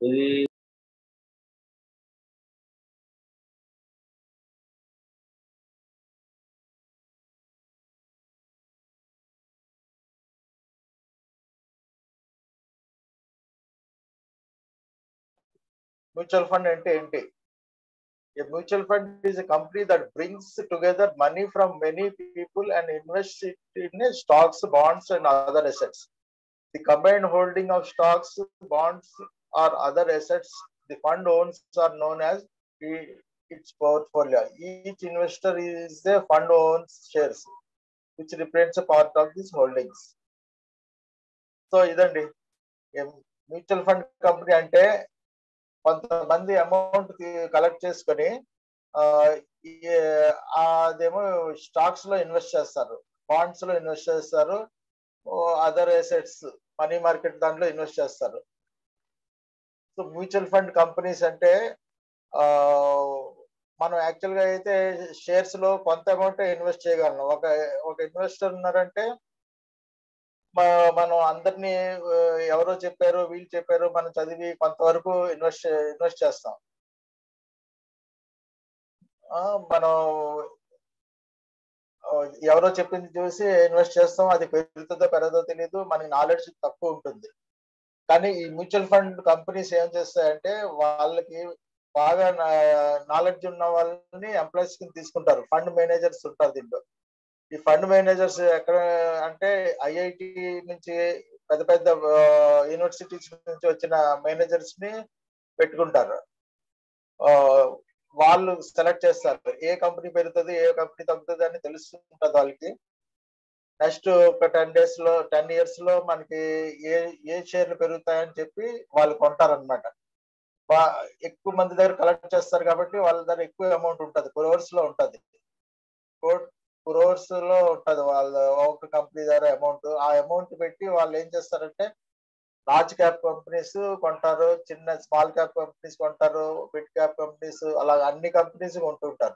ఇది mutual fund అంటే ఏంటి A mutual fund is a company that brings together money from many people and invests it in stocks, bonds, and other assets. The combined holding of stocks, bonds, or other assets the fund owns are known as i- its portfolio. Each investor is the fund owns shares, which represents a part of these holdings. So ఇదండి mutual fund company అంటే కొంతమంది amount collect చేసుకొని ఆ, ఈ- ఆ, అదేమో stocks లో invest చేస్తారు బాండ్స్ లో ఇన్వెస్ట్ చేస్తారు అదర్ అసెట్స్ మనీ మార్కెట్ దాంట్లో ఇన్వెస్ట్ చేస్తారు సో మ్యూచువల్ ఫండ్ కంపెనీస్ అంటే ఆ, మనం యాక్చువల్ గా అయితే షేర్స్ లో కొంత అమౌంట్ ఇన్వెస్ట్ చేయగలం ఒక ఒక ఇన్వెస్టర్ ఉన్నారంటే మ- మనం అందరినీ ఆ, ఎవరో చెప్పారు వీళ్ళు చెప్పారు మనం చదివి కొంతవరకు ఇన్వెస్ట్ ఇన్వెస్ట్ చేస్తాం ఆ, మనం ఆ, ఎవరో చెప్పింది చూసి ఇన్వెస్ట్ చేస్తాం అది పెరుగుతుందో పెరగదో తెలియదు మనకి నాలెడ్జ్ తక్కువ ఉంటుంది కానీ ఈ మ్యూచువల్ ఫండ్ కంపెనీస్ ఏం చేస్తాయంటే వాళ్ళకి బాగా నాలెడ్జ్ ఉన్న వాళ్ళని ఎంప్లాయీస్ కింద తీసుకుంటారు ఫండ్ మేనేజర్స్ ఉంటారు దీంట్లో ఈ ఫండ్ మేనేజర్స్ ఎక్కడ అంటే ఐఐటి నుంచి పెద్ద పెద్ద యూనివర్సిటీస్ నుంచి వచ్చిన మేనేజర్స్ ని పెట్టుకుంటారు ఆ, వాళ్ళు సెలెక్ట్ చేస్తారు ఏ కంపెనీ పెరుగుతుంది ఏ కంపెనీ తగ్గుతుంది అని తెలుస్తుంటది వాళ్ళకి నెక్స్ట్ ఒక టెన్ డేస్ లో టెన్ ఇయర్స్ లో మనకి ఏ ఏ షేర్లు పెరుగుతాయని చెప్పి వాళ్ళు కొంటారనమాట ఎక్కువ మంది దగ్గర కలెక్ట్ చేస్తారు కాబట్టి వాళ్ళ దగ్గర ఎక్కువ అమౌంట్ ఉంటది క్రోర్స్ లో ఉంటది క్రోర్స్ లో ఉంటది వాళ్ళ ఒక కంపెనీ దగ్గర అమౌంట్ ఆ అమౌంట్ పెట్టి వాళ్ళు ఏం చేస్తారంటే లార్జ్ క్యాప్ కంపెనీస్ కొంటారు చిన్న స్మాల్ క్యాప్ కంపెనీస్ కొంటారు మిడ్ క్యాప్ కంపెనీస్ అలా అన్ని కంపెనీస్ కొంటుంటారు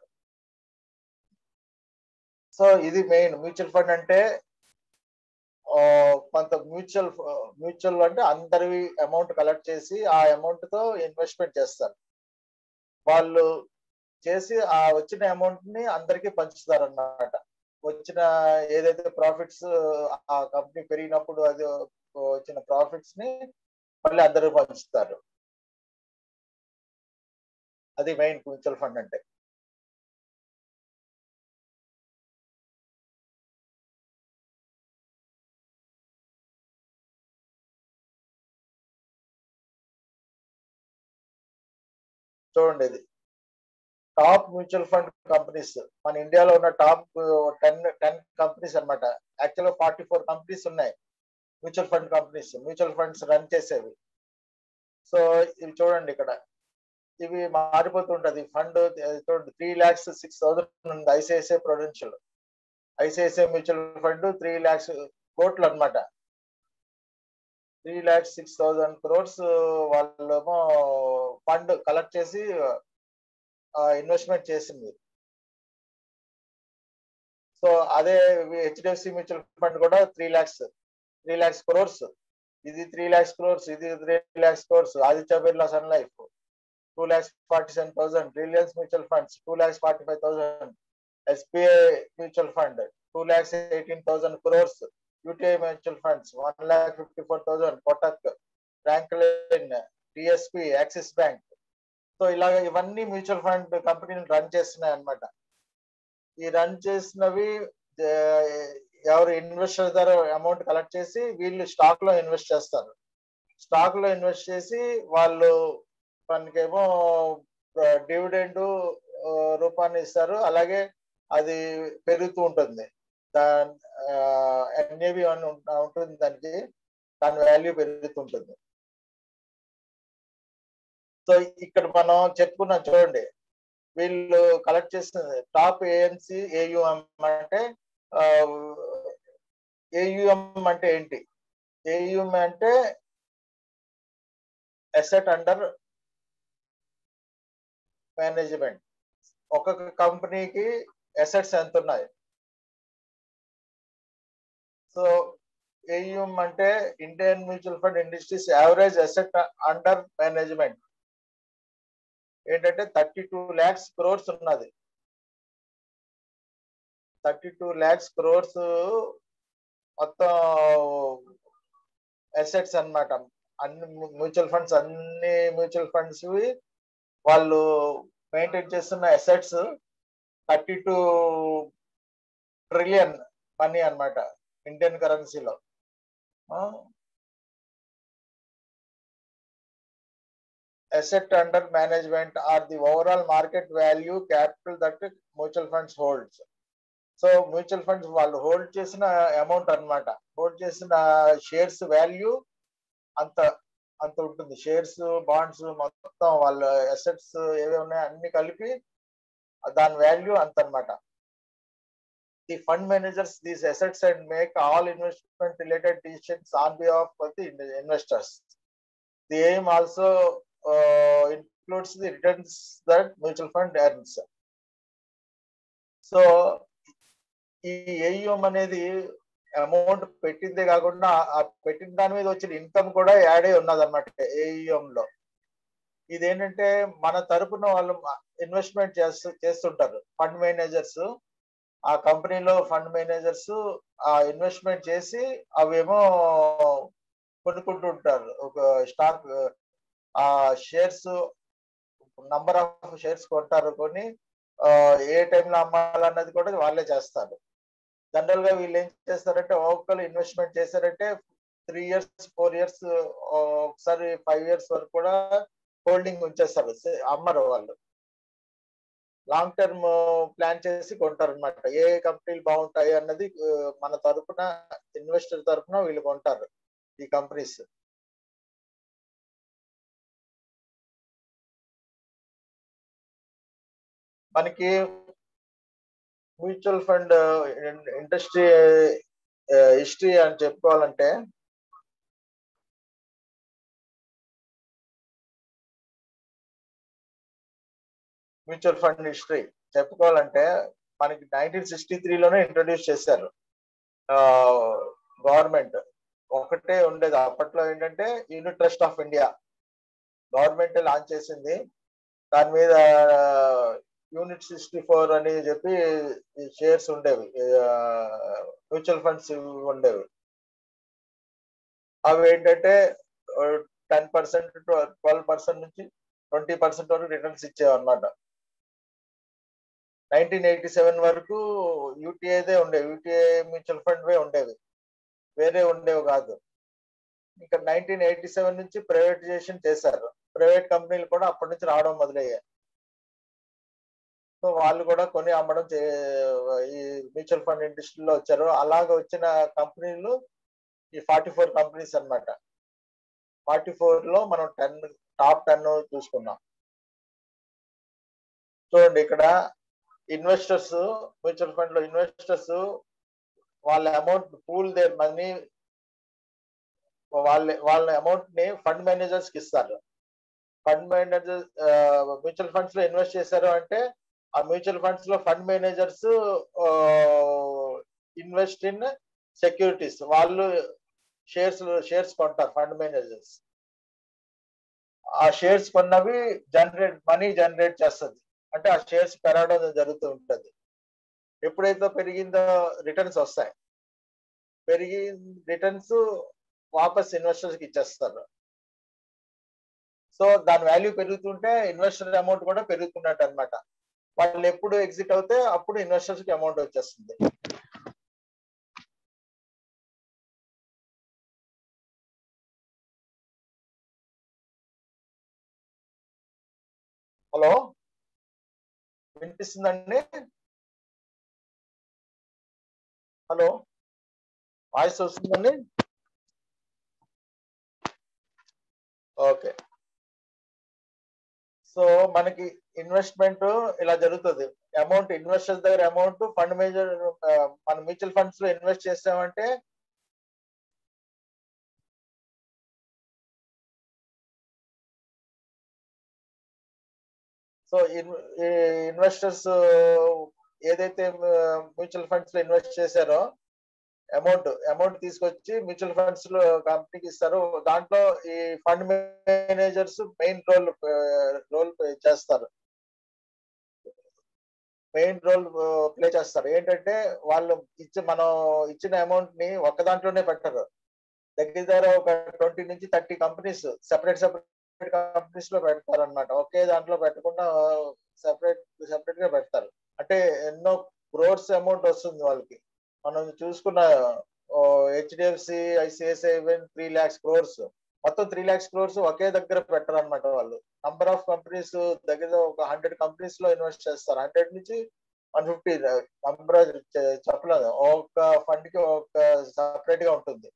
సో ఇది మెయిన్ మ్యూచువల్ ఫండ్ అంటే ఆ, కొంత మ్యూచువల్ మ్యూచువల్ అంటే అందరివి అమౌంట్ కలెక్ట్ చేసి ఆ అమౌంట్ తో ఇన్వెస్ట్మెంట్ చేస్తారు వాళ్ళు చేసి ఆ వచ్చిన అమౌంట్ ని అందరికీ పంచుతారు అన్నమాట వచ్చిన ఏదైతే ప్రాఫిట్స్ ఆ కంపెనీ పెరిగినప్పుడు అది వచ్చిన ప్రాఫిట్స్ ని మళ్ళీ అందరూ పంచుతారు అది మెయిన్ మ్యూచువల్ ఫండ్ అంటే చూడండి ఇది టాప్ మ్యూచువల్ ఫండ్ కంపెనీస్ మన ఇండియాలో ఉన్న టాప్ టెన్ టెన్ కంపెనీస్ అన్నమాట యాక్చువల్ ఫార్టీ ఫోర్ కంపెనీస్ ఉన్నాయి mutual fund companies mutual funds run చేసేవి సో ఇవి చూడండి ఇక్కడ ఇవి మారిపోతుంటది ఫండ్ చూడండి త్రీ ల్యాక్స్ సిక్స్ థౌసండ్ ఉంది ICICI Prudential ICICI mutual fund three lakhs కోట్లు అన్నమాట three lakhs six thousand crores వాళ్ళేమో ఫండ్ కలెక్ట్ చేసి ఇన్వెస్ట్మెంట్ చేసింది సో అదే హెచ్డిఎఫ్సి మ్యూచువల్ ఫండ్ కూడా త్రీ ల్యాక్స్ త్రీ ల్యాక్స్ క్రోర్స్ ఇది త్రీ ల్యాక్స్ క్రోర్స్ ఇది three lakhs crores Aditya Birla Sun Life two lakhs forty seven thousand Reliance mutual funds two lakhs forty five thousand SBI mutual fund two lakhs eighteen thousand crores UTI mutual funds one lakh fifty four thousand Kotak Franklin DSP Axis Bank so ఇలాగ ఇవన్నీ mutual fund కంపెనీలు run చేస్తున్నాయి అన్నమాట ఈ run చేసినవి ఆ, ఎవరు investor ద్వారా అమౌంట్ కలెక్ట్ చేసి వీళ్ళు స్టాక్ లో ఇన్వెస్ట్ చేస్తారు స్టాక్ లో ఇన్వెస్ట్ చేసి వాళ్ళు మనకేమో డివిడెండ్ రూపాన్ని ఇస్తారు అలాగే అది పెరుగుతూ ఉంటుంది దాని ఎన్ఏవి అని ఉం- ఉంటుంది దానికి దాని వాల్యూ పెరుగుతుంటుంది సో ఇక్కడ మనం చెప్పుకున్నాం చూడండి వీళ్ళు కలెక్ట్ చేసిన టాప్ ఏఎన్సి ఏయుఎం అంటే ఏయుఎం అంటే ఏంటి ఏయుఎం అంటే అసెట్ అండర్ మేనేజ్మెంట్ ఒక్కొక్క కంపెనీకి అసెట్స్ ఎంత ఉన్నాయి సో ఏయుఎం అంటే Indian mutual fund industries average asset under management ఏంటంటే థర్టీ టూ ల్యాక్స్ క్రోర్స్ ఉన్నది థర్టీ టూ ల్యాక్స్ క్రోర్స్ మొత్తం అసెట్స్ అన్నమాట అన్ని మ్యూచువల్ ఫండ్స్ అన్ని మ్యూచువల్ ఫండ్స్ వాళ్ళు మెయింటైన్ చేస్తున్న assets thirty two trillion money అన్నమాట ఇండియన్ కరెన్సీలో asset under management or the overall market value capital that mutual funds holds so mutual funds వాళ్ళు హోల్డ్ చేసిన అమౌంట్ అన్నమాట హోల్డ్ చేసిన షేర్స్ వాల్యూ అంత అంత ఉంటుంది షేర్స్ బాండ్స్ మొత్తం వాళ్ళ అసెట్స్ ఏవి ఉన్నాయో అన్ని కలిపి దాని వాల్యూ అంత అన్నమాట the fund managers these assets and make all investment related decisions on behalf of the investors the aim also includes the returns that mutual fund earns. So ఈ ఏయుఎం అనేది అమౌంట్ పెట్టిందే కాకుండా ఆ పెట్టిన దాని మీద వచ్చిన ఇన్కమ్ కూడా యాడ్ అయి ఉన్నది అనమాట ఏయుఎం లో ఇదేంటంటే మన తరపున వాళ్ళు ఇన్వెస్ట్మెంట్ చేస్తూ చేస్తుంటారు ఫండ్ మేనేజర్స్ ఆ కంపెనీలో ఫండ్ మేనేజర్స్ ఆ ఇన్వెస్ట్మెంట్ చేసి అవేమో కొనుక్కుంటూ ఉంటారు ఒక స్టాక్ ఆ షేర్స్ నంబర్ ఆఫ్ షేర్స్ కొంటారు కొని ఏ టైంలో అమ్మాలన్నది కూడా వాళ్ళే చేస్తారు జనరల్ గా వీళ్ళు ఏం చేస్తారంటే ఒక్కరు ఇన్వెస్ట్మెంట్ చేశారంటే త్రీ ఇయర్స్ ఫోర్ ఇయర్స్ ఒకసారి ఫైవ్ ఇయర్స్ వరకు కూడా హోల్డింగ్ ఉంచేస్తారు అమ్మరు వాళ్ళు లాంగ్ టర్మ్ ప్లాన్ చేసి కొంటారు అనమాట ఏ కంపెనీలు బాగుంటాయి అన్నది మన తరపున ఇన్వెస్టర్ తరపున వీళ్ళు కొంటారు ఈ కంపెనీస్ మనకి మ్యూచువల్ ఫండ్ ఇండస్ట్రీ హిస్టరీ అని చెప్పుకోవాలంటే మ్యూచువల్ ఫండ్ హిస్టరీ చెప్పుకోవాలంటే మనకి నైన్టీన్ సిక్స్టీ త్రీలోనే ఇంట్రొడ్యూస్ చేశారు గవర్నమెంట్ ఒకటే ఉండేది అప్పట్లో ఏంటంటే unit trust of India government launch చేసింది దాని మీద యూనిట్ సిక్స్టీ ఫోర్ అని చెప్పి షేర్స్ ఉండేవి మ్యూచువల్ ఫండ్స్ ఉండేవి అవి ఏంటంటే టెన్ పర్సెంట్ ట్వెల్వ్ పర్సెంట్ నుంచి ట్వంటీ పర్సెంట్ వరకు రిటర్న్స్ ఇచ్చేవి అనమాట నైన్టీన్ ఎయిటీ సెవెన్ వరకు యూటీఐదే ఉండేవి యూటీఐ మ్యూచువల్ ఫండ్వే ఉండేవి వేరే ఉండేవి కాదు ఇంకా నైన్టీన్ ఎయిటీ సెవెన్ నుంచి ప్రైవేటైజేషన్ చేశారు ప్రైవేట్ కంపెనీలు కూడా అప్పటి నుంచి రావడం మొదలయ్యాయి సో వాళ్ళు కూడా కొని అమ్మడం ఈ మ్యూచువల్ ఫండ్ ఇండస్ట్రీలో వచ్చారు అలాగ వచ్చిన కంపెనీలు ఈ ఫార్టీ ఫోర్ కంపెనీస్ అనమాట ఫార్టీ ఫోర్ లో మనం టెన్ టాప్ టెన్ చూసుకున్నాం చూడండి ఇక్కడ ఇన్వెస్టర్స్ మ్యూచువల్ ఫండ్ లో ఇన్వెస్టర్స్ వాళ్ళ అమౌంట్ పూల్ దేర్ మనీ వాళ్ళ వాళ్ళ అమౌంట్ ని ఫండ్ మేనేజర్స్ కి ఇస్తారు ఫండ్ మేనేజర్ మ్యూచువల్ ఫండ్స్ లో ఇన్వెస్ట్ చేశారు అంటే ఆ మ్యూచువల్ ఫండ్స్ లో fund managers invest in securities వాళ్ళు షేర్స్ షేర్స్ కొంటారు ఫండ్ మేనేజర్స్ ఆ షేర్స్ కొన్నవి జనరేట్ మనీ జనరేట్ చేస్తుంది అంటే ఆ షేర్స్ పెరగడం జరుగుతూ ఉంటుంది ఎప్పుడైతే పెరిగిందో రిటర్న్స్ వస్తాయి పెరిగి రిటర్న్స్ వాపస్ ఇన్వెస్టర్స్ కి ఇచ్చేస్తారు సో దాని వాల్యూ పెరుగుతుంటే ఇన్వెస్టర్ అమౌంట్ కూడా పెరుగుతున్నట్టు అనమాట వాళ్ళు ఎప్పుడు ఎగ్జిట్ అవుతే అప్పుడు ఇన్వెస్టర్స్ కి అమౌంట్ వచ్చేస్తుంది హలో వినిపిస్తుందండి హలో వాయిస్ వస్తుందండి ఓకే సో మనకి ఇన్వెస్ట్మెంట్ ఇలా జరుగుతుంది అమౌంట్ ఇన్వెస్టర్స్ దగ్గర అమౌంట్ ఫండ్ మేనేజర్ మన మ్యూచువల్ ఫండ్స్ లో ఇన్వెస్ట్ చేసామంటే సో ఇన్వెస్టర్స్ ఏదైతే మ్యూచువల్ ఫండ్స్ లో ఇన్వెస్ట్ చేశారో అమౌంట్ అమౌంట్ తీసుకొచ్చి మ్యూచువల్ ఫండ్స్ లో కంపెనీకి ఇస్తారు దాంట్లో ఈ fund managers main role role చేస్తారు మెయిన్ రోల్ ప్లే చేస్తారు ఏంటంటే వాళ్ళు ఇచ్చి మనం ఇచ్చిన అమౌంట్ ని ఒక్క దాంట్లోనే పెట్టరు దగ్గర దగ్గర ఒక ట్వంటీ నుంచి thirty companies separate separate companies లో పెడతారు అనమాట ఒకే దాంట్లో పెట్టకుండా సెపరేట్ సెపరేట్ గా పెడతారు అంటే ఎన్నో క్రోర్స్ అమౌంట్ వస్తుంది వాళ్ళకి మనం చూసుకున్న HDFC ICICI three lakhs crores మొత్తం త్రీ ల్యాక్స్ క్రోర్స్ ఒకే దగ్గర పెట్టరు అనమాట వాళ్ళు నంబర్ ఆఫ్ కంపెనీస్ దగ్గర ఒక హండ్రెడ్ కంపెనీస్ లో ఇన్వెస్ట్ చేస్తారు హండ్రెడ్ నుంచి వన్ ఫిఫ్టీ నంబర్ చెప్పలేదు ఒక ఫండ్ కి ఒక సపరేట్ గా ఉంటుంది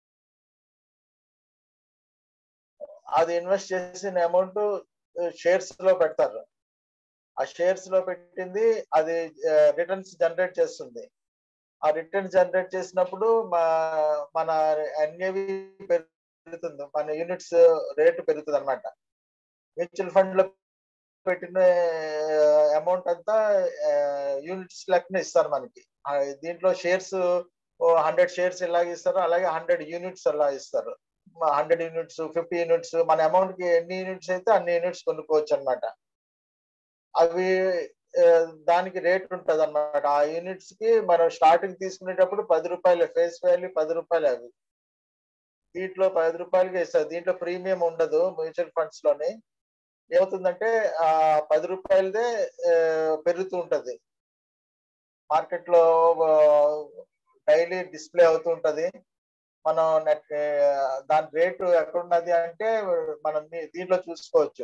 అది ఇన్వెస్ట్ చేసిన అమౌంట్ షేర్స్ లో పెడతారు ఆ షేర్స్ లో పెట్టింది అది రిటర్న్స్ జనరేట్ చేస్తుంది ఆ రిటర్న్స్ జనరేట్ చేసినప్పుడు మన ఎన్ఏవి పెరుగుతుంది మన యూనిట్స్ రేటు పెరుగుతుంది అనమాట మ్యూచువల్ ఫండ్ లో పెట్టిన అమౌంట్ అంతా యూనిట్స్ లెక్కన ఇస్తారు మనకి దీంట్లో షేర్స్ హండ్రెడ్ షేర్స్ ఎలాగ ఇస్తారో అలాగే హండ్రెడ్ యూనిట్స్ ఎలా ఇస్తారు హండ్రెడ్ యూనిట్స్ ఫిఫ్టీ యూనిట్స్ మన అమౌంట్ కి ఎన్ని యూనిట్స్ అయితే అన్ని యూనిట్స్ కొనుక్కోవచ్చు అనమాట అవి దానికి రేట్ ఉంటది అనమాట ఆ యూనిట్స్ కి మనం స్టార్టింగ్ తీసుకునేటప్పుడు పది రూపాయలు ఫేస్ వాల్యూ పది రూపాయలు అవి దీంట్లో పది రూపాయలకి ఇస్తారు దీంట్లో ప్రీమియం ఉండదు మ్యూచువల్ ఫండ్స్ లోని ఏమవుతుందంటే ఆ పది రూపాయలదే పెరుగుతూ ఉంటది మార్కెట్ లో డైలీ డిస్ప్లే అవుతూ ఉంటది మనం నెట్ దాని రేటు ఎక్కడున్నది అంటే మనం దీంట్లో చూసుకోవచ్చు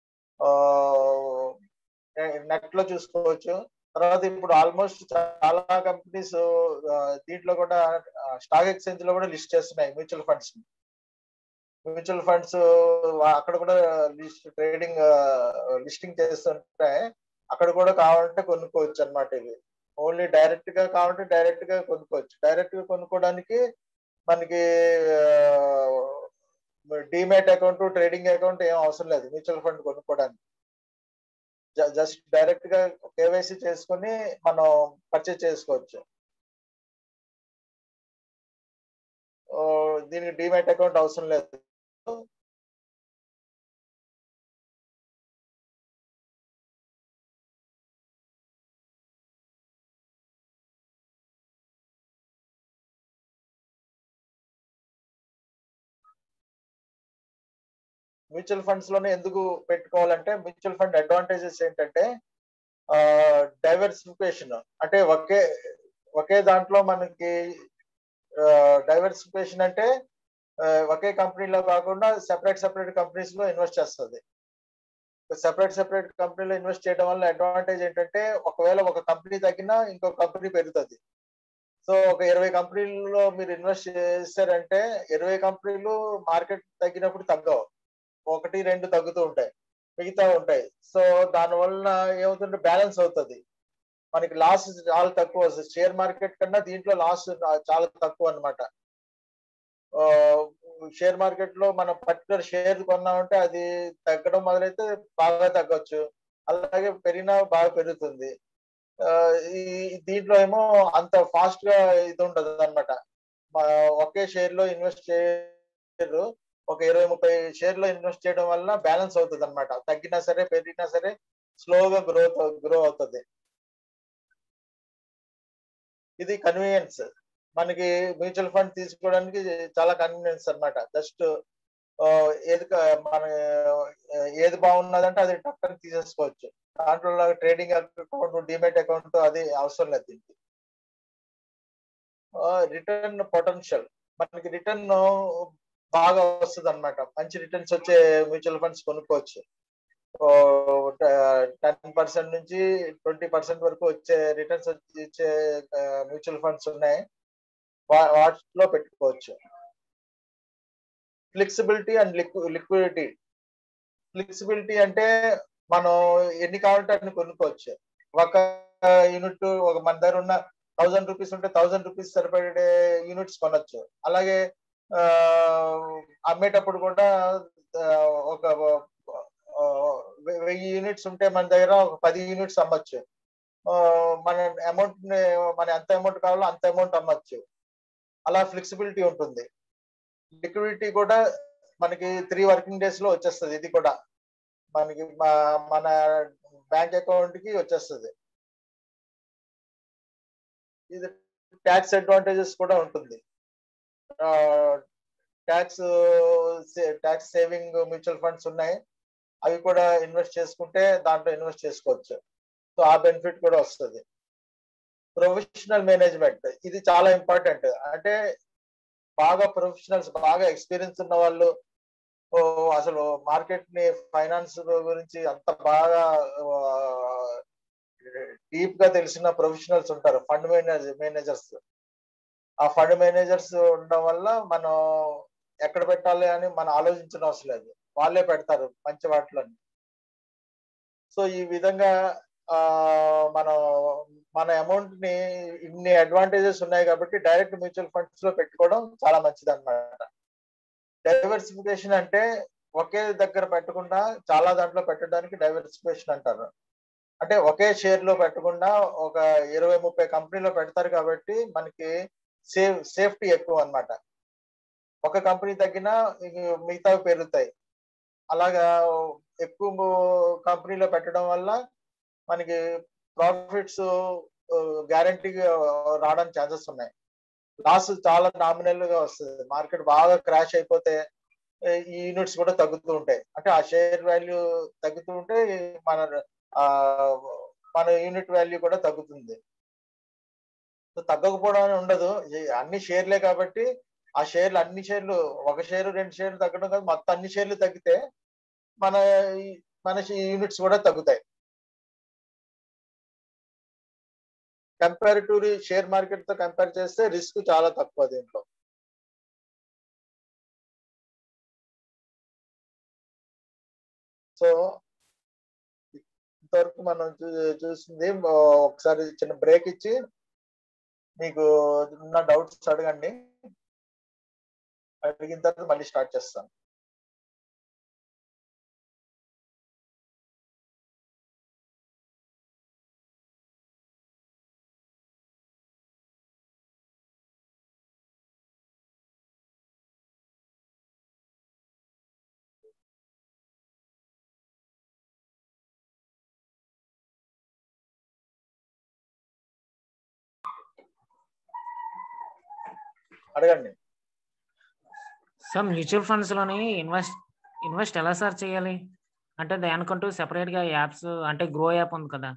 నెట్ లో చూసుకోవచ్చు తర్వాత ఇప్పుడు ఆల్మోస్ట్ చాలా కంపెనీస్ దీంట్లో కూడా స్టాక్ ఎక్స్చేంజ్ లో కూడా లిస్ట్ చేస్తున్నాయి మ్యూచువల్ ఫండ్స్ మ్యూచువల్ ఫండ్స్ అక్కడ కూడా లిస్ట్ ట్రేడింగ్ లిస్టింగ్ చేస్తుంటే అక్కడ కూడా కావాలంటే కొనుక్కోవచ్చు అనమాట ఇవి ఓన్లీ డైరెక్ట్ గా కావాలంటే డైరెక్ట్ గా కొనుక్కోవచ్చు డైరెక్ట్ గా కొనుక్కోవడానికి మనకి డిమేట్ అకౌంట్ ట్రేడింగ్ అకౌంట్ ఏం అవసరం లేదు మ్యూచువల్ ఫండ్ కొనుక్కోవడానికి జస్ట్ డైరెక్ట్ గా కేవైసీ చేసుకుని మనం పర్చేజ్ చేసుకోవచ్చు దీనికి డిమేట్ అకౌంట్ అవసరం లేదు మ్యూచువల్ ఫండ్స్ లోనే ఎందుకు పెట్టుకోవాలంటే మ్యూచువల్ ఫండ్ అడ్వాంటేజెస్ ఏంటంటే డైవర్సిఫికేషన్ అంటే ఒకే ఒకే దాంట్లో మనకి డైవర్సిఫికేషన్ అంటే ఒకే కంపెనీలో కాకుండా సెపరేట్ సెపరేట్ కంపెనీస్ లో ఇన్వెస్ట్ చేస్తుంది సెపరేట్ సెపరేట్ కంపెనీలో ఇన్వెస్ట్ చేయడం వల్ల అడ్వాంటేజ్ ఏంటంటే ఒకవేళ ఒక కంపెనీ తగ్గినా ఇంకో కంపెనీ పెరుగుతుంది సో ఒక ఇరవై కంపెనీల్లో మీరు ఇన్వెస్ట్ చేశారంటే ఇరవై కంపెనీలు మార్కెట్ తగ్గినప్పుడు తగ్గవు ఒకటి రెండు తగ్గుతూ ఉంటాయి మిగతా ఉంటాయి సో దాని వలన ఏమవుతుంటే బ్యాలెన్స్ అవుతుంది మనకి లాస్ చాలా తక్కువ వస్తుంది షేర్ మార్కెట్ కన్నా దీంట్లో లాస్ చాలా తక్కువ అనమాట షేర్ మార్కెట్ లో మనం పర్టికులర్ షేర్ కొన్నామంటే అది తగ్గడం మొదలైతే బాగా తగ్గొచ్చు అలాగే పెరిగినా బాగా పెరుగుతుంది ఈ దీంట్లో ఏమో అంత ఫాస్ట్ గా ఇది ఉండదు అనమాట ఒకే షేర్ లో ఇన్వెస్ట్ చేయరు ఒక ఇరవై ముప్పై షేర్ లో ఇన్వెస్ట్ చేయడం వల్ల బ్యాలెన్స్ అవుతుంది అనమాట తగ్గినా సరే పెరిగినా సరే స్లోగా గ్రోత్ గ్రో అవుతుంది ఇది కన్వీనియన్స్ మనకి మ్యూచువల్ ఫండ్ తీసుకోవడానికి చాలా కన్వీనియన్స్ అనమాట జస్ట్ ఏది మన ఏది బాగున్నదంటే అది టక్కని తీసేసుకోవచ్చు దాంట్లో ట్రేడింగ్ అకౌంట్ డిమెట్ అకౌంట్ అది అవసరం లేదు దీనికి రిటర్న్ పొటెన్షియల్ మనకి రిటర్న్ బాగా వస్తుంది అనమాట మంచి రిటర్న్స్ వచ్చే మ్యూచువల్ ఫండ్స్ కొనుక్కోవచ్చు టెన్ పర్సెంట్ నుంచి ట్వంటీ పర్సెంట్ వరకు వచ్చే రిటర్న్స్ ఇచ్చే మ్యూచువల్ ఫండ్స్ ఉన్నాయి వాటిలో పెట్టుకోవచ్చు ఫ్లెక్సిబిలిటీ అండ్ లిక్విడిటీ ఫ్లెక్సిబిలిటీ అంటే మనం ఎన్ని కావాలంటే అన్ని కొనుక్కోవచ్చు ఒక యూనిట్ ఒక మన దగ్గర ఉన్న థౌసండ్ రూపీస్ ఉంటే థౌసండ్ రూపీస్ సరిపడే యూనిట్స్ కొనొచ్చు అలాగే అమ్మేటప్పుడు కూడా ఒక వెయ్యి యూనిట్స్ ఉంటే మన దగ్గర ఒక పది యూనిట్స్ అమ్మచ్చు మన అమౌంట్ మన ఎంత అమౌంట్ కావాలో అంత అమౌంట్ అమ్మచ్చు అలా ఫ్లెక్సిబిలిటీ ఉంటుంది లిక్విడిటీ కూడా మనకి త్రీ వర్కింగ్ డేస్ లో వచ్చేస్తుంది ఇది కూడా మనకి మా- మన బ్యాంక్ అకౌంట్ కి వచ్చేస్తుంది ఇది ట్యాక్స్ అడ్వాంటేజెస్ కూడా ఉంటుంది tax tax saving mutual funds ఉన్నాయి అవి కూడా ఇన్వెస్ట్ చేసుకుంటే దాంట్లో ఇన్వెస్ట్ చేసుకోవచ్చు సో ఆ బెనిఫిట్ కూడా వస్తుంది ప్రొఫెషనల్ మేనేజ్మెంట్ ఇది చాలా ఇంపార్టెంట్ అంటే బాగా ప్రొఫెషనల్స్ బాగా ఎక్స్పీరియన్స్ ఉన్న వాళ్ళు ఓ, అసలు మార్కెట్ ని ఫైనాన్స్ గురించి అంత బాగా డీప్ గా తెలిసిన ప్రొఫెషనల్స్ ఉంటారు ఫండ్ మేనేజర్ మేనేజర్స్ ఆ ఫండ్ మేనేజర్స్ ఉండడం వల్ల మనం ఎక్కడ పెట్టాలి అని మనం ఆలోచించిన అవసరం లేదు వాళ్ళే పెడతారు మంచి వాటిలోని సో ఈ విధంగా ఆ మనం మన అమౌంట్ ని ఇన్ని అడ్వాంటేజెస్ ఉన్నాయి కాబట్టి డైరెక్ట్ మ్యూచువల్ ఫండ్స్ లో పెట్టుకోవడం చాలా మంచిది అనమాట డైవర్సిఫికేషన్ అంటే ఒకే దగ్గర పెట్టకుండా చాలా దాంట్లో పెట్టడానికి డైవర్సిఫికేషన్ అంటారు అంటే ఒకే షేర్ లో పెట్టకుండా ఒక ఇరవై ముప్పై కంపెనీలో పెడతారు కాబట్టి మనకి సేఫ్ సేఫ్టీ ఎక్కువ అన్నమాట ఒక కంపెనీ తగ్గినా ఇంక మిగతావి పెరుగుతాయి అలాగా ఎక్కువ కంపెనీలో పెట్టడం వల్ల మనకి ప్రాఫిట్స్ గ్యారంటీగా రావడానికి ఛాన్సెస్ ఉన్నాయి లాస్ చాలా నామినల్ గా వస్తుంది మార్కెట్ బాగా క్రాష్ అయిపోతే ఏ, ఈ యూనిట్స్ కూడా తగ్గుతూ ఉంటాయి అంటే ఆ షేర్ వాల్యూ తగ్గుతూ ఉంటే మన ఆ, మన యూనిట్ వాల్యూ కూడా తగ్గుతుంది సో తగ్గకపోవడం అని ఉండదు ఈ అన్ని షేర్లే కాబట్టి ఆ షేర్లు అన్ని షేర్లు ఒక షేరు రెండు షేర్లు తగ్గడం కాదు మొత్తం అన్ని షేర్లు తగ్గితే మన ఈ- మన యూనిట్స్ కూడా తగ్గుతాయి కంపారిటివ్ షేర్ మార్కెట్ తో కంపేర్ చేస్తే రిస్క్ చాలా తక్కువ దీంట్లో సో ఇంతవరకు మనం చూ- చూసింది ఆ, ఒకసారి చిన్న బ్రేక్ ఇచ్చి మీకు ఉన్న డౌట్స్ అడగండి అడిగిన తర్వాత మళ్ళీ స్టార్ట్ చేస్తాను అడగండి సార్ మ్యూచువల్ ఫండ్స్ లోని ఇన్వెస్ట్ ఇన్వెస్ట్ ఎలా సార్ చేయాలి అంటే దానికంటూ సెపరేట్ గా యాప్స్ అంటే గ్రో యాప్ ఉంది కదా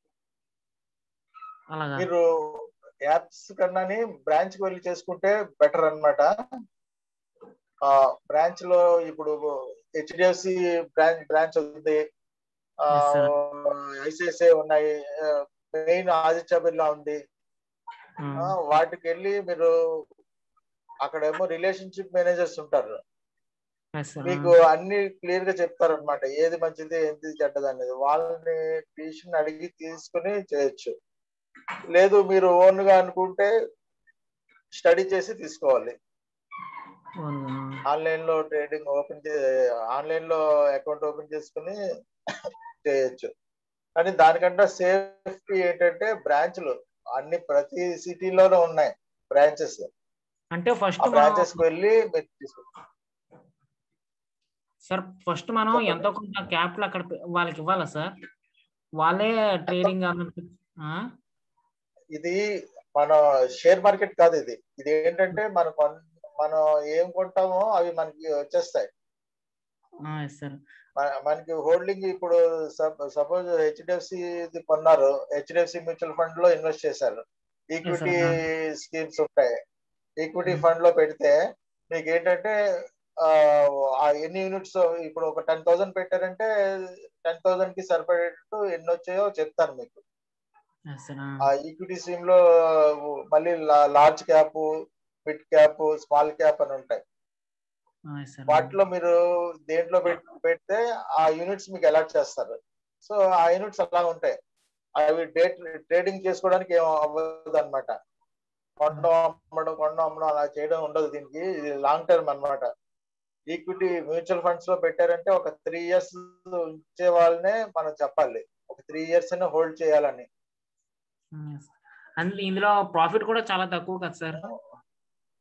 అలాగా మీరు యాప్స్ కన్నాని బ్రాంచ్ కి వెళ్ళి చేసుకుంటే బెటర్ అన్నమాట ఆ బ్రాంచ్ లో ఇప్పుడు హెచ్డిఎఫ్సి బ్రాంచ్ బ్రాంచ్ ఉంది Yes, sir. ఐసిఐసిఐ ఉన్నాయి మెయిన్ ఆదిత్య బిర్లా ఉంది ఉమ్, ఆ, వాటికి వెళ్ళి మీరు అక్కడేమో రిలేషన్షిప్ మేనేజర్స్ ఉంటారు yes, sir. మీకు అన్ని క్లియర్ గా చెప్తారు అనమాట ఏది మంచిది ఏది చెడ్డది అనేది వాళ్ళని డిసిషన్ అడిగి తీసుకుని చేయొచ్చు లేదు మీరు ఓన్ గా అనుకుంటే స్టడీ చేసి తీసుకోవాలి అవునా? ఆన్లైన్ లో ట్రేడింగ్ ఓపెన్ ఆన్లైన్ లో అకౌంట్ ఓపెన్ చేసుకుని చేయొచ్చు కానీ దానికంటే సేఫ్టీ ఏంటంటే బ్రాంచ్లు అన్ని ప్రతి సిటీలోనే ఉన్నాయి బ్రాంచెస్ అంటే ఫస్ట్ ఆ బ్రాంచెస్ కి వెళ్ళి మీరు తీసుకో సార్ ఫస్ట్ మనం చెప్పండి. ఎంతో కొంత క్యాపిటల్ అక్కడ పె- వాళ్ళకి ఇవ్వాలా సార్ వాళ్ళే ట్రేడింగ్ ఇది మన షేర్ మార్కెట్ కాదు ఇది ఇది ఏంటంటే మన కొన్- మనం ఏం కొంటామో అవి మనకి వచ్చేస్తాయి సార్ మన- మనకి హోల్డింగ్ ఇప్పుడు సపోజ్ హెచ్డిఎఫ్సి కొన్నారు హెచ్డిఎఫ్సి మ్యూచువల్ ఫండ్ లో ఇన్వెస్ట్ చేశారు ఈక్విటీ స్కీమ్స్ ఉంటాయి ఈక్విటీ Hmm. ఫండ్ లో పెడితే మీకు ఏంటంటే ఆ, ఆ ఎన్ని యూనిట్స్ ఇప్పుడు ఒక టెన్ థౌసండ్ పెట్టారంటే టెన్ థౌసండ్ కి సరిపడేటట్టు ఎన్ని వచ్చాయో చెప్తాను మీకు సార్ ఆ ఈక్విటీ స్ట్రీమ్ లో మళ్ళీ large cap mid cap small cap అని ఉంటాయి సార్ వాటిలో మీరు దేంట్లో పెట్- పెడితే ఆ యూనిట్స్ మీకు అలాట్ చేస్తారు సో ఆ యూనిట్స్ అలా ఉంటాయి అవి డేట్ ట్రేడింగ్ చేసుకోవడానికి ఏం అవ్వదు అనమాట కొనడం అమ్మడం కొనడం అమ్మడం అలా చేయడం ఉండదు దీనికి ఇది లాంగ్ టర్మ్ అన్నమాట ఈక్విటీ మ్యూచువల్ ఫండ్స్ లో పెట్టారంటే ఒక త్రీ ఇయర్స్ ఉంచే వాళ్ళనే మనం చెప్పాలి ఒక త్రీ ఇయర్స్ అయినా హోల్డ్ చేయాలని అండ్ ఇందులో ప్రాఫిట్ కూడా చాలా తక్కువ కదా సార్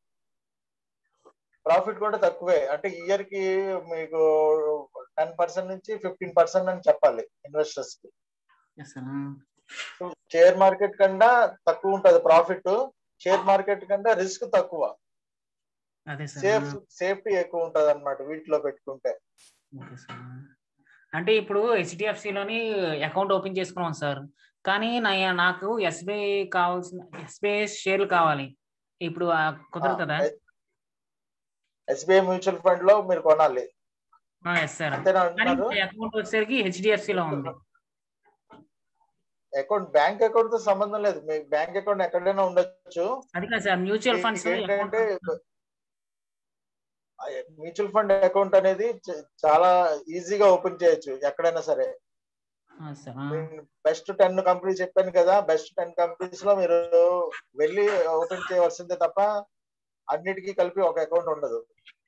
ప్రాఫిట్ కూడా తక్కువే అంటే ఇయర్ కి మీకు టెన్ పర్సెంట్ నుంచి ఫిఫ్టీన్ పర్సెంట్ అని చెప్పాలి ఇన్వెస్టర్స్ కి ఎస్ సార్ షేర్ మార్కెట్ కన్నా తక్కువ ఉంటది ప్రాఫిట్ షేర్ మార్కెట్ కన్నా రిస్క్ తక్కువ అదే సార్ సేఫ్ సేఫ్టీ ఎక్కువ ఉంటది అనమాట వీటిలో పెట్టుకుంటే ఓకే సార్ అంటే ఇప్పుడు HDFC లోని అకౌంట్ ఓపెన్ చేసుకున్నాం సార్ కానీ నా నాకు ఎస్బీఐ కావాల్సిన ఎస్బీఐ షేర్లు కావాలి ఇప్పుడు ఆ కుదరతుందా ఎస్బీఐ మ్యూచువల్ ఫండ్ లో మీరు కొనాలి ఎస్ సార్ అంతేనా కానీ అంటున్నారు అకౌంట్ వచ్చేసరికి HDFC లో ఉంది అకౌంట్ బ్యాంక్ అకౌంట్ తో సంబంధం లేదు మీ బ్యాంక్ అకౌంట్ ఎక్కడైనా ఉండొచ్చు అది కాదు సార్ మ్యూచువల్ ఫండ్స్ ఏంటంటే మ్యూచువల్ ఫండ్ అకౌంట్ అనేది చ- చాలా ఈజీగా ఓపెన్ చేయొచ్చు ఎక్కడైనా సరే సార్ బెస్ట్ టెన్ కంపెనీస్ చెప్పాను కదా బెస్ట్ టెన్ కంపెనీస్ లో మీరు వెళ్ళి ఓపెన్ చేయవలసిందే తప్ప అన్నిటికీ కలిపి ఒక అకౌంట్ ఉండదు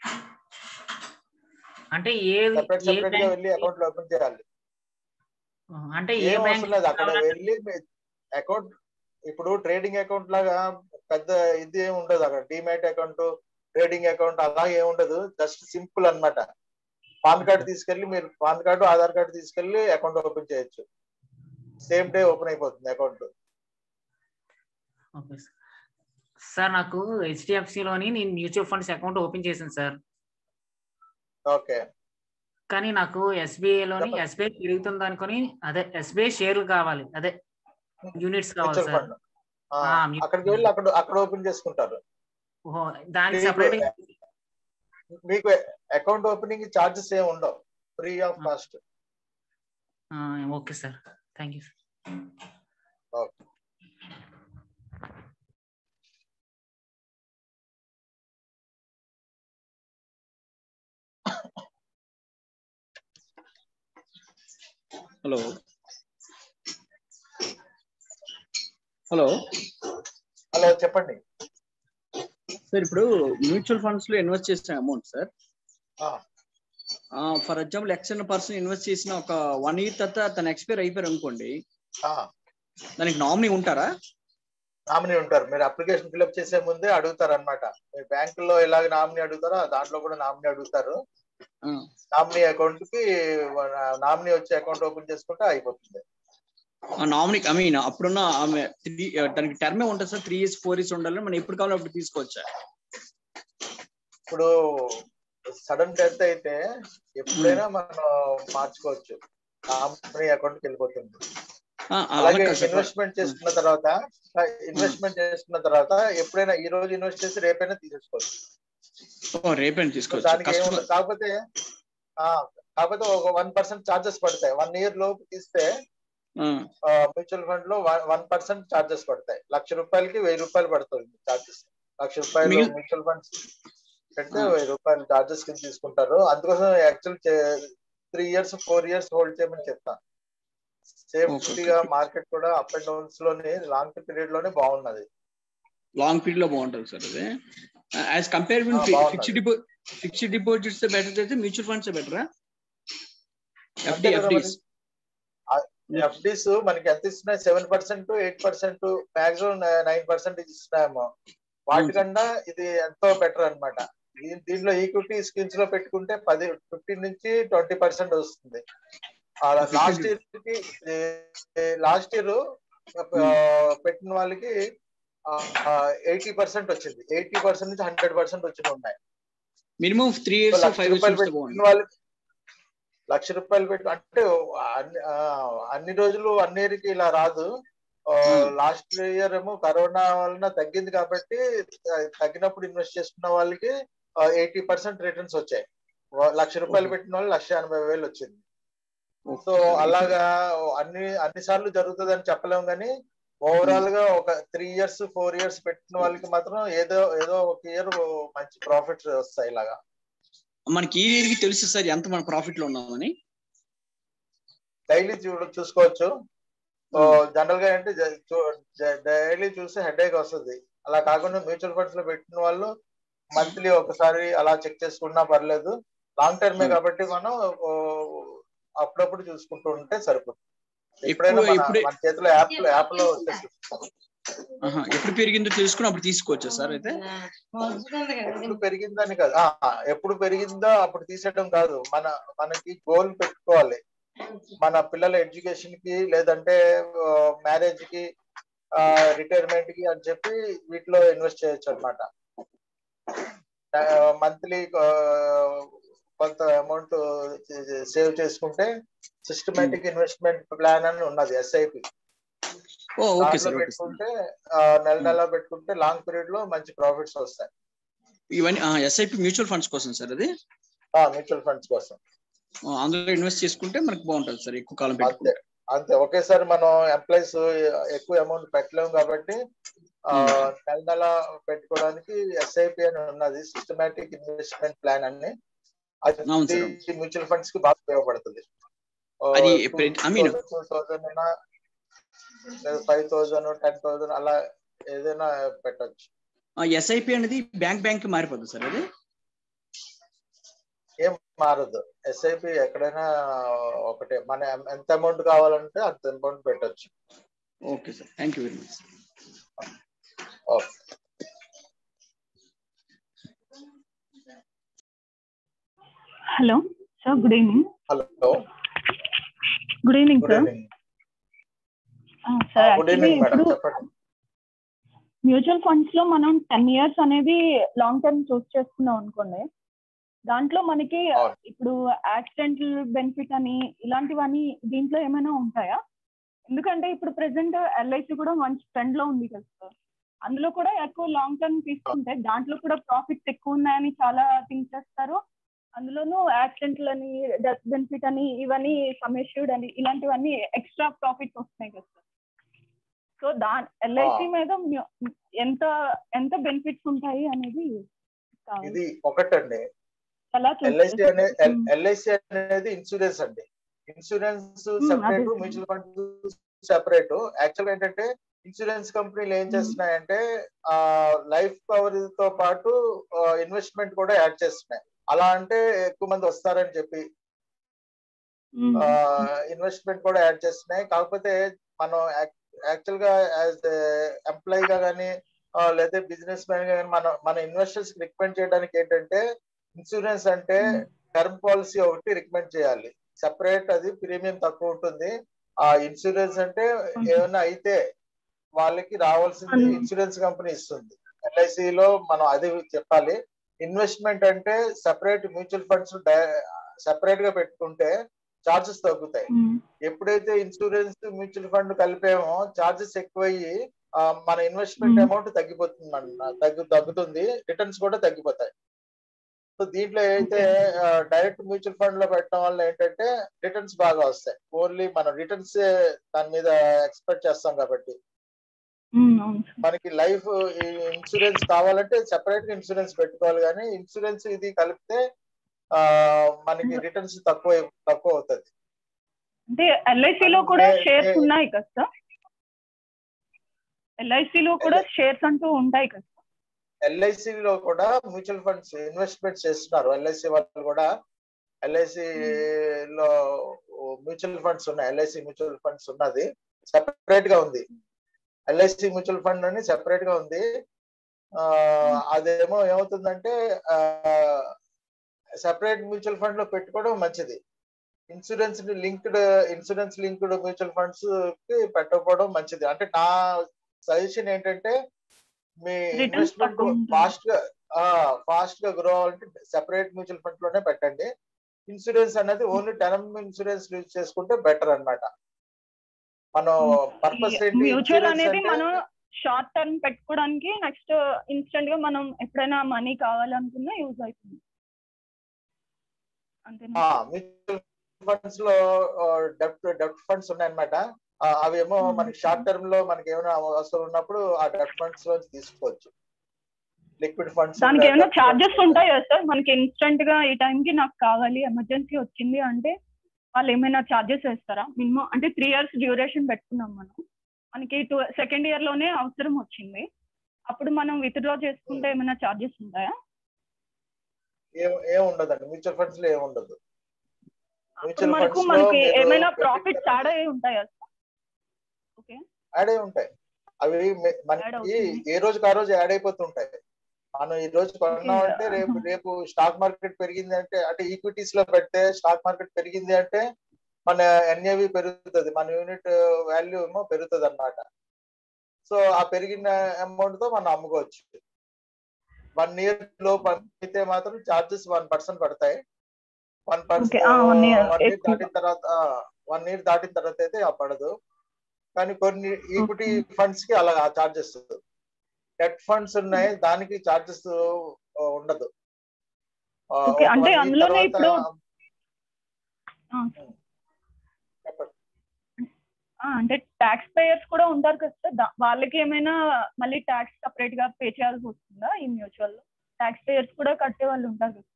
అంటే ఏది సెపరేట్ ఏ సెపరేట్ గా బ్యాంక్ వెళ్ళి అకౌంట్ ఓపెన్ చేయాలి అంటే ఏ ఏం బ్యాంక్ అవసరం లేదు అక్కడ వెళ్ళి అకౌంట్ ఇప్పుడు ట్రేడింగ్ అకౌంట్ లాగా పెద్ద ఇది ఏమి ఉండదు అక్కడ డిమాట్ అకౌంట్ ట్రేడింగ్ అకౌంట్ అలా ఏమి ఉండదు జస్ట్ సింపుల్ అన్నమాట పాన్ కార్డ్ తీసుకెళ్లి మీరు పాన్ కార్డు ఆధార్ కార్డు తీసుకెళ్లి అకౌంట్ ఓపెన్ చేయొచ్చు సేమ్ డే ఓపెన్ అయిపోతుంది అకౌంట్ ఓకే సార్ సార్ నాకు HDFC లోని నేను మ్యూచువల్ ఫండ్స్ అకౌంట్ ఓపెన్ చేశాను సార్ ఓకే కానీ నాకు SBI లోని చెప్పండి. ఎస్బీఐ పెరుగుతుంది అనుకుని అదే ఎస్బీఐ షేర్లు కావాలి అదే యూనిట్స్ కావాలి మ్యూచువల్ సార్ ఫండ్ ఆ, mutual అక్కడికి వెళ్ళి అక్కడ అక్కడ ఓపెన్ చేసుకుంటారు ఓహో, దానికి మీకు- సెపరేట్ మీకు అకౌంట్ ఓపెనింగ్ చార్జెస్ ఏమి ఉండవు free of cost okay sir thank you okay hello hello hello చెప్పండి సార్ ఇప్పుడు మ్యూచువల్ ఫండ్స్ లో ఇన్వెస్ట్ చేసిన అమౌంట్ సార్ ఆ, for example XN person invest చేసిన ఒక వన్ ఇయర్ తర్వాత తన ఎక్స్పైర్ అయిపోయారు అనుకోండి ఆ, దానికి నామినీ ఉంటారా నామినీ ఉంటారు మీరు అప్లికేషన్ ఫిల్అప్ చేసే ముందే అడుగుతారు అనమాట మీరు బ్యాంకులో ఎలాగ నామినీ అడుగుతారో దాంట్లో కూడా నామినీ అడుగుతారు ఆ, నామినీ అకౌంట్ కి నామినీ వచ్చే అకౌంట్ ఓపెన్ చేసుకుంటే అయిపోతుంది ఆ నామినీ ఐ మీన్ అప్పుడున్న ఆమె త్రీ దానికి టర్మే ఉంటుంది sir three years four years ఉండాలి మనం ఎప్పుడు కావాలో అప్పుడు తీసుకోవచ్చా ఇప్పుడు సడన్ డెత్ అయితే ఎప్పుడైనా మనం మార్చుకోవచ్చు నామినీ అకౌంట్ కి వెళ్ళిపోతుంది ఆ, ఆ, అలాగే అలా కాదు సార్. ఇన్వెస్ట్మెంట్ చేసుకున్న తర్వాత ఇన్వెస్ట్మెంట్ చేసుకున్న తర్వాత ఎప్పుడైనా ఈ రోజు ఇన్వెస్ట్ చేసి రేపైనా తీసేసుకోవచ్చు ఓ, రేపేనా తీసుకోవచ్చు దానికి కస్టమర్ ఏముండదు కాకపోతే ఆ, కాకపోతే ఒక వన్ పర్సెంట్ చార్జెస్ పడతాయి వన్ ఇయర్ లోపు తీస్తే మ్యూచువల్ ఫండ్ లో వన్ పర్సెంట్ చార్జెస్ పడతాయి లక్ష రూపాయలకి వెయ్యి రూపాయలు పడుతుంది చార్జెస్ లక్ష రూపాయలు మిగిలి- మ్యూచువల్ ఫండ్స్ పెడితే ఆ. వెయ్యి రూపాయలు చార్జెస్ కింద తీసుకుంటారు అందుకోసం actual three years four years hold చేయమని చెప్తాను సేఫ్టీగా మార్కెట్ కూడా అప్ అండ్ డౌన్స్ లోనే లాంగ్ పీరియడ్ లోనే బాగున్నది లాంగ్ పీరియడ్ లో బాగుంటుంది సార్ అది యాజ్ కంపేర్ ఆ, బాగుంటది. ఫిక్స్డ్ డిపో ఫిక్స్డ్ డిపాజిట్స్ బెటర్ అయితే మ్యూచువల్ ఫండ్స్ బెటరా అంతే ఎఫ్డి కదా ఎఫ్డిస్ ఎఫ్డీస్ మనకి ఎంత ఇస్తున్నాయి seven percent eight percent maximum nine percent ఇస్తున్నాయేమో వాటికన్నా ఇది ఎంతో బెటర్ అన్నమాట దీ- దీంట్లో ఈక్విటీ స్కీమ్స్ లో పెట్టుకుంటే పది ఫిఫ్టీన్ నుంచి ట్వంటీ పర్సెంట్ వస్తుంది లాస్ట్ ఇయర్ కి లాస్ట్ ఇయర్ పెట్టిన వాళ్ళకి ఎయిటీ పర్సెంట్ వచ్చింది ఎయిటీ పర్సెంట్ నుంచి హండ్రెడ్ పర్సెంట్ వచ్చిన ఉన్నాయి మినిమం త్రీ ఇయర్స్ లక్ష ఫైవ్ రూపాయలు ఇయర్స్ పెట్టిన బాగుంది వాళ్ళకి లక్ష రూపాయలు పెట్టి అంటే అన్ని ఆ, అన్ని రోజులు అన్ని ఇయర్కి ఇలా రాదు Hmm. లాస్ట్ ఇయర్ ఏమో కరోనా వలన తగ్గింది కాబట్టి ఆ, తగ్గినప్పుడు ఇన్వెస్ట్ చేసుకున్న వాళ్ళకి ఎయిటీ పర్సెంట్ రిటర్న్స్ వచ్చాయి వా- లక్ష రూపాయలు Okay. పెట్టిన వాళ్ళు లక్ష ఎనభై వేలు వచ్చింది సో Okay. అలాగా అన్ని అన్ని సార్లు జరుగుతుంది అని చెప్పలేము కానీ ఓవరాల్ గా ఒక త్రీ ఇయర్స్ ఫోర్ ఇయర్స్ పెట్టిన వాళ్ళకి మాత్రం ఏదో ఏదో ఒక ఇయర్ మంచి ప్రాఫిట్స్ వస్తాయి ఇలాగా మనకి ఈ ఇయర్ కి తెలుసు సార్ ఎంత మన ప్రాఫిట్ లో ఉన్నామని డైలీ చూ చూసుకోవచ్చు జనరల్ గా అంటే డైలీ చూస్తే హెడ్ ఏక్ వస్తుంది అలా కాకుండా మ్యూచువల్ ఫండ్స్ లో పెట్టిన వాళ్ళు మంత్లీ ఒకసారి అలా చెక్ చేసుకున్నా పర్లేదు లాంగ్ టర్మే Hmm. కాబట్టి మనం ఓ, అప్పుడప్పుడు చూసుకుంటూ ఉంటే సరిపోతుంది ఎక్కువ ఎప్పుడైనా మన ఇప్పుడే మన చేతిలో యాప్ యాప్ లో వచ్చేస్తుంది ఆహా, ఎప్పుడు పెరిగిందో తెలుసుకుని అప్పుడు తీసుకోవచ్చా సార్ అయితే ఎప్పుడు పెరిగిందని కాదు ఆ, ఎప్పుడు పెరిగిందో అప్పుడు తీసేయడం కాదు మన మనకి గోల్ పెట్టుకోవాలి మన పిల్లల ఎడ్యుకేషన్ కి లేదంటే మ్యారేజ్ కి రిటైర్మెంట్ కి అని చెప్పి వీటిలో ఇన్వెస్ట్ చేయొచ్చు అనమాట మంత్లీ కొంత అమౌంట్ సేవ్ చేసుకుంటే సిస్టమేటిక్ ఇన్వెస్ట్మెంట్ ప్లాన్ అని ఉన్నది ఎస్ఐపి ఓ ఓకే దాంట్లో సార్ ఓకే సార్ పెట్టుకుంటే ఆ, నెల నెల పెట్టుకుంటే లాంగ్ పీరియడ్ లో మంచి ప్రాఫిట్స్ వస్తాయి ఇవన్నీ ఎస్ఐపి మ్యూచువల్ ఫండ్స్ కోసం సార్ అది మ్యూచువల్ ఫండ్స్ కోసం ఆ, అందులో ఇన్వెస్ట్ చేసుకుంటే మనకు బాగుంటుంది సార్ ఎక్కువ కాలం అంతే పెట్టుకుంటే అంతే ఒకేసారి మనం ఎంప్లాయీస్ ఎక్కువ అమౌంట్ పెట్టలేము కాబట్టి ఆ, నెల నెల పెట్టుకోవడానికి ఎస్ఐపి అని ఉన్నది సిస్టమేటిక్ ఇన్వెస్ట్మెంట్ ప్లాన్ అని అవును అది సార్. మ్యూచువల్ ఫండ్స్ కి బాగా ఉపయోగపడుతుంది అది ఎప్పుడు- I mean- టూ థౌసండ్ అయినా ఫైవ్ థౌసండ్ టెన్ థౌసండ్ అలా ఏదైనా పెట్టచ్చు ఎస్ఐపి అనేది బ్యాంక్ బ్యాంక్ మారిపోతుంది సార్ అది ఏం మారదు ఎస్ఐపి ఎక్కడైనా ఒకటే మన ఎంత అమౌంట్ కావాలంటే అంత అమౌంట్ పెట్టచ్చు okay sir thank you very much okay hello sir good evening hello good evening good sir evening sir good actually evening madam ఇప్పుడు చెప్పండి మ్యూచువల్ ఫండ్స్ లో మనం టెన్ ఇయర్స్ అనేది లాంగ్ టర్మ్ చూస్ చేసుకున్నాం అనుకోండి దాంట్లో మనకి అవును. ఇప్పుడు యాక్సిడెంటల్ బెనిఫిట్ అని ఇలాంటివన్నీ దీంట్లో ఏమైనా ఉంటాయా ఎందుకంటే ఇప్పుడు ప్రెసెంట్ ఎల్ఐసి కూడా మంచి ట్రెండ్ లో ఉంది కదా సార్ అందులో కూడా ఎక్కువ లాంగ్ టర్మ్ తీసుకుంటే దాంట్లో కూడా ప్రాఫిట్స్ ఎక్కువ ఉన్నాయని చాలా థింక్ చేస్తారు అందులోనూ యాక్సిడెంట్లు అని డెత్ బెనిఫిట్ అని ఇవన్నీ సమ్మెష్యూడ్ అని ఇలాంటివన్నీ ఎక్స్ట్రా ప్రాఫిట్స్ వస్తున్నాయి కదా సార్ సో దా ఎల్ఐసి మీద మ్యూ- ఎంత ఎంత బెనిఫిట్స్ ఉంటాయి అనేది కావాలి. ఇది ఒకటండి ఎలా చూస్తారు? ఎల్ఐసి అనే ఉమ్, ఎల్ఐసి అనేది ఇన్సూరెన్స్ అండి ఇన్సూరెన్స్ అదే separate sir. Mutual fund separate actual ఏంటంటే ఇన్సూరెన్స్ కంపెనీలు ఏం మ్మ్. చేస్తున్నాయంటే ఆ లైఫ్ కవర్ తో పాటు ఇన్వెస్ట్మెంట్ కూడా యాడ్ చేస్తున్నాయి అలా అంటే ఎక్కువ మంది వస్తారని చెప్పి ఉమ్, ఇన్వెస్ట్మెంట్ కూడా యాడ్ చేస్తున్నాయి కాకపోతే మనం యాక్చువల్ గా యాజ్ ఎంప్లాయీ గా కానీ లేదా బిజినెస్ మ్యాన్ గా కానీ మన మన ఇన్వెస్టర్స్ రికమెండ్ చేయడానికి ఏంటంటే ఇన్సూరెన్స్ అంటే మ్మ్. టర్మ్ పాలసీ ఒకటి రికమెండ్ చేయాలి సెపరేట్ అది ప్రీమియం తక్కువ ఉంటుంది ఆ ఇన్సూరెన్స్ అంటే మ్మ్. ఏమైనా అయితే వాళ్ళకి రావాల్సింది మ్మ్. ఇన్సూరెన్స్ కంపెనీ ఇస్తుంది ఎల్ఐసి లో మనం అది చెప్పాలి ఇన్వెస్ట్మెంట్ అంటే సెపరేట్ మ్యూచువల్ ఫండ్స్ సెపరేట్ గా పెట్టుకుంటే చార్జెస్ తగ్గుతాయి ఉమ్, ఎప్పుడైతే ఇన్సూరెన్స్ మ్యూచువల్ ఫండ్ కలిపామో చార్జెస్ ఎక్కువయ్యి ఆ, మన ఇన్వెస్ట్మెంట్ మ్మ్. అమౌంట్ తగ్గిపోతుంది అన్న తగ్గు తగ్గుతుంది రిటర్న్స్ కూడా తగ్గిపోతాయి సో దీంట్లో అయితే డైరెక్ట్ మ్యూచువల్ ఫండ్ లో పెట్టడం వల్ల ఏంటంటే రిటర్న్స్ బాగా వస్తాయి ఓన్లీ మనం రిటర్న్స్ దాని మీద ఎక్స్పెక్ట్ చేస్తాం కాబట్టి ఉమ్, అవును సార్. మనకి లైఫ్ ఇన్సూరెన్స్ కావాలంటే సెపరేట్ గా ఇన్సూరెన్స్ పెట్టుకోవాలి కానీ ఇన్సూరెన్స్ ఇది కలిపితే ఆ మనకి రిటర్న్స్ తక్కువ తక్కువ అవుతుంది అంటే ఎల్ఐసి లో కూడా అంటే- షేర్స్ ఉన్నాయి కదా సార్ ఎల్ఐసి లో కూడా షేర్స్ అంటూ ఉంటాయి కదా సార్ ఎల్ఐసి లో కూడా మ్యూచువల్ ఫండ్స్ ఇన్వెస్ట్మెంట్ చేస్తున్నారు ఎల్ఐసి వాళ్ళు కూడా ఎల్ఐసి లో మ్యూచువల్ ఫండ్స్ ఉన్నాయి ఎల్ఐసి మ్యూచువల్ ఫండ్స్ ఉన్నది సెపరేట్ గా ఉంది ఎల్ఐసి మ్యూచువల్ ఫండ్ అని సెపరేట్ గా ఉంది ఆ, అదేమో ఏమవుతుందంటే సెపరేట్ మ్యూచువల్ ఫండ్ లో పెట్టుకోవడం మంచిది insurance linked insurance linked mutual funds కి పెట్టకపోవడం మంచిది అంటే నా సజెషన్ ఏంటంటే మీ Returns ఇన్వెస్ట్మెంట్ తక్కువ ఉంటుంది. ఫాస్ట్ గా ఫాస్ట్ గా గ్రో అవ్వాలంటే సెపరేట్ మ్యూచువల్ ఫండ్ లోనే పెట్టండి ఇన్సూరెన్స్ అనేది ఓన్లీ టర్మ్ ఇన్సూరెన్స్ యూజ్ చేసుకుంటే బెటర్ అన్నమాట మనం పర్పస్ ఏంటి మ్యూచువల్ ఇన్సూరెన్స్ అనేది అంటే మనం షార్ట్ టర్మ్ పెట్టుకోవడానికి నెక్స్ట్ ఇన్స్టెంట్ గా మనం ఎప్పుడైనా మనీ కావాలనుకున్నా యూజ్ అవుతుంది అంతేనా మ్యూచువల్ ఫండ్స్ లో డెప్ట్ డెప్ట్ ఫండ్స్ ఉన్నాయన్నమాట ఆ, అవేమో Hmm. మనకి షార్ట్ టర్మ్ లో మనకి ఏమైనా అవసరం ఉన్నప్పుడు ఆ డెప్ట్ ఫండ్స్ లో తీసుకోవచ్చు లిక్విడ్ ఫండ్స్ దానికి ఏమైనా చార్జెస్ ఉంటాయా సార్ మనకి ఇన్స్టెంట్ గా ఈ time కి నాకు కావాలి ఎమర్జెన్సీ వచ్చింది అంటే వాళ్ళు ఏమైనా చార్జెస్ వేస్తారా మినిమం అంటే త్రీ ఇయర్స్ డ్యూరేషన్ పెట్టుకున్నాం మనం మనకి టూ సెకండ్ ఇయర్ లోనే అవసరం వచ్చింది అప్పుడు మనం విత్డ్రా చేసుకుంటే ఏమైనా చార్జెస్ ఉంటాయా ఏం ఏం ఉండదండి మ్యూచువల్ ఫండ్స్ లో ఏం ఉండదు అప్పుడు మ్యూచువల్ మనకు ఫండ్స్ లో మనకి మీరు ఏమైనా పెట్టిన ప్రాఫిట్స్ యాడ్ అయ్యి ఉంటాయా సార్ ఓకే యాడ్ అయి ఉంటాయి అవి మె- Add మనకి అవుతుంది. ఏ రోజుకి ఆ రోజు యాడ్ అయిపోతుంటాయి మనం ఈ రోజు కొన్నామంటే Okay. రేపు రేపు స్టాక్ మార్కెట్ పెరిగింది అంటే అంటే ఈక్విటీస్ లో పెడితే స్టాక్ మార్కెట్ పెరిగింది అంటే మన ఎన్ఏవి పెరుగుతుంది మన యూనిట్ వాల్యూ ఏమో పెరుగుతుంది అనమాట సో ఆ పెరిగిన అమౌంట్ తో మనం అమ్ముకోవచ్చు వన్ ఇయర్ లోపు అయితే మాత్రం చార్జెస్ వన్ పర్సెంట్ పడతాయి one percent Okay, ah, one year one year ఎక్కువ. దాటిన తర్వాత వన్ ఇయర్ దాటిన తర్వాత అయితే ఆ పడదు కానీ కొన్ని ఈక్విటీ ఫండ్స్ కి అలా చార్జెస్ డెట్ ఫండ్స్ ఉన్నాయి దానికి చార్జెస్ ఉండదు ఆ, Okay, ఒక అంటే one year అందులోనే తర్వాత- ఇప్పుడు- ఆ, చెప్పండి. ఆ, అంటే ట్యాక్స్ పేయర్స్ కూడా ఉంటారు కదా సార్ దా- వాళ్ళకి ఏమైనా మళ్ళీ ట్యాక్స్ సపరేట్ గా పే చేయాల్సి వస్తుందా ఈ మ్యూచువల్ లో ట్యాక్స్ పేయర్స్ కూడా కట్టే వాళ్ళు ఉంటారు కదా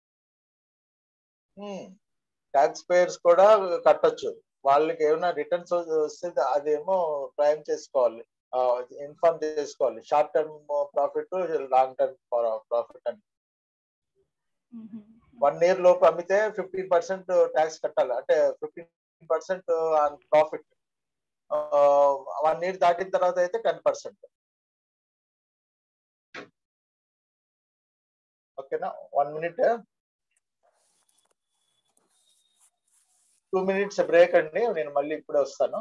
ట్యాక్స్ పేయర్స్ కూడా కట్టొచ్చు వాళ్ళకి ఏమైనా రిటర్న్స్ వస్తే అదేమో క్లైమ్ చేసుకోవాలి ఇన్ఫార్మ్ చేసుకోవాలి short term profit long term profit అని మ్మ్. వన్ ఇయర్ లోపు అమ్మితే ఫిఫ్టీన్ పర్సెంట్ ట్యాక్స్ కట్టాలి అంటే fifteen percent profit one year దాటిన తర్వాత అయితే టెన్ పర్సెంట్ ఓకేనా one minute two minutes break అండి నేను మళ్ళీ ఇప్పుడే వస్తాను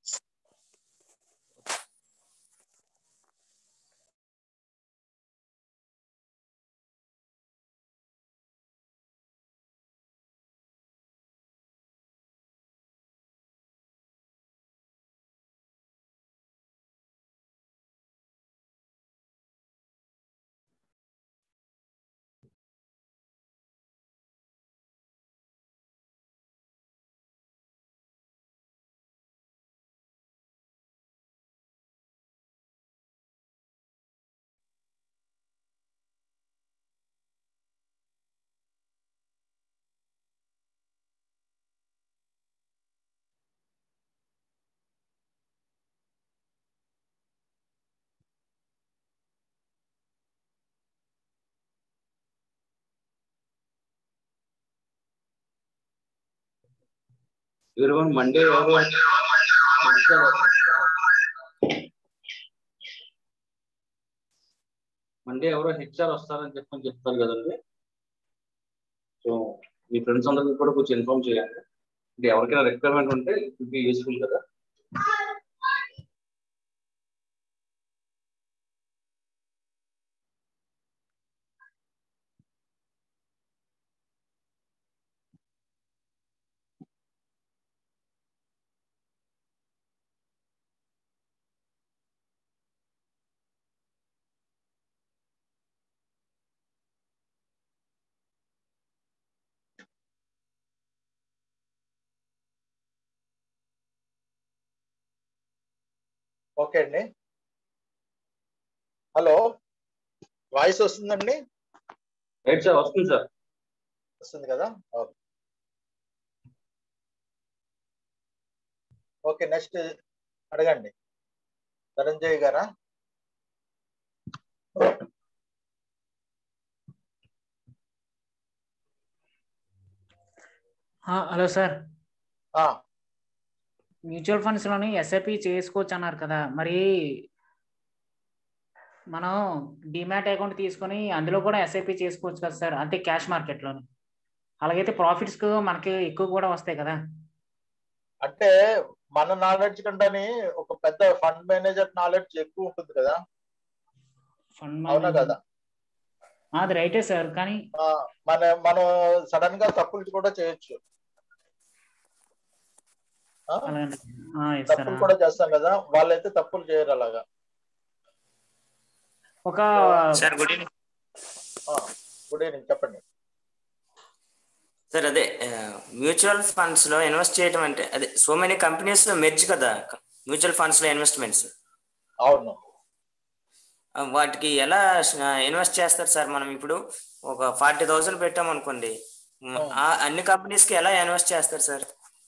everyone monday ఎవరో మండే ఎవరో హెచ్ఆర్ వస్తారని చెప్పని చెప్తారు కదండి సో మీ ఫ్రెండ్స్ అందరికి కూడా కొంచెం ఇన్ఫార్మ్ చేయాలి అంటే ఎవరికైనా రిక్వైర్మెంట్ ఉంటే ఇట్ బి యూస్ఫుల్ కదా ఓకే అండి హలో వాయిస్ వస్తుందండి రైట్ సార్ వస్తుంది సార్ వస్తుంది కదా ఓకే ఓకే నెక్స్ట్ అడగండి ధనంజయ్ గారా హలో సార్ ఆ, మ్యూచువల్ ఫండ్స్ లోని ఎస్ఐపి చేసుకోవచ్చు అన్నారు కదా మరి మనం డిమాట్ అకౌంట్ తీసుకొని అందులో కూడా ఎస్ఐపి చేసుకోవచ్చు కదా సార్ అంటే క్యాష్ మార్కెట్ లోని అలాగైతే ప్రాఫిట్స్ మనకి ఎక్కువ కూడా వస్తాయి కదా అంటే మన నాలెడ్జ్ కంటే ఒక పెద్ద ఫండ్ మేనేజర్ నాలెడ్జ్ ఎక్కువ ఉంటుంది కదా ఫండ్ అవునా కదా అది రైటే సార్ కానీ ఆ, మన మనం సడన్ గా తప్పులు కూడా చేయొచ్చు ఆ, అలాగే ఆ, yes sir. తప్పులు కూడా చేస్తాం కదా వాళ్ళైతే తప్పులు చేయరు అలాగా ఒక sir good evening good evening చెప్పండి సార్ అదే మ్యూచువల్ ఫండ్స్ లో ఇన్వెస్ట్ చేయడం అంటే అదే సో మెనీ కంపెనీస్ లో మెర్జ్ కదా మ్యూచువల్ ఫండ్స్ లో ఇన్వెస్ట్మెంట్స్ అవును వాటికి ఎలా ఇన్వెస్ట్ చేస్తారు సార్ మనం ఇప్పుడు ఒక ఫార్టీ థౌసండ్ పెట్టాం అనుకోండి మ్, ఆ అన్ని కంపెనీస్ కి ఎలా ఇన్వెస్ట్ చేస్తారు సార్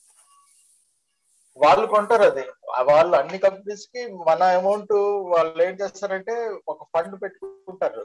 వాళ్ళు కొంటారు అది ఆ వాళ్ళు అన్ని కంపెనీస్ కి మన అమౌంట్ వాళ్ళు ఏం చేస్తారంటే ఒక ఫండ్ పెట్టుకుంటారు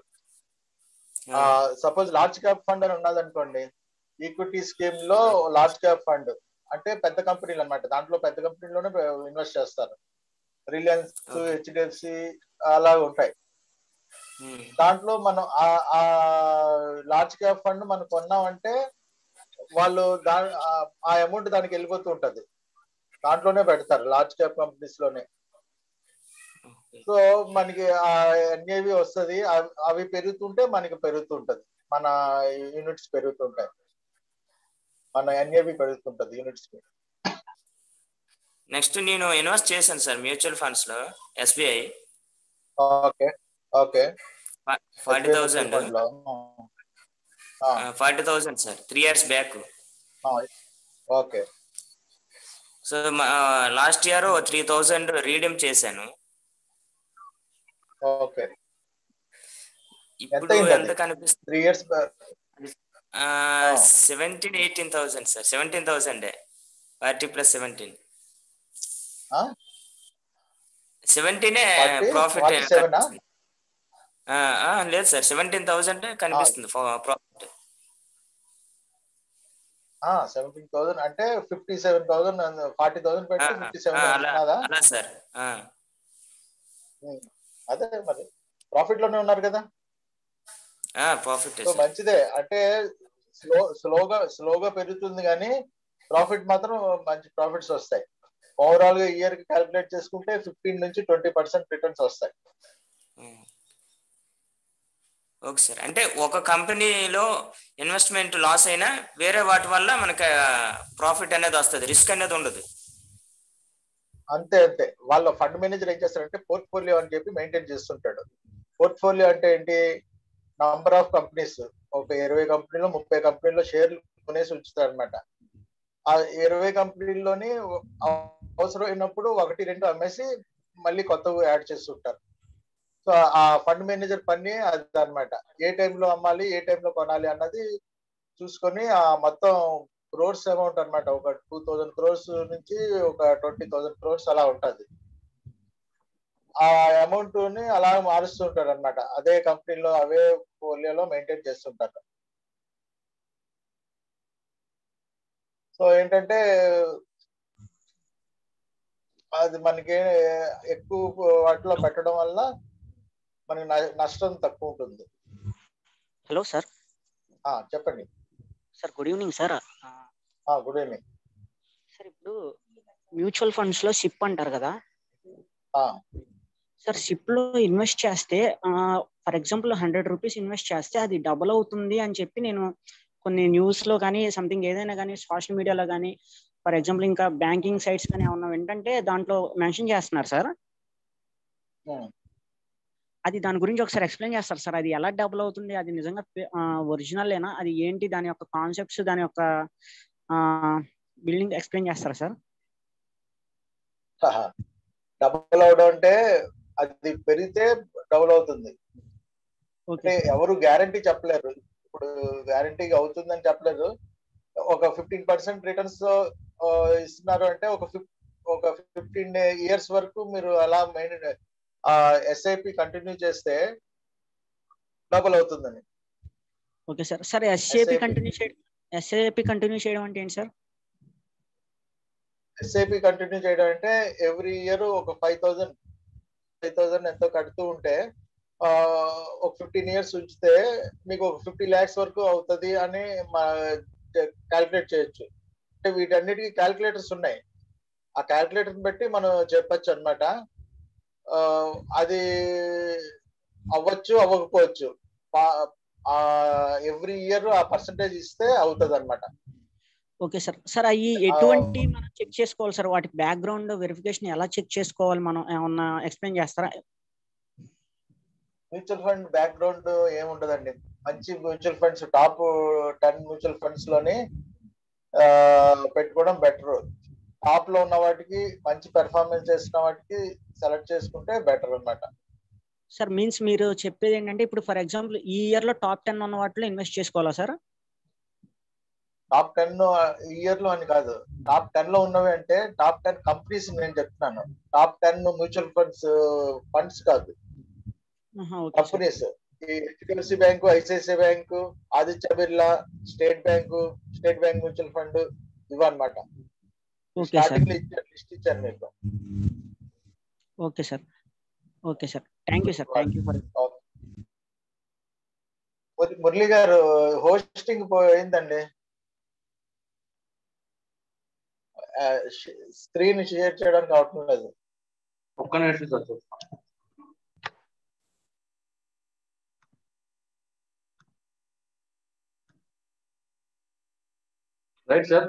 సపోజ్ లార్జ్ క్యాప్ ఫండ్ అని ఉన్నది అనుకోండి ఈక్విటీ స్కీమ్ లో లార్జ్ క్యాప్ ఫండ్ అంటే పెద్ద కంపెనీలు అన్నమాట దాంట్లో పెద్ద కంపెనీలోనే ఇన్వెస్ట్ చేస్తారు రిలయన్స్ Okay. హెచ్డిఎఫ్సి అలా ఉంటాయి ఉమ్, దాంట్లో మనం ఆ- ఆ లార్జ్ క్యాప్ ఫండ్ మనం కొన్నామంటే వాళ్ళు దా ఆ- ఆ అమౌంట్ దానికి వెళ్ళిపోతూ ఉంటది దాంట్లోనే పెడతారు లార్జ్ క్యాప్ కంపెనీస్ లోనే okay. సో మనకి ఆ ఎన్ఏవి వస్తుంది అవి పెరుగుతుంటే మనకి పెరుగుతుంటది మన యూనిట్స్ పెరుగుతుంటాయి మన ఎన్ఏవి పెరుగుతుంటది యూనిట్స్ కి నెక్స్ట్ నేను ఇన్వెస్ట్ చేశాను సార్ మ్యూచువల్ ఫండ్స్ లో SBI okay okay forty thousand ఆ, forty thousand sir three years back ఆ, okay so last year three thousand redeem చేశాను ఓకే ఇప్పుడు అయింది ఎంత అది? కనిపిస్తుంది three years seventeen eighteen thousand sir seventeen thousand forty plus seventeen సెవెంటీనే 40, ప్రాఫిట్ 47 ఆ? లేదు సార్ సెవెంటీన్ థౌసండ్ కనిపిస్తుంది ప్రాఫిట్ సెవెంటీన్ థౌసండ్ అంటే fifty seven thousand forty thousand పెట్టి ఫిఫ్టీ సెవెన్ అలా కాదా అలా సార్ ఆ, అదే మరి ప్రాఫిట్ లోనే ఉన్నారు కదా ఆ, ప్రాఫిట్ సో సార్ మంచిదే అంటే స్లో స్లోగా స్లోగా పెరుగుతుంది కానీ ప్రాఫిట్ మాత్రం మంచి ప్రాఫిట్స్ వస్తాయి ఓవరాల్ గా ఇయర్ కి క్యాలిక్యులేట్ చేసుకుంటే ఫిఫ్టీన్ నుంచి ట్వంటీ పర్సెంట్ రిటర్న్స్ వస్తాయి ఓకే సార్ అంటే ఒక కంపెనీలో ఇన్వెస్ట్మెంట్ లాస్ అయినా వేరే వాటి వల్ల మనకి ప్రాఫిట్ అనేది వస్తుంది రిస్క్ అనేది ఉండదు అంతే అంతే వాళ్ళ ఫండ్ మేనేజర్ ఏం చేస్తారంటే పోర్ట్ఫోలియో అని చెప్పి మెయింటైన్ చేస్తుంటాడు పోర్ట్ఫోలియో అంటే ఏంటి నంబర్ ఆఫ్ కంపెనీస్ ఒక ఇరవై కంపెనీలో ముప్పై కంపెనీలో షేర్లు కొనేసి ఉంచుతారు అనమాట ఆ ఇరవై కంపెనీల్లోని అవసరమైనప్పుడు ఒకటి రెండు అమ్మేసి మళ్ళీ కొత్తవి యాడ్ చేస్తుంటారు సో ఆ ఫండ్ మేనేజర్ పని అది అనమాట ఏ టైంలో అమ్మాలి ఏ టైంలో కొనాలి అన్నది చూసుకొని ఆ మొత్తం క్రోర్స్ అమౌంట్ అన్నమాట ఒక టూ థౌజండ్ క్రోర్స్ నుంచి ఒక ట్వంటీ థౌజండ్ క్రోర్స్ అలా ఉంటది ఆ అమౌంట్ ని అలా మారుస్తుంటారు అనమాట అదే కంపెనీలో అవే పోలియోలో మెయింటైన్ చేస్తుంటారు సో ఏంటంటే అది మనకి ఎక్కువ వాటిలో పెట్టడం వల్ల మనకి న- నష్టం తక్కువ ఉంటుంది హలో సార్ ఆ చెప్పండి సార్ గుడ్ ఈవినింగ్ సార్ ఆ గుడ్ ఈవినింగ్ సార్ ఇప్పుడు మ్యూచువల్ ఫండ్స్ లో షిప్ అంటారు కదా ఆ. సార్ షిప్ లో ఇన్వెస్ట్ చేస్తే for example hundred rupees invest చేస్తే అది డబుల్ అవుతుంది అని చెప్పి నేను కొన్ని న్యూస్ లో కానీ సంథింగ్ ఏదైనా కానీ సోషల్ మీడియాలో కానీ ఫర్ ఎగ్జాంపుల్ ఇంకా బ్యాంకింగ్ సైట్స్ కానీ ఏమన్నా ఏంటంటే దాంట్లో మెన్షన్ చేస్తున్నారు సార్ Hmm. అది దాని గురించి ఒకసారి ఎక్స్ప్లెయిన్ చేస్తారు సార్ అది ఎలా డబుల్ అవుతుంది అది నిజంగా ఒరిజినల్ ఏనా అది ఏంటి దాని యొక్క కాన్సెప్ట్స్ దాని యొక్క బిల్డింగ్ ఎక్స్ప్లెయిన్ చేస్తారా సార్ డబుల్ అవడం అంటే అది పెరిగితే డబుల్ అవుతుంది ఓకే అంటే ఎవరు గ్యారంటీ చెప్పలేరు ఇప్పుడు గ్యారంటీ అవుతుందని చెప్పలేరు ఒక ఫిఫ్టీన్ పర్సెంట్ రిటర్న్స్ ఇస్తున్నారు అంటే ఒక ఫిఫ్ ఒక ఫిఫ్టీన్ ఇయర్స్ వరకు మీరు అలా మెయిన్ ఎస్ఐపి కంటిన్యూ చేస్తే డబుల్ అవుతుందని okay sir sir SAP SAP. Continue చేయడం ఎస్ఏపి కంటిన్యూ చేయడం అంటే ఏంటి సార్ ఎస్ఐపి కంటిన్యూ చేయడం అంటే ఎవ్రీ ఇయర్ ఒక ఫైవ్ థౌసండ్ ఫైవ్ థౌసండ్ ఎంతో కడుతూ ఉంటే ఆ, ఒక ఫిఫ్టీన్ ఇయర్స్ ఉంచితే మీకు ఒక ఫిఫ్టీ ల్యాక్స్ వరకు అవుతుంది అని క్యాల్కులేట్ చేయొచ్చు అంటే వీటన్నిటికీ క్యాల్కులేటర్స్ ఉన్నాయి ఆ క్యాల్కులేటర్ బట్టి మనం చెప్పొచ్చు అనమాట అది అవ్వచ్చు అవ్వకపోవచ్చు ఎవ్రీ ఇయర్ ఆ పర్సంటేజ్ ఇస్తే అవుతుంది అనమాట ఓకే సార్ సార్ అవి ఎటువంటి మనం చెక్ చేసుకోవాలి సార్ వాటి బ్యాక్గ్రౌండ్ వెరిఫికేషన్ ఎలా చెక్ చేసుకోవాలి మనం ఏమన్నా ఎక్స్ప్లెయిన్ చేస్తారా మ్యూచువల్ ఫండ్ బ్యాక్గ్రౌండ్ ఏముండదండి మంచి mutual funds top ten mutual funds లోని ఆ, పెట్టుకోవడం బెటర్ టాప్ లో ఉన్న వాటికి మంచి పెర్ఫార్మెన్స్ చేసిన వాటికి సెలెక్ట్ చేసుకుంటే బెటర్ అన్నమాట సార్ మీన్స్ మీరు చెప్పేది ఏంటంటే ఇప్పుడు ఫర్ ఎగ్జాంపుల్ ఈ ఇయర్ లో టాప్ టెన్ ఉన్న వాటిలో ఇన్వెస్ట్ చేసుకోవాలా సార్ టాప్ టెన్ ఇయర్ లో అని కాదు టాప్ టెన్ లో ఉన్నవి అంటే టాప్ టెన్ కంపెనీస్ నేను చెప్తున్నాను top ten mutual funds funds కాదు ఓకే సార్ కంపెనీస్ ఈ HDFC bank ICICI bank Aditya Birla state bank state bank mutual fund ఇవన్నమాట ఓకే సార్ స్టార్టింగ్ లో ఇచ్చాను లిస్ట్ ఇచ్చాను మీకు okay sir okay sir thank you sir thank you for Murali- Murali గారు hosting పోయిందండి screen share చేయడానికి అవటం లేదు ఒక్క నిమిషం సార్ చూస్తాం రైట్ సార్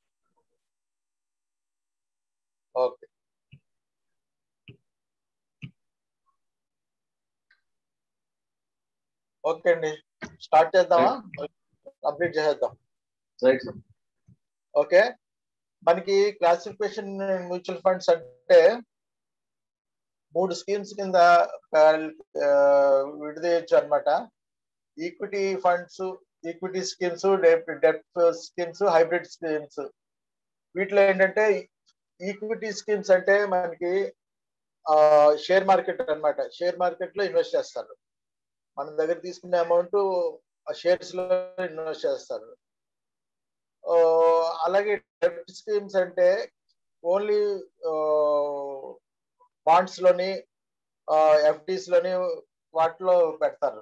ఓకే ఓకే అండి స్టార్ట్ చేద్దామా కంప్లీట్ చేసేద్దాం రైట్ సార్ ఓకే మనకి క్లాసిఫికేషన్ మ్యూచువల్ ఫండ్స్ అంటే మూడు స్కీమ్స్ కింద ఆ, విడదీయచ్చు అనమాట equity funds equity schemes debt schemes hybrid schemes వీటిలో ఏంటంటే ఈక్విటీ స్కీమ్స్ అంటే మనకి షేర్ మార్కెట్ అన్నమాట షేర్ మార్కెట్ లో ఇన్వెస్ట్ చేస్తారు మన దగ్గర తీసుకునే అమౌంట్ షేర్స్ లో ఇన్వెస్ట్ చేస్తారు ఆ, అలాగే డెప్ట్ స్కీమ్స్ అంటే ఓన్లీ బాండ్స్ లోని ఎఫ్డీస్ లోని వాటిలో పెడతారు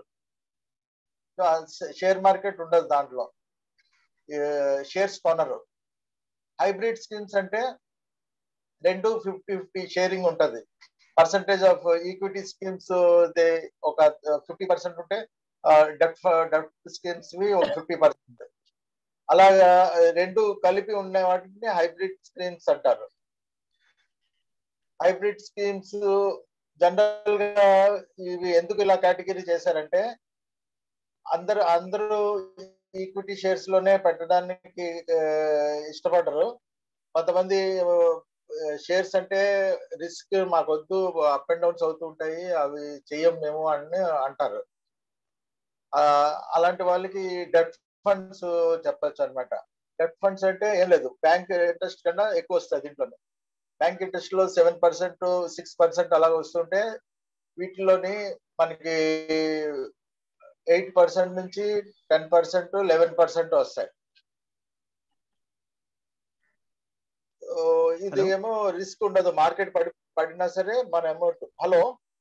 షేర్ మార్కెట్ ఉండదు దాంట్లో షేర్స్ కొనరు హైబ్రిడ్ స్కీమ్స్ అంటే రెండు ఫిఫ్టీ ఫిఫ్టీ షేరింగ్ ఉంటది పర్సంటేజ్ ఆఫ్ ఈక్విటీ స్కీమ్స్ ఒక ఫిఫ్టీ పర్సెంట్ ఉంటే డెట్ డెట్ స్కీమ్స్ ఒక ఫిఫ్టీ పర్సెంట్ అలాగా రెండు కలిపి ఉండే వాటిని హైబ్రిడ్ స్కీమ్స్ అంటారు హైబ్రిడ్ స్కీమ్స్ జనరల్ గా ఇవి ఎందుకు ఇలా కేటగిరీ చేశారంటే అందరు అందరూ ఈక్విటీ షేర్స్ లోనే పెట్టడానికి ఆ, ఇష్టపడరు కొంతమంది షేర్స్ అంటే రిస్క్ మాకొద్దు అప్ అండ్ డౌన్స్ అవుతూ ఉంటాయి అవి చెయ్యం మేము అని అంటారు ఆ, అలాంటి వాళ్ళకి డెట్ ఫండ్స్ చెప్పొచ్చు అనమాట డెట్ ఫండ్స్ అంటే ఏం లేదు బ్యాంక్ ఇంట్రెస్ట్ కన్నా ఎక్కువ వస్తుంది దీంట్లోనే బ్యాంక్ ఇంట్రెస్ట్ లో సెవెన్ పర్సెంట్ సిక్స్ పర్సెంట్ అలాగ వస్తుంటే వీటిలోని మనకి ఎయిట్ పర్సెంట్ నుంచి టెన్ పర్సెంట్ లెవెన్ పర్సెంట్ వస్తాయి ఓ, ఇది Hello? ఏమో రిస్క్ ఉండదు మార్కెట్ పడి పడినా సరే మన అమౌంట్ హలో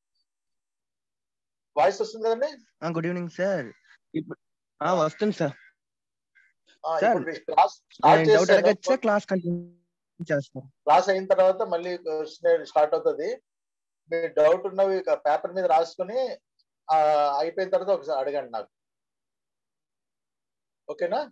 వాయిస్ వస్తుంది కదండి గుడ్ ఈవినింగ్ సార్ ఇప్పుడు ఆ, వస్తుంది సార్ ఆ, Sir, ఇప్పుడు క్లాస్ స్టార్ట్ డౌట్ అడగచ్చా చేస్తాను క్లాస్ కంటిన్యూ చేస్తారు క్లాస్ అయిన తర్వాత మళ్ళీ స్టార్ట్ అవుతుంది మీ డౌట్ ఉన్నవి పేపర్ మీద రాసుకొని ఆ, అయిపోయిన తర్వాత ఒకసారి అడగండి నాకు ఓకేనా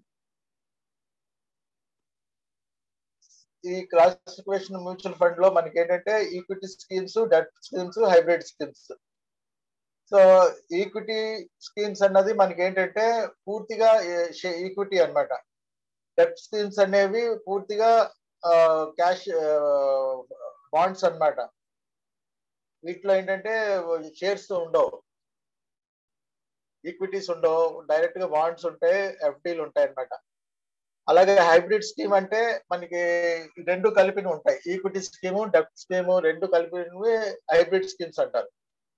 ఈ క్లాసిఫికేషన్ మ్యూచువల్ ఫండ్ లో మనకి ఏంటంటే equity schemes debt schemes hybrid schemes so equity schemes అన్నది మనకి ఏంటంటే పూర్తిగా ఈక్విటీ అన్నమాట డెట్ స్కీమ్స్ అనేవి పూర్తిగా క్యాష్ బాండ్స్ అన్నమాట వీటిలో ఏంటంటే షేర్స్ ఉండవు ఈక్విటీస్ ఉండవు డైరెక్ట్ గా బాండ్స్ ఉంటాయి ఎఫ్డీలు ఉంటాయి అన్నమాట అలాగే హైబ్రిడ్ స్కీమ్ అంటే మనకి ఈ రెండు కలిపిన ఉంటాయి ఈక్విటీ స్కీము డెప్ట్ స్కీము రెండు కలిపినవి హైబ్రిడ్ స్కీమ్స్ అంటారు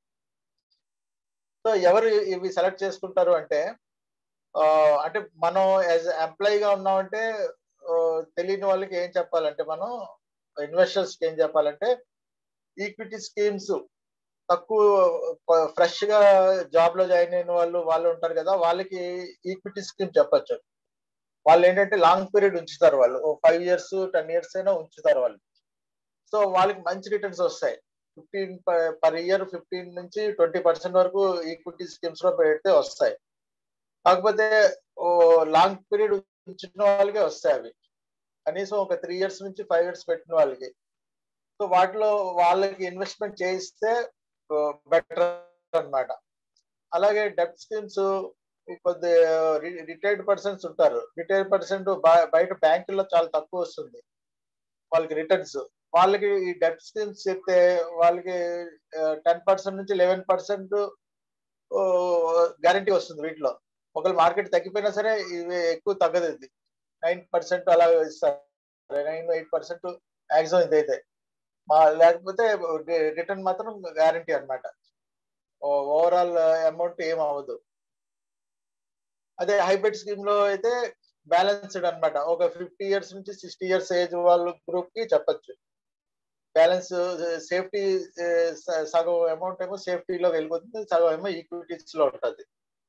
సో ఎవరు ఇవి సెలెక్ట్ చేసుకుంటారు అంటే ఆ, అంటే మనం యాజ్ ఎంప్లాయీగా ఉన్నామంటే ఆ, తెలియని వాళ్ళకి ఏం చెప్పాలంటే మనం ఇన్వెస్టర్స్ కి ఏం చెప్పాలంటే ఈక్విటీ స్కీమ్స్ తక్కువ ఫ్రెష్ గా జాబ్ లో జాయిన్ అయిన వాళ్ళు వాళ్ళు ఉంటారు కదా వాళ్ళకి ఈక్విటీ స్కీమ్ చెప్పొచ్చు వాళ్ళు ఏంటంటే లాంగ్ పీరియడ్ ఉంచుతారు వాళ్ళు ఫైవ్ ఇయర్స్ టెన్ ఇయర్స్ అయినా ఉంచుతారు వాళ్ళు సో వాళ్ళకి మంచి రిటర్న్స్ వస్తాయి ఫిఫ్టీన్ పర్ ఇయర్ ఫిఫ్టీన్ నుంచి ట్వంటీ పర్సెంట్ వరకు ఈక్విటీ స్కీమ్స్ లో పెడితే వస్తాయి కాకపోతే లాంగ్ పీరియడ్ ఉంచిన వాళ్ళకే వస్తాయి అవి కనీసం ఒక త్రీ ఇయర్స్ నుంచి ఫైవ్ ఇయర్స్ పెట్టిన వాళ్ళకి సో వాటిలో వాళ్ళకి ఇన్వెస్ట్మెంట్ చేయిస్తే బెటర్ అన్నమాట అలాగే డెట్ స్కీమ్స్ కొద్ది రిటైర్డ్ పర్సన్స్ ఉంటారు రిటైర్డ్ పర్సెంట్ బయట బ్యాంకుల్లో చాలా తక్కువ వస్తుంది వాళ్ళకి రిటర్న్స్ వాళ్ళకి ఈ డెట్ స్కీమ్స్ చెప్తే వాళ్ళకి టెన్ పర్సెంట్ నుంచి లెవెన్ పర్సెంట్ గ్యారంటీ వస్తుంది వీటిలో ఒకవేళ మార్కెట్ తగ్గిపోయినా సరే ఇవి ఎక్కువ తగ్గదు ఇది నైన్ పర్సెంట్ అలా ఇస్తారు నైన్ ఎయిట్ పర్సెంట్ మాక్సిమం ఇదైతే మా లేకపోతే రిటర్న్ మాత్రం గ్యారంటీ అన్నమాట ఓవరాల్ అమౌంట్ ఏం అవ్వదు అదే హైబ్రిడ్ స్కీమ్ లో అయితే బ్యాలెన్స్డ్ అన్నమాట ఒక ఫిఫ్టీ ఇయర్స్ నుంచి సిక్స్టీ ఇయర్స్ ఏజ్ వాళ్ళ గ్రూప్ కి చెప్పొచ్చు బ్యాలెన్స్ సేఫ్టీ సగం అమౌంట్ ఏమో సేఫ్టీలో వెళ్ళిపోతుంది సగం ఏమో ఈక్విటీస్ లో ఉంటుంది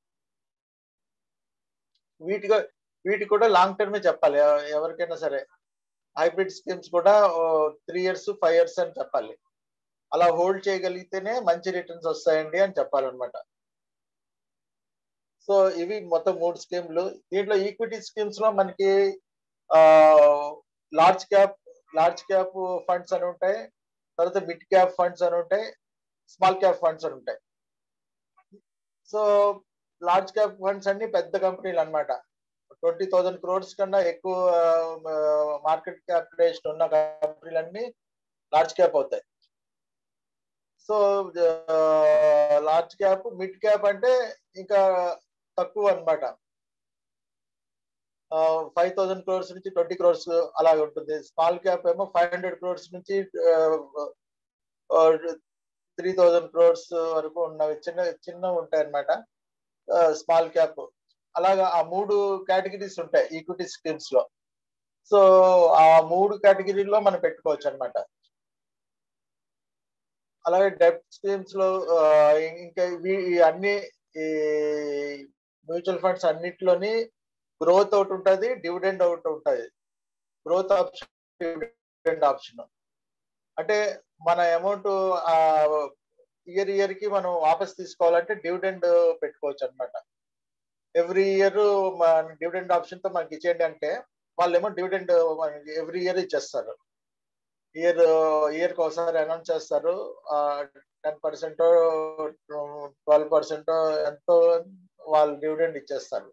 వీటికి వీటికి కూడా లాంగ్ టర్మే చెప్పాలి ఎవ- ఎవరికైనా సరే హైబ్రిడ్ స్కీమ్స్ కూడా త్రీ ఇయర్స్ ఫైవ్ ఇయర్స్ అని చెప్పాలి అలా హోల్డ్ చేయగలిగితేనే మంచి రిటర్న్స్ వస్తాయండి అని చెప్పాలన్నమాట సో ఇవి మొత్తం మూడు స్కీమ్లు దీంట్లో ఈక్విటీ స్కీమ్స్ లో మనకి large cap large cap funds అని ఉంటాయి తర్వాత మిడ్ క్యాప్ ఫండ్స్ అని ఉంటాయి స్మాల్ క్యాప్ ఫండ్స్ అని ఉంటాయి సో లార్జ్ క్యాప్ ఫండ్స్ అన్ని పెద్ద కంపెనీలు అన్నమాట ట్వంటీ థౌసండ్ క్రోర్స్ కన్నా ఎక్కువ మార్కెట్ క్యాపిటేషన్ ఉన్న కంపెనీలన్నీ లార్జ్ క్యాప్ అవుతాయి so large cap mid cap అంటే ఇంకా తక్కువ అన్నమాట ఫైవ్ థౌసండ్ క్రోర్స్ నుంచి ట్వంటీ క్రోర్స్ అలాగే ఉంటుంది స్మాల్ క్యాప్ ఏమో ఫైవ్ హండ్రెడ్ క్రోర్స్ నుంచి త్రీ థౌజండ్ క్రోర్స్ వరకు ఉన్నవి చిన్న చిన్న ఉంటాయి అన్నమాట స్మాల్ క్యాప్ అలాగా ఆ మూడు కేటగిరీస్ ఉంటాయి ఈక్విటీ స్కీమ్స్ లో సో ఆ మూడు కేటగిరీలో మనం పెట్టుకోవచ్చు అనమాట అలాగే డెట్ స్కీమ్స్ లో ఆ, ఇంకా ఇవి ఈ అన్ని ఈ మ్యూచువల్ ఫండ్స్ అన్నిటిలోని గ్రోత్ ఒకటి ఉంటుంది డివిడెండ్ ఒకటి ఉంటుంది గ్రోత్ ఆప్షన్ డివిడెండ్ ఆప్షన్ అంటే మన అమౌంట్ ఇయర్ ఇయర్ కి మనం వాపస్ తీసుకోవాలంటే డివిడెండ్ పెట్టుకోవచ్చు అనమాట ఎవ్రీ ఇయర్ మన డివిడెండ్ ఆప్షన్ తో మనకి ఇచ్చేయండి అంటే వాళ్ళు ఏమో డివిడెండ్ మనకి ఎవ్రీ ఇయర్ ఇచ్చేస్తారు ఇయర్ ఇయర్ కి ఒకసారి అనౌన్స్ చేస్తారు టెన్ పర్సెంట్ ట్వెల్వ్ పర్సెంట్ ఎంతో వాళ్ళు డివిడెండ్ ఇచ్చేస్తారు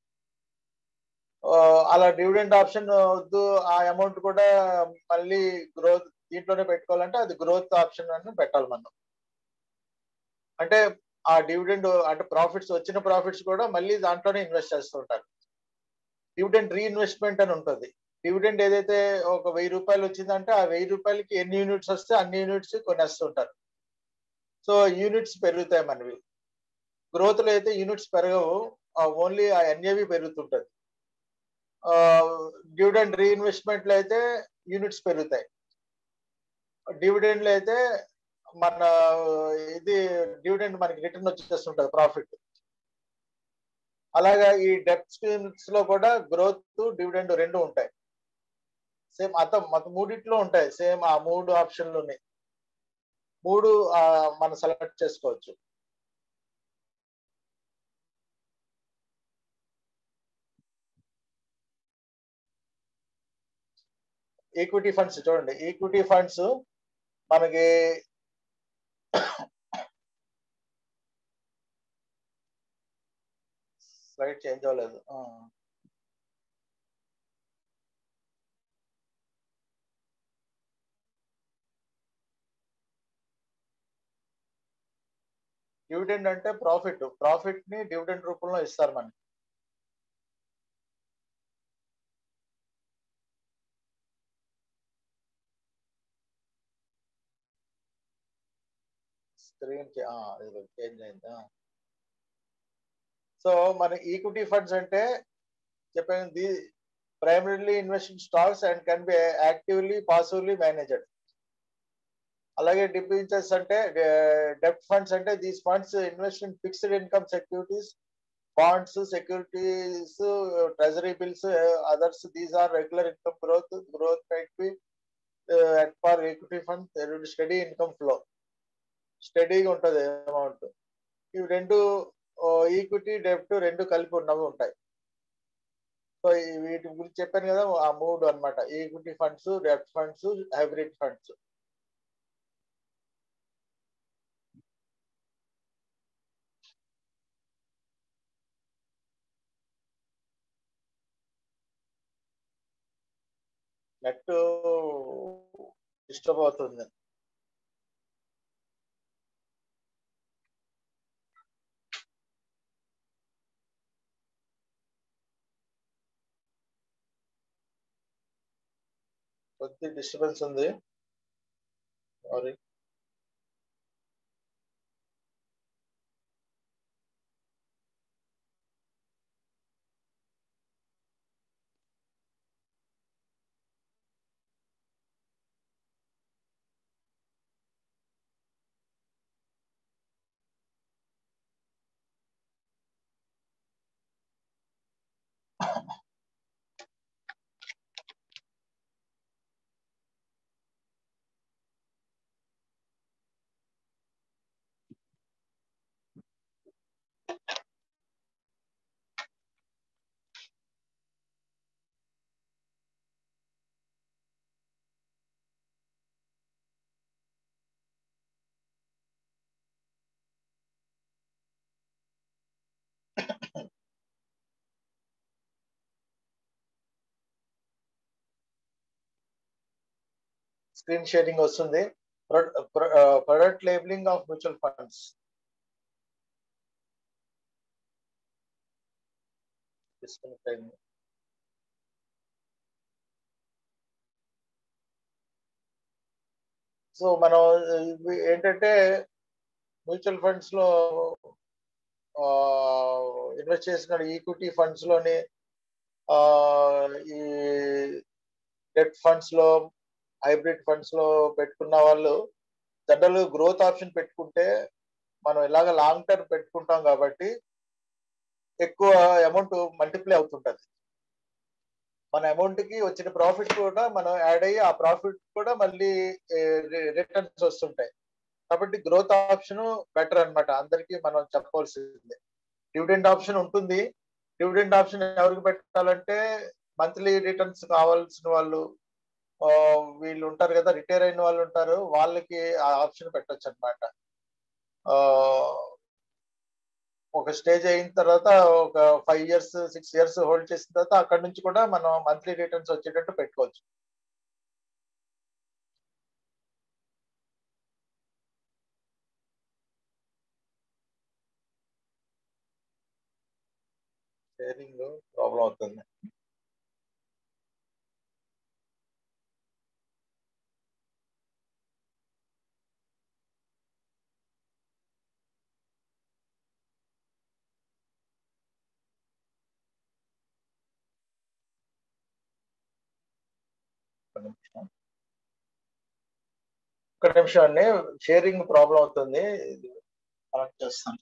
ఆ, అలా డివిడెండ్ ఆప్షన్ వద్దు ఆ అమౌంట్ కూడా మళ్ళీ గ్రోత్ దీంట్లోనే పెట్టుకోవాలంటే అది గ్రోత్ ఆప్షన్ అని పెట్టాలి మనం అంటే ఆ డివిడెండ్ అంటే ప్రాఫిట్స్ వచ్చిన ప్రాఫిట్స్ కూడా మళ్ళీ దాంట్లోనే ఇన్వెస్ట్ చేస్తుంటారు డివిడెండ్ రీఇన్వెస్ట్మెంట్ అని ఉంటుంది డివిడెండ్ ఏదైతే ఒక వెయ్యి రూపాయలు వచ్చిందంటే ఆ వెయ్యి రూపాయలకి ఎన్ని యూనిట్స్ వస్తే అన్ని యూనిట్స్ కొనేస్తుంటారు సో యూనిట్స్ పెరుగుతాయి మనవి గ్రోత్ లో అయితే యూనిట్స్ పెరగవు ఓన్లీ ఆ ఎన్ఏవి పెరుగుతుంటది డివిడెండ్ రీఇన్వెస్ట్మెంట్ లో అయితే యూనిట్స్ పెరుగుతాయి డివిడెండ్ లో అయితే మన ఇది డివిడెండ్ మనకి రిటర్న్ వచ్చేస్తుంటది ప్రాఫిట్ అలాగా ఈ డెప్ట్ స్కీమ్స్ లో కూడా గ్రోత్ డివిడెండ్ రెండు ఉంటాయి సేమ్ అత మొత్తం మూడిట్లో ఉంటాయి సేమ్ ఆ మూడు ఆప్షన్లు మూడు ఆ, మనం సెలెక్ట్ చేసుకోవచ్చు ఈక్విటీ ఫండ్స్ చూడండి ఈక్విటీ ఫండ్స్ మనకి స్లైడ్ చేంజ్ అవ్వలేదు ఆ. డివిడెండ్ అంటే ప్రాఫిట్ ప్రాఫిట్ ని డివిడెండ్ రూపంలో ఇస్తారు మనకి స్క్రీన్ చేంజ్ అయిందా సో మన ఈక్విటీ ఫండ్స్ అంటే చెప్పాను the primarily invest in stocks and can be actively passively managed అలాగే డిబెంచర్స్ అంటే డెప్ట్ ఫండ్స్ అంటే these funds invest in fixed income securities bonds securities treasury bills others these are regular income growth growth might be at far equity fund steady income flow స్టడీగా ఉంటుంది amount ఇవి రెండు equity డెప్ట్ రెండు కలిపి ఉన్నవి ఉంటాయి సో ఈ వీటి గురించి చెప్పాను కదా ఆ మూడు అన్నమాట ఈక్విటీ ఫండ్స్ డెప్ట్ funds hybrid funds net disturb అవుతుంది కొద్ది డిస్టర్బెన్స్ ఉంది సారీ స్క్రీన్ షేరింగ్ వస్తుంది product labelling of mutual funds disconnect అయింది సో మనం ఇవి ఏంటంటే మ్యూచువల్ ఫండ్స్ లో ఇన్వెస్ట్ చేసిన ఈక్విటీ ఫండ్స్ లోని ఆ, ఈ డెట్ ఫండ్స్ లో హైబ్రిడ్ ఫండ్స్ లో పెట్టుకున్న వాళ్ళు జనరల్ గ్రోత్ ఆప్షన్ పెట్టుకుంటే మనం ఇలాగ లాంగ్ టర్మ్ పెట్టుకుంటాం కాబట్టి ఎక్కువ అమౌంట్ మల్టిప్లై అవుతుంటది మన అమౌంట్ కి వచ్చిన ప్రాఫిట్ కూడా మనం యాడ్ అయ్యి ఆ ప్రాఫిట్ కూడా మళ్ళీ రిటర్న్స్ వస్తుంటాయి కాబట్టి గ్రోత్ ఆప్షన్ బెటర్ అన్నమాట అందరికీ మనం చెప్పవలసింది డివిడెండ్ ఆప్షన్ ఉంటుంది డివిడెండ్ ఆప్షన్ ఎవరికి పెట్టాలంటే మంత్లీ రిటర్న్స్ కావాల్సిన వాళ్ళు ఆ, వీళ్ళు ఉంటారు కదా రిటైర్ అయిన వాళ్ళు ఉంటారు వాళ్ళకి ఆ ఆప్షన్ పెట్టొచ్చు అనమాట ఒక స్టేజ్ అయిన తర్వాత ఒక five years six years hold చేసిన తర్వాత అక్కడ నుంచి కూడా మనం మంత్లీ రిటర్న్స్ వచ్చేటట్టు పెట్టుకోవచ్చు షేరింగ్ ప్రాబ్లం అవుతుంది ఒక నిమిషం ఒక నిమిషం అండి షేరింగ్ ప్రాబ్లం అవుతుంది ఇది కనెక్ట్ చేస్తాను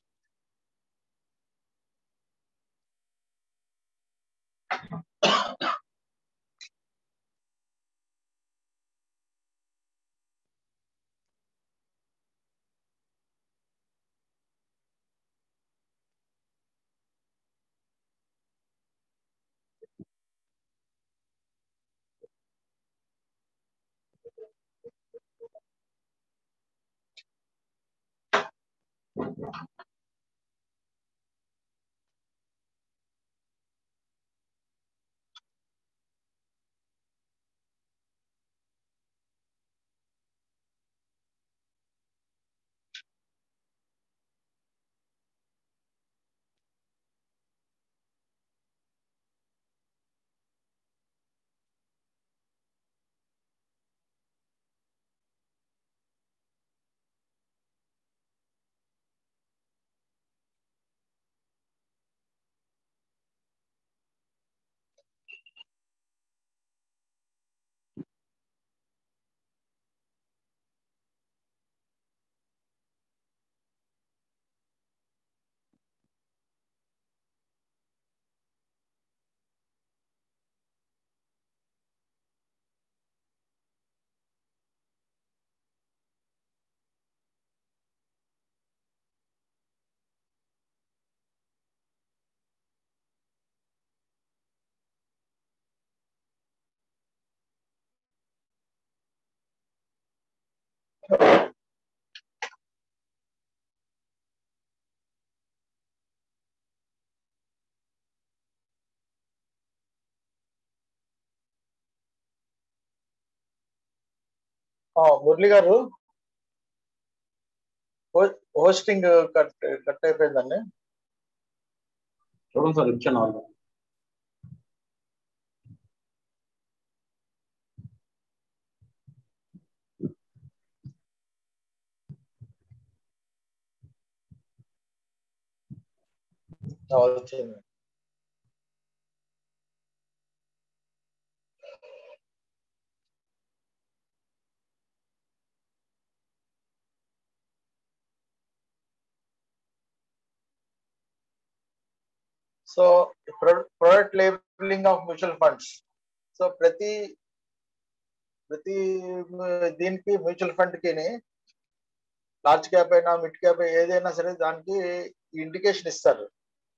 ఆ, మురళి గారు హో- హోస్టింగ్ కట్ కట్ అయిపోయిందండి చూడండి సార్ ఇచ్చాను వాళ్ళు ఆ, వచ్చింది so product labelling of mutual funds so ప్రతి ప్రతి దీనికి మ్యూచువల్ ఫండ్ కి లార్జ్ క్యాప్ అయినా మిడ్ క్యాప్ ఏదైనా సరే దానికి ఇండికేషన్ ఇస్తారు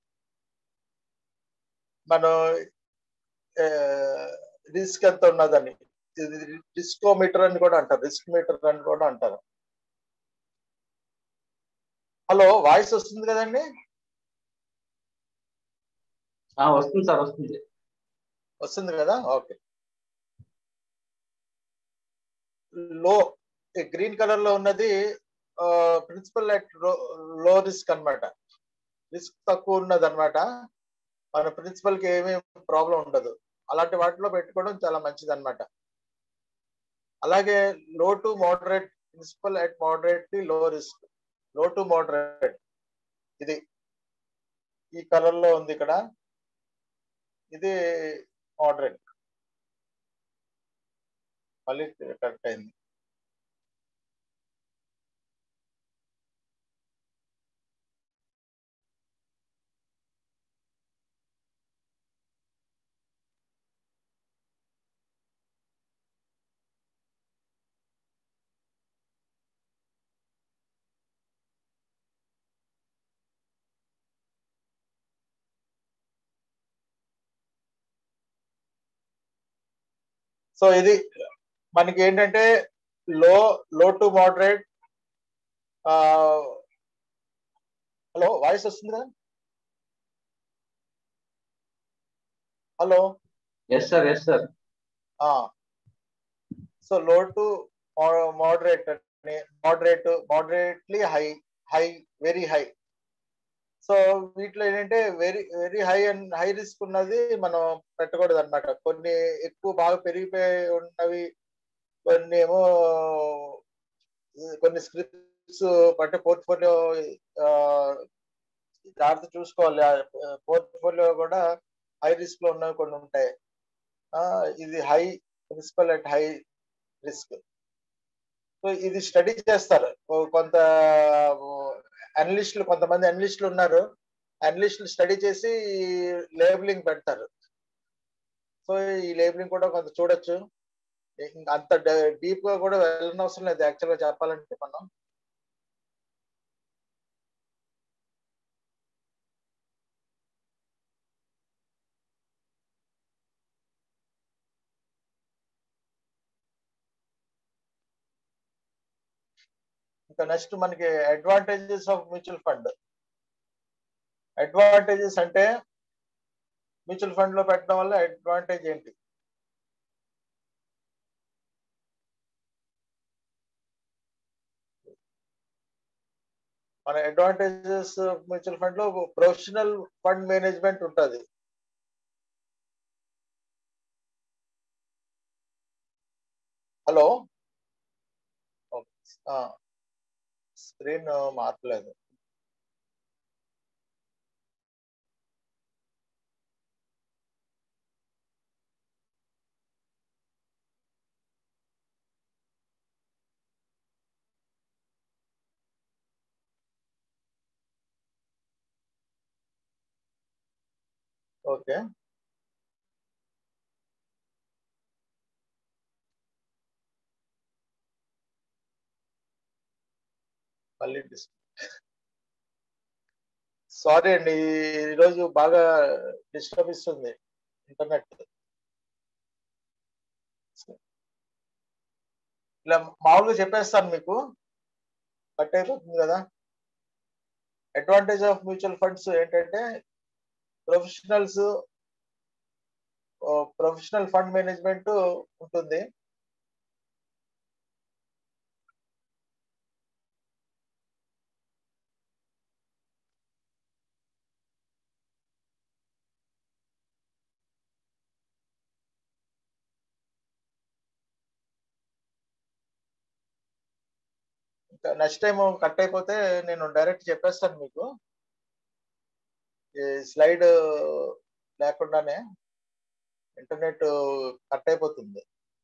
మనం రిస్క్ ఎంత ఉన్నదని రిస్కోమీటర్ అని కూడా అంటారు రిస్క్ మీటర్ అని కూడా అంటారు హలో వాయిస్ వస్తుంది కదండి ఆ, వస్తుంది సార్ వస్తుంది వస్తుంది కదా ఓకే లో గ్రీన్ కలర్ లో ఉన్నది ప్రిన్సిపల్ అట్ లో రిస్క్ అన్నమాట రిస్క్ తక్కువ ఉన్నది అనమాట మన ప్రిన్సిపల్ కి ఏమీ ప్రాబ్లం ఉండదు అలాంటి వాటిలో పెట్టుకోవడం చాలా మంచిది అనమాట అలాగే low to moderate principal at moderately low risk low to moderate ఇది ఈ కలర్ లో ఉంది ఇక్కడ ఇది మోడరేట్ మళ్ళీ కరెక్ట్ అయింది సో ఇది మనకి ఏంటంటే low low to moderate hello voice వస్తుందా hello yes sir yes sir so low to moderate moderate moderately high high very high so వీటిలో ఏంటంటే very very high and high risk ఉన్నది మనం పెట్టకూడదు అనమాట కొన్ని ఎక్కువ బాగా పెరిగిపోయి ఉన్నవి కొన్ని ఏమో కొన్ని స్క్రిప్ట్స్ అంటే పోర్ట్ఫోలియో జాగ్రత్త చూసుకోవాలి పోర్ట్ఫోలియో కూడా హై రిస్క్ లో ఉన్నవి కొన్ని ఉంటాయి ఇది high principal at high risk so ఇది స్టడీ చేస్తారు కొంత అనలిస్టులు కొంతమంది అనలిస్టులు ఉన్నారు అనలిస్టులు స్టడీ చేసి లేబులింగ్ పెడతారు సో ఈ లేబులింగ్ కూడా కొంత చూడొచ్చు అంత డీప్ గా కూడా వెళ్ళనవసరం లేదు యాక్చువల్ గా చెప్పాలంటే మనం ఇంకా నెక్స్ట్ మనకి advantages of mutual fund advantages అంటే మ్యూచువల్ ఫండ్ లో పెట్టడం వల్ల అడ్వాంటేజ్ ఏంటి మన అడ్వాంటేజెస్ మ్యూచువల్ ఫండ్ లో ప్రొఫెషనల్ ఫండ్ మేనేజ్మెంట్ ఉంటుంది హలో స్క్రీన్ మార్చలేదు ఓకే మళ్ళీ సారీ అండి ఈరోజు బాగా డిస్టర్బ్ ఇస్తుంది ఇంటర్నెట్ ఇలా మామూలుగా చెప్పేస్తాను మీకు కట్ అయిపోతుంది కదా అడ్వాంటేజ్ ఆఫ్ మ్యూచువల్ ఫండ్స్ ఏంటంటే ప్రొఫెషనల్స్ ప్రొఫెషనల్ ఫండ్ మేనేజ్మెంట్ ఉంటుంది నెక్స్ట్ టైం కట్ అయిపోతే నేను డైరెక్ట్ చెప్పేస్తాను మీకు ఈ స్లైడ్ లేకుండానే ఇంటర్నెట్ కట్ అయిపోతుంది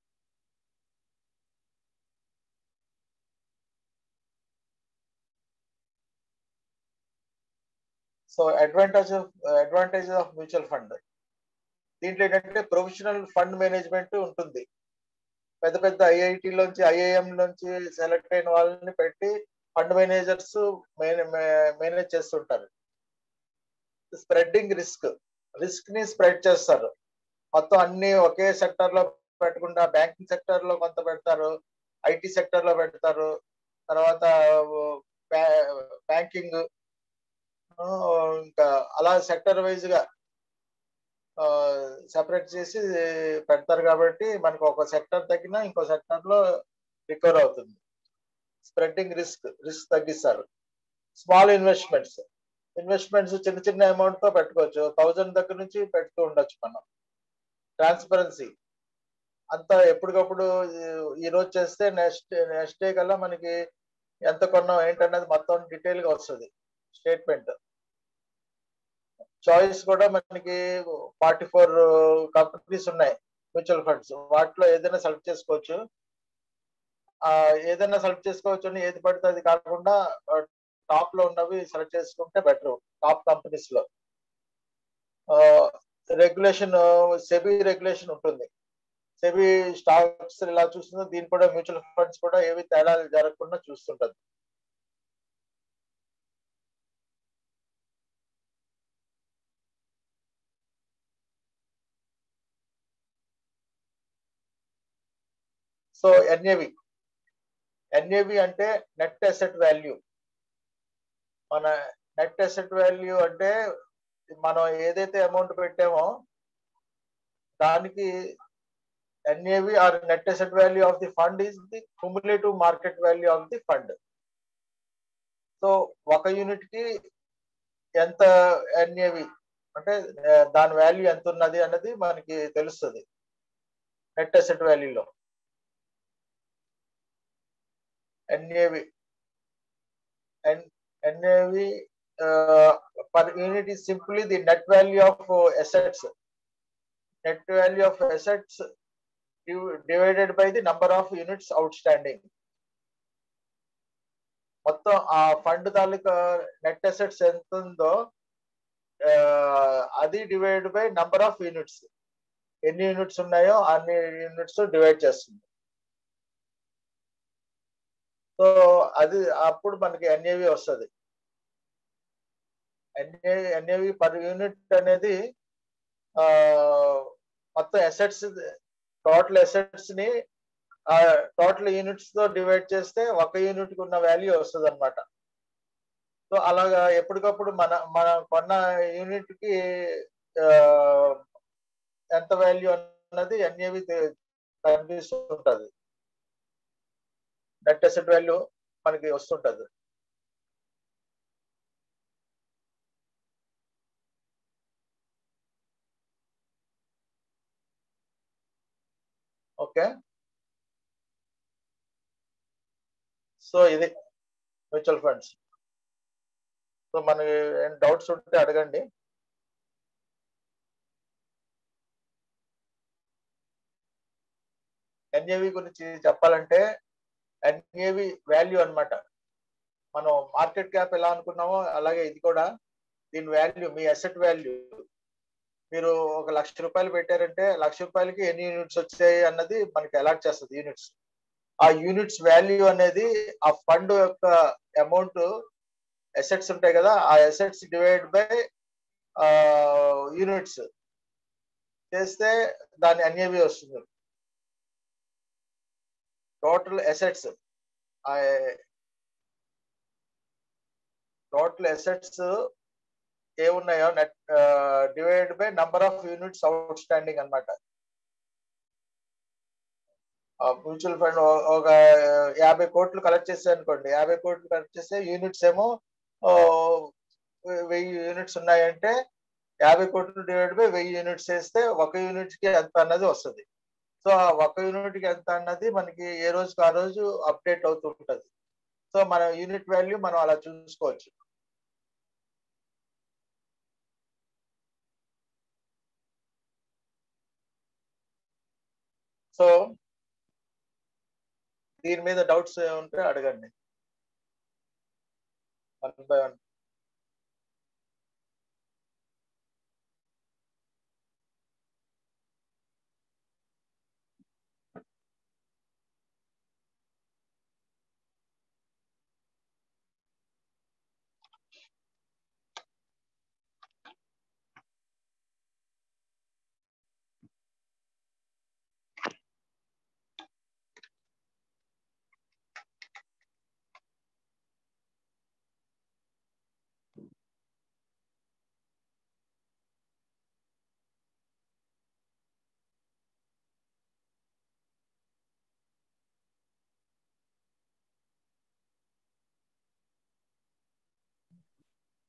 so advantage of advantage of mutual fund దీంట్లో ఏంటంటే ప్రొఫెషనల్ ఫండ్ మేనేజ్మెంట్ ఉంటుంది పెద్ద పెద్ద ఐఐటిలోంచి ఐఐఎం నుంచి సెలెక్ట్ అయిన వాళ్ళని పెట్టి ఫండ్ మేనేజర్స్ మేనేజ్ చేస్తుంటారు స్ప్రెడ్డింగ్ రిస్క్ రిస్క్ ని స్ప్రెడ్ చేస్తారు మొత్తం అన్ని ఒకే సెక్టర్ లో పెట్టకుండా బ్యాంకింగ్ సెక్టర్ లో కొంత పెడతారు ఐటీ సెక్టర్ లో పెడతారు తర్వాత బ్యాంకింగ్ ఇంకా అలా సెక్టర్ వైజ్ గా సెపరేట్ చేసి పెడతారు కాబట్టి మనకు ఒక సెక్టర్ తగ్గినా ఇంకో సెక్టర్ లో రికవర్ అవుతుంది స్ప్రెడ్డింగ్ రిస్క్ రిస్క్ తగ్గిస్తారు స్మాల్ ఇన్వెస్ట్మెంట్స్ ఇన్వెస్ట్మెంట్స్ చిన్న చిన్న అమౌంట్ తో పెట్టుకోవచ్చు థౌజండ్ దగ్గర నుంచి పెడుతూ ఉండొచ్చు మనం ట్రాన్స్పరెన్సీ అంతా ఎప్పటికప్పుడు ఈ- ఈ రోజు చేస్తే నెక్స్ట్ నెక్స్ట్ డే కల్లా మనకి ఎంత కొన్నాం ఏంటనేది మొత్తం డీటెయిల్ గా వస్తుంది స్టేట్మెంట్ చాయిస్ కూడా మనకి ఫార్టీ ఫోర్ కంపెనీస్ ఉన్నాయి మ్యూచువల్ ఫండ్స్ వాటిలో ఏదైనా సెలెక్ట్ చేసుకోవచ్చు ఆ ఏదైనా సెలెక్ట్ చేసుకోవచ్చు అని ఏది పడితే అది కాకుండా టాప్ లో ఉన్నవి సెలెక్ట్ చేసుకుంటే బెటర్ టాప్ కంపెనీస్ లో రెగ్యులేషన్ సెబీ రెగ్యులేషన్ ఉంటుంది సెబీ స్టాక్స్ ఇలా చూస్తుందో దీని కూడా మ్యూచువల్ ఫండ్స్ కూడా ఏవి తేడాలు జరగకుండా చూస్తుంటది సో ఎన్ఏవి ఎన్ఏవి అంటే నెట్ అసెట్ వాల్యూ మన నెట్ అసెట్ వాల్యూ అంటే మనం ఏదైతే అమౌంట్ పెట్టామో దానికి NAV or net asset value of the fund is the cumulative market value of the fund so ఒక యూనిట్ కి ఎంత ఎన్ఏవి అంటే ఆ, దాని వాల్యూ ఎంత ఉన్నది అన్నది మనకి తెలుస్తుంది నెట్ అసెట్ వాల్యూలో NAV NAV per unit is simply the net value of uh, assets net value of assets div- divided by the number of units outstanding మొత్తం ఆ ఫండ్ తాలూకా నెట్ అసెట్స్ ఎంత ఉందో ఆ, అది divide by number of units ఎన్ని units ఉన్నాయో అన్ని units divide చేస్తుంది సో అది అప్పుడు మనకి ఎన్ఏవి వస్తుంది ఎన్ఏ ఎన్ఏవి పర్ యూనిట్ అనేది ఆ, మొత్తం అసెట్స్ టోటల్ అసెట్స్ ని టోటల్ యూనిట్స్ తో డివైడ్ చేస్తే ఒక యూనిట్ కి ఉన్న వాల్యూ వస్తుంది అనమాట సో అలాగా ఎప్పటికప్పుడు మన మనం కొన్న యూనిట్ కి ఆ, ఎంత వాల్యూ అన్నది ఎన్ఏవి కనిపిస్తుంటది నెట్ అసెట్ వాల్యూ మనకి వస్తుంటది ఓకే సో ఇది మ్యూచువల్ ఫండ్స్ సో మనకి ఏం డౌట్స్ ఉంటే అడగండి ఎన్ఏవి గురించి చెప్పాలంటే ఎన్ఏవి వాల్యూ అన్నమాట మనం మార్కెట్ క్యాప్ ఎలా అనుకున్నామో అలాగే ఇది కూడా దీని వాల్యూ మీ అసెట్ వాల్యూ మీరు ఒక లక్ష రూపాయలు పెట్టారంటే లక్ష రూపాయలకి ఎన్ని యూనిట్స్ వచ్చాయి అన్నది మనకి అలాట్ చేస్తుంది యూనిట్స్ ఆ యూనిట్స్ వాల్యూ అనేది ఆ ఫండ్ యొక్క అమౌంట్ అసెట్స్ ఉంటాయి కదా ఆ అసెట్స్ డివైడ్ బై యూనిట్స్ చేస్తే దాని ఎన్ఏవి వస్తుంది టోటల్ అసెట్స్ టోటల్ అసెట్స్ ఏమున్నాయో net divide by number of units outstanding అనమాట మ్యూచువల్ ఫండ్ ఒక యాభై కోట్లు కలెక్ట్ చేస్తే అనుకోండి యాభై కోట్లు కలెక్ట్ చేస్తే యూనిట్స్ ఏమో ఆ, వెయ్యి యూనిట్స్ ఉన్నాయంటే యాభై కోట్లు డివైడ్ బై వెయ్యి యూనిట్స్ వేస్తే ఒక యూనిట్ కి ఎంత అన్నది వస్తుంది సో ఆ ఒక యూనిట్ కి ఎంత అన్నది మనకి ఏ రోజుకి ఆ రోజు అప్డేట్ అవుతూ ఉంటది సో మన యూనిట్ వాల్యూ మనం అలా చూసుకోవచ్చు సో దీని మీద డౌట్స్ ఉంటే అడగండి one by one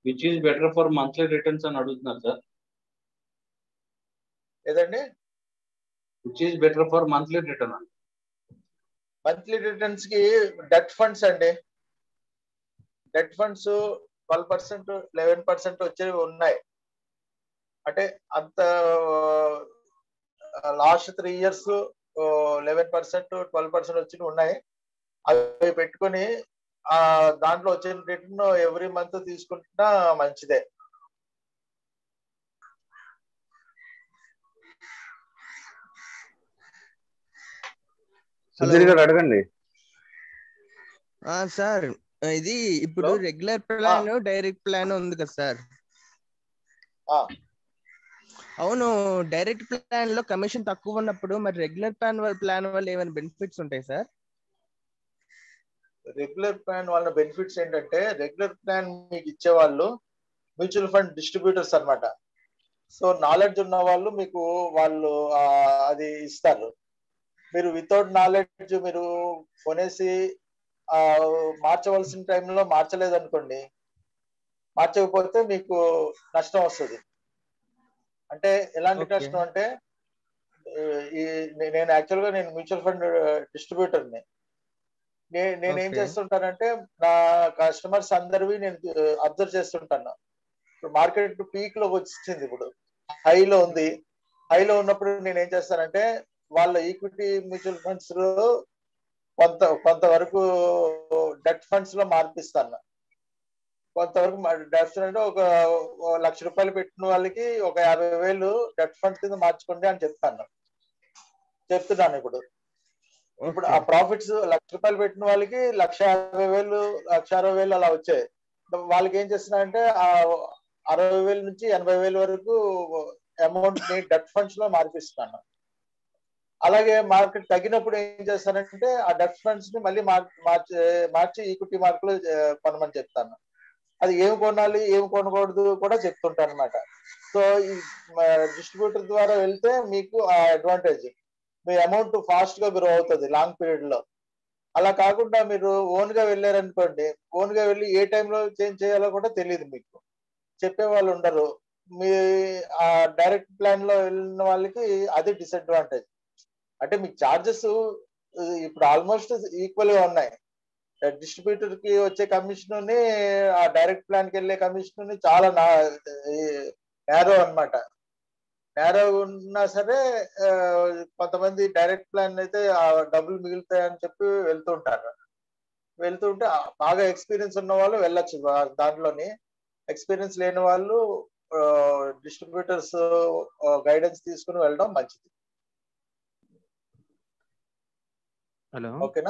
which is better for monthly returns అని అడుగుతున్నారు సార్ ఏదండి which is better for monthly return అని మంత్లీ రిటర్న్స్ కి డెట్ ఫండ్స్ అండి debt funds twelve percent eleven percent వచ్చేవి ఉన్నాయి అంటే అంత last three years eleven percent twelve percent వచ్చినవి ఉన్నాయి అవి పెట్టుకొని ఆ దాంట్లో వచ్చిన రిటర్న్ ఎవ్రీ మంత్ తీసుకుంటున్నా మంచిదే సుధీర్ గారు అడగండి ఆ సార్ ఇది ఇప్పుడు Hello? Regular plan direct plan ఉంది కదా సార్ ఆ. అవును డైరెక్ట్ ప్లాన్ లో కమిషన్ తక్కువ ఉన్నప్పుడు మరి రెగ్యులర్ ప్లాన్ ప్లాన్ వల్ల ఏమైనా బెనిఫిట్స్ ఉంటాయి సార్ రెగ్యులర్ ప్లాన్ వాళ్ళ బెనిఫిట్స్ ఏంటంటే రెగ్యులర్ ప్లాన్ మీకు ఇచ్చే వాళ్ళు మ్యూచువల్ ఫండ్ డిస్ట్రిబ్యూటర్స్ అన్నమాట సో నాలెడ్జ్ ఉన్న వాళ్ళు మీకు వాళ్ళు ఆ, అది ఇస్తారు మీరు వితౌట్ నాలెడ్జ్ మీరు కొనేసి ఆ, మార్చవలసిన టైంలో మార్చలేదు అనుకోండి మార్చకపోతే మీకు నష్టం వస్తుంది అంటే ఎలాంటి Okay. నష్టం అంటే ఈ నే- నేను యాక్చువల్ గా నేను మ్యూచువల్ ఫండ్ డిస్ట్రిబ్యూటర్ని నే- నేను ఏం Okay. చేస్తుంటానంటే నా కస్టమర్స్ అందరివి నేను అబ్జర్వ్ చేస్తుంటాను ఇప్పుడు మార్కెట్ పీక్ లో వచ్చింది ఇప్పుడు హైలో ఉంది హైలో ఉన్నప్పుడు నేను ఏం చేస్తానంటే వాళ్ళ ఈక్విటీ మ్యూచువల్ ఫండ్స్ లో కొంత కొంతవరకు డెట్ ఫండ్స్ లో మార్పిస్తాను కొంతవరకు డెట్ అంటే ఒక ఓ లక్ష రూపాయలు పెట్టిన వాళ్ళకి ఒక యాభై వేలు డెట్ ఫండ్ కింద మార్చుకోండి అని చెప్తాను చెప్తున్నాను ఇప్పుడు ఇప్పుడు ఆ ప్రాఫిట్స్ లక్ష రూపాయలు పెట్టిన వాళ్ళకి లక్ష యాభై వేలు లక్ష అరవై వేలు అలా వచ్చాయి వాళ్ళకి ఏం చేస్తున్నారంటే ఆ అరవై వేల నుంచి ఎనభై వేల వరకు అమౌంట్ ని డెట్ ఫండ్స్ లో మార్పిస్తున్నాను అలాగే మార్కెట్ తగ్గినప్పుడు ఏం చేస్తానంటే ఆ డెట్ ఫండ్స్ ని మళ్ళీ మార్- మార్చి మార్చి ఈక్విటీ మార్కులు కొనమని చెప్తాను అది ఏం కొనాలి ఏం కొనకూడదు కూడా చెప్తుంటాను అనమాట సో ఈ డిస్ట్రిబ్యూటర్ ద్వారా వెళ్తే మీకు ఆ అడ్వాంటేజ్ మీ అమౌంట్ ఫాస్ట్ గా గ్రో అవుతుంది లాంగ్ పీరియడ్ లో అలా కాకుండా మీరు ఓన్ గా వెళ్ళారనుకోండి ఓన్ గా వెళ్ళి ఏ టైంలో చేంజ్ చేయాలో కూడా తెలియదు మీకు చెప్పే వాళ్ళు ఉండరు మీ ఆ డైరెక్ట్ ప్లాన్ లో వెళ్ళిన వాళ్ళకి అది డిసడ్వాంటేజ్ అంటే మీకు చార్జెస్ ఇప్పుడు ఆల్మోస్ట్ ఈక్వల్ గా ఉన్నాయి డిస్ట్రిబ్యూటర్ కి వచ్చే కమిషన్ ని ఆ డైరెక్ట్ ప్లాన్ కి వెళ్ళే కమిషన్ ని చాలా నేరో అన్నమాట నేరో ఉన్నా సరే ఆ, కొంతమంది డైరెక్ట్ ప్లాన్ అయితే ఆ డబ్బులు మిగులుతాయని చెప్పి వెళ్తుంటారు వెళ్తుంటే ఆ బాగా ఎక్స్పీరియన్స్ ఉన్న వాళ్ళు వెళ్ళొచ్చు వా- దాంట్లోని ఎక్స్పీరియన్స్ లేని వాళ్ళు డిస్ట్రిబ్యూటర్స్ గైడెన్స్ తీసుకుని వెళ్ళడం మంచిది హలో ఓకేనా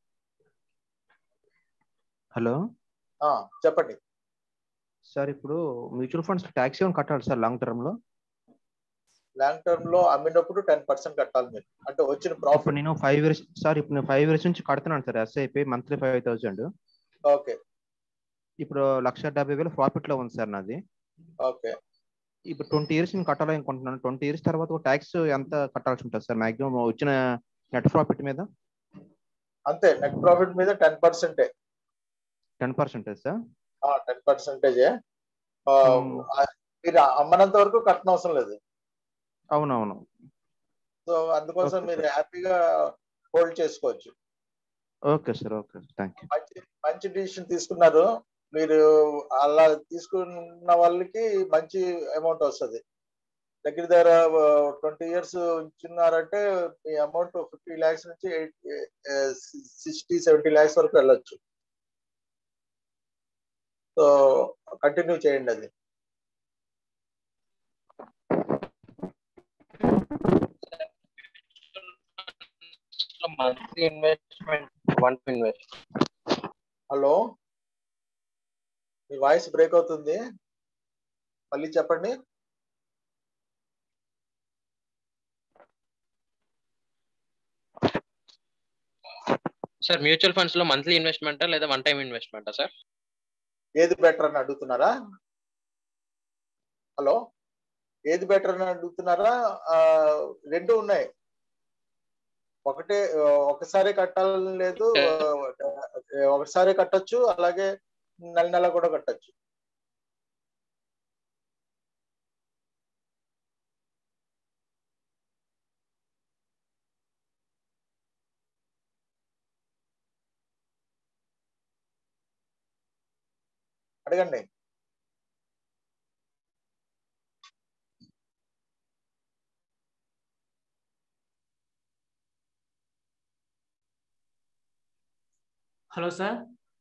హలో ఆ, చెప్పండి సార్ ఇప్పుడు మ్యూచువల్ ఫండ్స్ ట్యాక్స్ ఏమైనా కట్టాలి సార్ లాంగ్ టర్మ్ లో లాంగ్ టర్మ్ లో అమ్మినప్పుడు టెన్ పర్సెంట్ కట్టాలి మీరు అంటే వచ్చిన ఇప్పుడు ప్రాఫిట్ నేను ఫైవ్ ఇయర్స్ సార్ ఇప్పుడు నేను ఫైవ్ ఇయర్స్ నుంచి కడుతున్నాను sir SIP monthly five thousand okay ఇప్పుడు లక్ష డెబ్బై వేలు ప్రాఫిట్ లో ఉంది సార్ నాది ఓకే ఇప్పుడు ట్వంటీ ఇయర్స్ నేను కట్టాలనుకుంటున్నాను ట్వంటీ ఇయర్స్ తర్వాత ట్యాక్స్ ఎంత కట్టాల్సి ఉంటుంది సార్ మాక్సిమం వచ్చిన నెట్ ప్రాఫిట్ మీద అంతే నెట్ ప్రాఫిట్ మీద టెన్ పర్సెంటే ten percentage sir ten percentage Hmm. మీరు అమ్మనంత వరకు కట్టనవసరం లేదు అవునవును సో అందుకోసం Okay, మీరు sir. హ్యాపీగా హోల్డ్ చేసుకోవచ్చు okay sir okay thank you మంచి మంచి డిసిషన్ తీసుకున్నారు మీరు అలా తీసుకున్న వాళ్ళకి మంచి అమౌంట్ వస్తుంది దగ్గర దగ్గర ట్వంటీ ఇయర్స్ ఉంచున్నారంటే మీ అమౌంట్ ఫిఫ్టీ ల్యాక్స్ నుంచి సిక్స్టీ సెవెంటీ ల్యాక్స్ వరకు వెళ్ళొచ్చు సో కంటిన్యూ చేయండి అది monthly investment one to invest hello మీ వాయిస్ బ్రేక్ అవుతుంది మళ్ళీ చెప్పండి సార్ మ్యూచువల్ ఫండ్స్ లో మంత్లీ ఇన్వెస్ట్మెంటా లేదా వన్ టైం ఇన్వెస్ట్మెంటా సార్ ఏది బెటర్ అని అడుగుతున్నారా హలో ఏది బెటర్ అని అడుగుతున్నారా ఆ, రెండు ఉన్నాయి ఒకటే ఆ, ఒకసారి కట్టాలని లేదు ఆ, ఒకసారి కట్టొచ్చు అలాగే నెల నెల కూడా కట్టొచ్చు అడగండి హలో సార్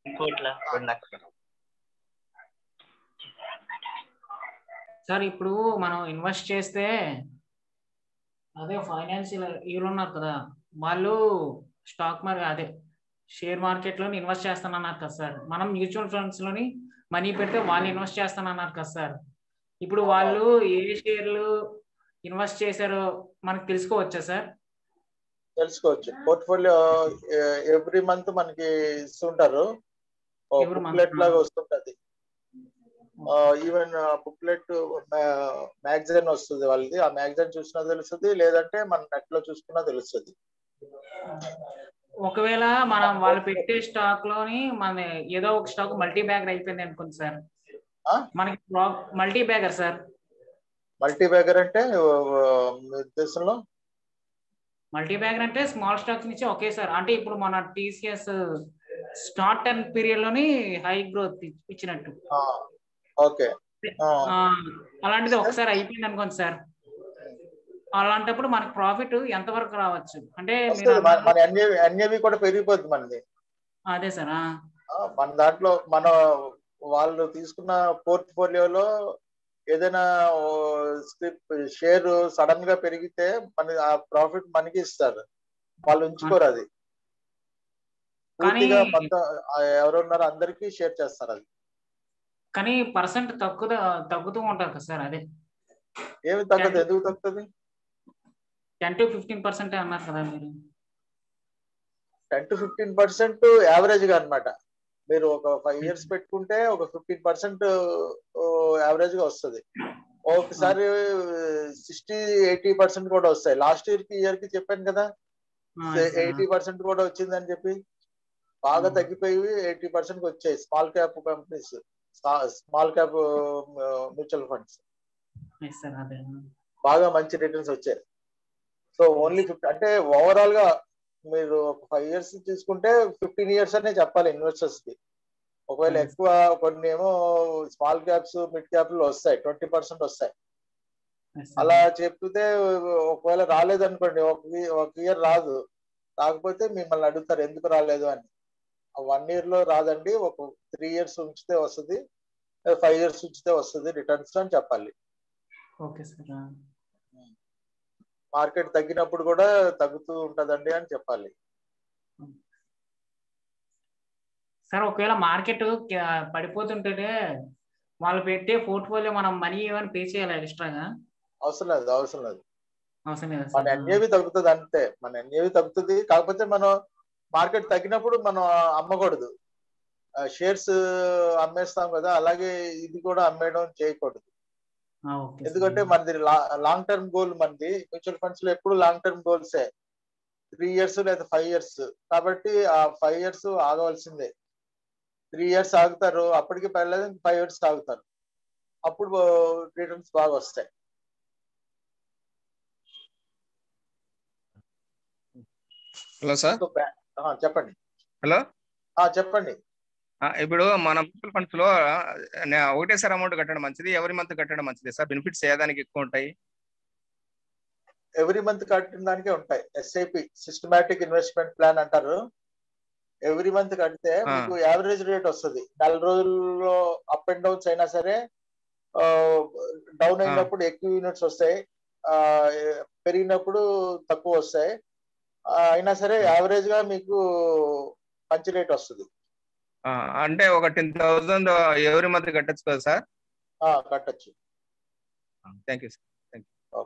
సార్ ఇప్పుడు మనం ఇన్వెస్ట్ చేస్తే అదే ఫైనాన్షియల్ వీళ్ళు ఉన్నారు కదా వాళ్ళు స్టాక్ మార్కెట్ అదే షేర్ మార్కెట్ లోని ఇన్వెస్ట్ చేస్తానన్నారు కదా సార్ మనం మ్యూచువల్ ఫండ్స్ లోని మనీ పెడితే వాళ్ళు ఇన్వెస్ట్ చేస్తానన్నారు కదా సార్ ఇప్పుడు వాళ్ళు ఏ షేర్లు ఇన్వెస్ట్ చేశారో మనకు తెలుసుకోవచ్చా సార్ తెలుసుకోవచ్చు పోర్ట్ఫోలియో ఎవ్రీ మంత్ మనకి ఇస్తుంటారు Every month, బుక్లెట్ లాగా ఆ. వస్తుంటది ఈవెన్ బుక్లెట్ మ్యాగజైన్ వస్తుంది వాళ్ళది ఆ మ్యాగజైన్ చూసినా తెలుస్తుంది లేదంటే మన నెట్ లో చూసుకున్నా తెలుస్తుంది ఒకవేళ మనం వాళ్ళు పెట్టే స్టాక్ లోని మన ఏదో ఒక స్టాక్ మల్టీ బ్యాగర్ అయిపోయింది అనుకోండి సార్ మనకి multi bagger sir multi bagger అంటే ఆ, మీ ఉద్దేశంలో మల్టీ బ్యాగర్ అంటే స్మాల్ స్టాక్స్ నుంచి ఒకేసారి అంటే ఇప్పుడు మన టీసీఎస్ స్టార్ట్ అండ్ పీరియడ్ లోని హై గ్రోత్ ఇచ్చినట్టు ఓకే ఆ, అలాంటిది ఒకసారి అయిపోయింది అనుకోండి సార్ అలాంటప్పుడు మనకి ప్రాఫిట్ ఎంత వరకు రావచ్చు అంటే మీరు వస్తుంది మన- అన్నారు- మన ఎన్ఏవి ఎన్ఏవి కూడా పెరిగిపోద్ది మనది అదే సార్ ఆ, ఆ, మన దాంట్లో మన వాళ్ళు తీసుకున్న పోర్ట్ఫోలియోలో ఏదైనా స్క్రిప్ట్ షేర్ సడన్ గా పెరిగితే మన ఆ ప్రాఫిట్ మనకి ఇస్తారు వాళ్ళు ఉంచుకోరు అది కానీ పూర్తిగా మొత్తం ఆ ఎవరున్నారో అందరికీ షేర్ చేస్తారు అది కానీ పర్సెంట్ తక్కువ తగ్గుతూ ఉంటారు కదా సార్ అదే ఏమి తగ్గదు ఎందుకు తగ్గుతుంది టెన్ టు ఫిఫ్టీన్ పర్సెంట్ అన్నారు కదా మీరు ten to fifteen percent average గా అన్నమాట మీరు ఒక ఫైవ్ ఇయర్స్ పెట్టుకుంటే ఒక ఫిఫ్టీన్ పర్సెంట్ యావరేజ్ గా వస్తుంది ఒకసారి సిక్స్టీ ఎయిటీ పర్సెంట్ కూడా వస్తాయి లాస్ట్ ఇయర్ కి ఇయర్ కి చెప్పాను కదా ఆ, yes, sir. ఎయిటీ పర్సెంట్ కూడా వచ్చిందని చెప్పి బాగా తగ్గిపోయి ఎయిటీ పర్సెంట్ వచ్చాయి small cap companies small cap mutual funds Yes, sir, అదే బాగా మంచి రిటర్న్స్ వచ్చాయి సో ఓన్లీ ఫిఫ్టీ అంటే ఓవరాల్ గా మీరు ఒక ఫైవ్ ఇయర్స్ తీసుకుంటే ఫిఫ్టీన్ ఇయర్స్ అనే చెప్పాలి ఇన్వెస్టర్స్ కి ఒకవేళ ఎక్కువ కొన్ని ఏమో స్మాల్ క్యాప్స్ మిడ్ క్యాప్లు వస్తాయి ట్వంటీ పర్సెంట్ వస్తాయి Yes, sir. అలా చెప్తే ఒకవేళ రాలేదనుకోండి ఒక ఇ- ఒక ఇయర్ రాదు కాకపోతే మిమ్మల్ని అడుగుతారు ఎందుకు రాలేదు అని వన్ ఇయర్ లో రాదండి ఒక త్రీ ఇయర్స్ ఉంచితే వస్తుంది ఫైవ్ ఇయర్స్ ఉంచితే వస్తుంది రిటర్న్స్ అని చెప్పాలి ఓకే సార్ ఆ. మార్కెట్ తగ్గినప్పుడు కూడా తగ్గుతూ ఉంటదండి అని చెప్పాలి సార్ ఒకవేళ మార్కెట్ పడిపోతుంటే వాళ్ళు పెట్టే పోర్ట్ఫోలియో మనం మనీ ఏమైనా పే చేయాలి ఎక్స్ట్రాగా అవసరం లేదు అవసరం లేదు అవసరం లేదా మన సార్ ఎన్ఏవి తగ్గుతుంది అంతే మన ఎన్ఏవి తగ్గుతుంది కాకపోతే మనం మార్కెట్ తగ్గినప్పుడు మనం అమ్మకూడదు షేర్స్ అమ్మేస్తాం కదా అలాగే ఇది కూడా అమ్మేయడం చేయకూడదు ఆ, ఓకే సార్. ఎందుకంటే మనది లాంగ్ టర్మ్ గోల్ మనది మ్యూచువల్ ఫండ్స్ లో ఎప్పుడు లాంగ్ టర్మ్ గోల్సే త్రీ ఇయర్స్ లేదా ఫైవ్ ఇయర్స్ కాబట్టి ఆ ఫైవ్ ఇయర్స్ ఆగవలసిందే త్రీ ఇయర్స్ ఆగుతారు అప్పటికి పర్లేదు ఫైవ్ ఇయర్స్ ఆగుతారు అప్పుడు రిటర్న్స్ బాగా వస్తాయి హలో సార్ So, ba- ఆ, చెప్పండి హలో ఆ, చెప్పండి ఆ, ఇప్పుడు మన మ్యూచువల్ ఫండ్స్ లో ఆ, నే- ఒకటేసారి అమౌంట్ కట్టడం మంచిది ఎవరి మంత్ కట్టడం మంచిది సార్ బెనిఫిట్స్ ఏదానికి ఎక్కువ ఉంటాయి ఎవ్రీ మంత్ కట్టిన దానికే ఉంటాయి ఎస్ఐపి సిస్టమాటిక్ ఇన్వెస్ట్మెంట్ ప్లాన్ అంటారు ఎవ్రీ మంత్ కడితే ఆ. మీకు యావరేజ్ రేట్ వస్తుంది నెల రోజుల్లో అప్ అండ్ డౌన్స్ అయినా సరే డౌన్ అయినప్పుడు ఎక్కువ యూనిట్స్ వస్తాయి ఆ, పెరిగినప్పుడు తక్కువ వస్తాయి ఆ, అయినా సరే యావరేజ్ గా మీకు మంచి రేట్ వస్తుంది ఆ, అంటే ఒక టెన్ థౌసండ్ ఎవరి మంత్ కట్టచ్చు కదా సార్ ఆ, కట్టొచ్చు thank you sir thank you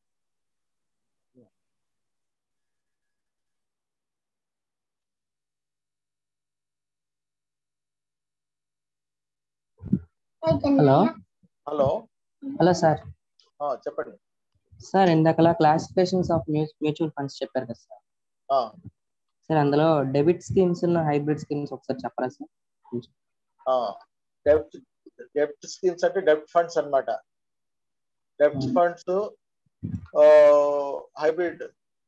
hello hello hello sir ఆ, చెప్పండి సార్ ఇందాకలా క్లాసిఫికేషన్స్ ఆఫ్ మ్యూచువల్ ఫండ్స్ చెప్పారు కదా సార్ ఆ, సార్ అందులో డెబిట్ స్కీమ్స్ హైబ్రిడ్ స్కీమ్స్ ఒకసారి చెప్పరా సార్ ఆ, డెబ్ట్ డెబ్ట్ స్కీమ్స్ అంటే డెబ్ట్ ఫండ్స్ అన్నమాట డెబ్ట్ ఫండ్స్ హైబ్రిడ్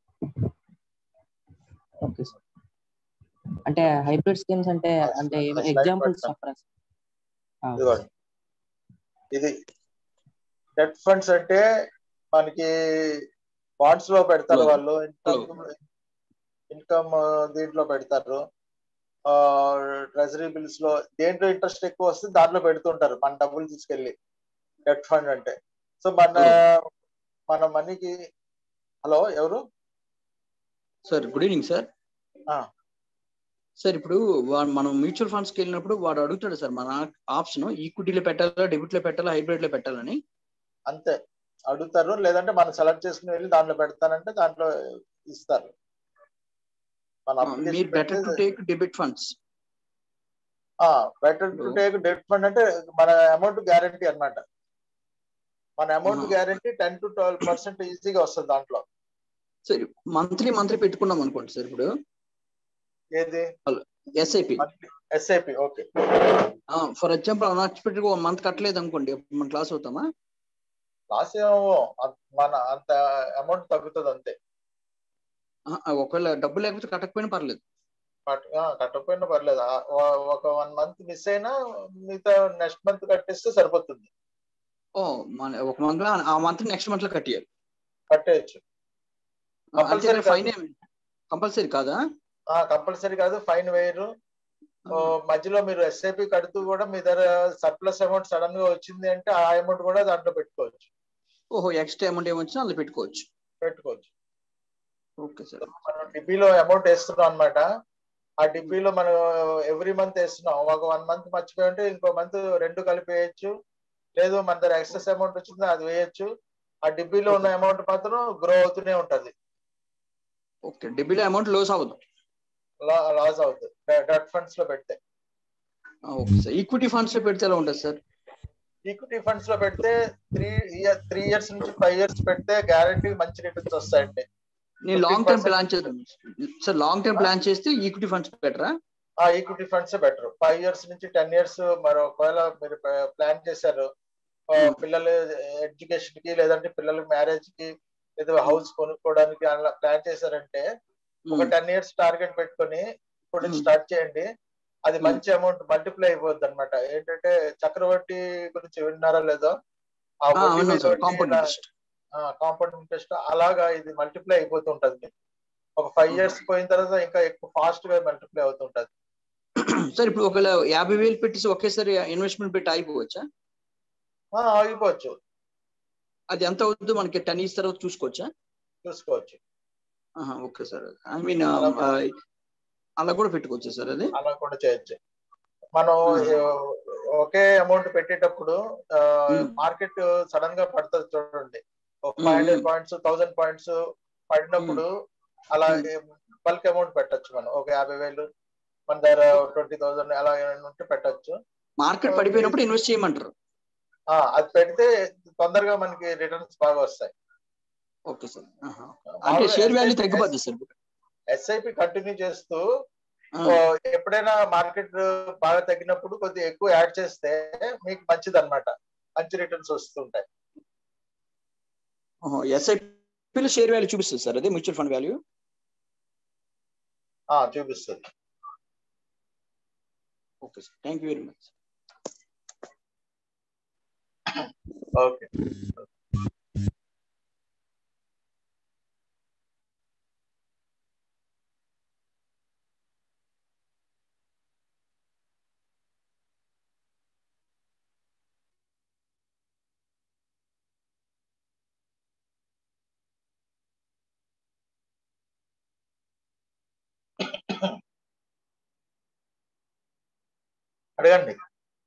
ఓకే సార్ అంటే హైబ్రిడ్ స్కీమ్స్ అంటే అంటే slide ఎగ్జాంపుల్స్ పెడతాను. చెప్పరా సార్ ఇదిగోండి ఇది డెట్ ఫండ్స్ అంటే మనకి బాండ్స్ లో పెడతారు Hello. వాళ్ళు ఇన్కమ్ ఇన్కమ్ దీంట్లో పెడతారు ట్రెజరీ బిల్స్ లో దేంట్లో ఇంట్రెస్ట్ ఎక్కువ వస్తుంది దాంట్లో పెడుతుంటారు మన డబ్బులు తీసుకెళ్లి డెట్ ఫండ్ అంటే సో మన మన మనీకి హలో ఎవరు సార్ గుడ్ ఈవినింగ్ సార్ ఆ, సార్ ఇప్పుడు వా- మనం మ్యూచువల్ ఫండ్స్ కి వెళ్ళినప్పుడు వాడు అడుగుతాడు సార్ మన ఆప్షన్ ఈక్విటీలో పెట్టాలా డెబిట్ లో పెట్టాలా హైబ్రిడ్ లో పెట్టాలని అంతే అడుగుతారు లేదంటే మనం సెలెక్ట్ చేసుకుని వెళ్ళి దాంట్లో పెడతానంటే దాంట్లో ఇస్తారు మన మీరు better to take debit funds better to take debt fund అంటే మన అమౌంట్ గ్యారంటీ అన్నమాట మన అమౌంట్ ఆహా. Guarantee ten to twelve percent ఈజీగా వస్తుంది దాంట్లో సార్ మంత్లీ మంత్లీ పెట్టుకున్నాం అనుకోండి సార్ ఇప్పుడు ఏది SIP SIP okay for example unexpected one month కట్టలేదు అనుకోండి అప్పుడు మనం క్లాస్ అవుతామా లాస్ ఏమో అ- మన అంత అమౌంట్ తగ్గుతుంది అంతే ఆ, ఒకవేళ డబ్బు లేకపోతే కట్టకపోయినా పర్లేదు బట్ కట్టకపోయినా పర్లేదు ఆ, ఒ- ఒక వన్ మంత్ మిస్ అయినా మిగతా నెక్స్ట్ మంత్ కట్టేస్తే సరిపోతుంది ఓ మన ఒక మంత్ లో ఆ మంత్ నెక్స్ట్ మంత్ లో కట్టేయాలి కట్టేయచ్చు అంతే Compulsory ఫైన్ కంపల్సరీ కాదా కంపల్సరీ కాదు ఫైన్ వేయరు ఓ, మధ్యలో మీరు ఎస్ఐపి కడుతూ కూడా మీ దగ్గర సర్ప్లస్ అమౌంట్ సడన్ గా వచ్చింది అంటే ఆ అమౌంట్ కూడా దాంట్లో పెట్టుకోవచ్చు ఓహో ఎక్స్ట్రా అమౌంట్ ఏమొచ్చినా అందులో పెట్టుకోవచ్చు పెట్టుకోవచ్చు ఓకే సార్ మనం డిబ్బీలో అమౌంట్ వేస్తున్నాం అన్నమాట ఆ డిబ్బీలో మనం ఎవ్రీ మంత్ వేస్తున్నాం ఒక వన్ మంత్ మర్చిపోయి ఉంటే ఇంకో మంత్ రెండు కలిపి వేయచ్చు లేదు మన దగ్గర ఎక్సెస్ అమౌంట్ వచ్చిందో అది వేయచ్చు ఆ డిబ్బీలో ఉన్న అమౌంట్ మాత్రం గ్రో అవుతూనే ఉంటది ఓకే డెబిట్ అమౌంట్ లోస్ అవ్వదు లాస్ అవుతుంది డెట్ ఫండ్స్ లో పెడితే ఓకే సార్ ఈక్విటీ ఫండ్స్ లో పెడితే ఎలా ఉంటుంది సార్ ఈక్విటీ ఫండ్స్ లో పెడితే త్రీ ఇయర్ త్రీ ఇయర్స్ నుంచి ఫైవ్ ఇయర్స్ పెడితే గ్యారంటీ మంచి రిటర్న్స్ వస్తాయండి నేను లాంగ్ టర్మ్ ప్లాన్ చేద్దాం సార్ లాంగ్ టర్మ్ ప్లాన్ చేస్తే ఈక్విటీ ఫండ్స్ బెటరా ఆ equity funds better five years నుంచి టెన్ ఇయర్స్ మరి ఒకవేళ మీరు ప్లాన్ చేశారు ఆ, పిల్లల ఎడ్యుకేషన్ కి లేదంటే పిల్లల మ్యారేజ్ కి లేదా హౌస్ కొనుక్కోవడానికి అలా ప్లాన్ చేశారంటే ఒక టెన్ ఇయర్స్ టార్గెట్ పెట్టుకొని ఇప్పుడు నుంచి స్టార్ట్ చేయండి అది మంచి అమౌంట్ మల్టిప్లై అయిపోద్ది అనమాట ఏంటంటే చక్రవడ్డీ గురించి విన్నారా లేదో ఆ ఆ, వడ్డీ విన్నాం మీద సార్, వడ్డీ compound ఇలా- interest. ఆ, కాంపౌండ్ ఇంట్రెస్ట్ అలాగా ఇది మల్టిప్లై అయిపోతుంటది ఒక ఫైవ్ ఇయర్స్ పోయిన తర్వాత ఇంకా ఎక్కువ ఫాస్ట్ గా మల్టిప్లై అవుతుంటది సార్ ఇప్పుడు ఒకవేళ యాభై వేలు పెట్టేసి ఒకేసారి ఇన్వెస్ట్మెంట్ పెట్టి ఆగిపోవచ్చా ఆ, ఆగిపోవచ్చు అది ఎంత అవుతుందో మనకి టెన్ ఇయర్స్ తర్వాత చూసుకోవచ్చా చూసుకోవచ్చు ఆహా, ఓకే సార్ ఐ మీన్ అలా కూడా పెట్టుకోవచ్చా సార్ అది అలా కూడా చేయొచ్చు మనం ఏ- ఒకే అమౌంట్ పెట్టేటప్పుడు మార్కెట్ సడన్ గా పడుతుంది చూడండి ఒక five hundred points thousand points పడినప్పుడు అలా బల్క్ అమౌంట్ పెట్టొచ్చు మనం ఒక యాభై వేలు మన దగ్గర ట్వంటీ థౌసండ్ అలా ఏమైనా ఉంటే పెట్టొచ్చు మార్కెట్ పడిపోయినప్పుడు ఇన్వెస్ట్ చేయమంటారు ఆ, అది పెడితే తొందరగా మనకి రిటర్న్స్ బాగా వస్తాయి ఓకే సార్ అంటే షేర్ వాల్యూ తగ్గిపోద్ది సార్ ఎస్ఐపి కంటిన్యూ చేస్తూ ఆ. ఓ, ఎప్పుడైనా మార్కెట్ బాగా తగ్గినప్పుడు కొద్దిగా ఎక్కువ యాడ్ చేస్తే మీకు మంచిది అనమాట మంచి రిటర్న్స్ వస్తుంటాయి ఎస్ఐపీలో షేర్ వాల్యూ చూపిస్తుంది సార్ అది మ్యూచువల్ ఫండ్ వాల్యూ ఆ, చూపిస్తుంది okay sir thank you very much okay అడగండి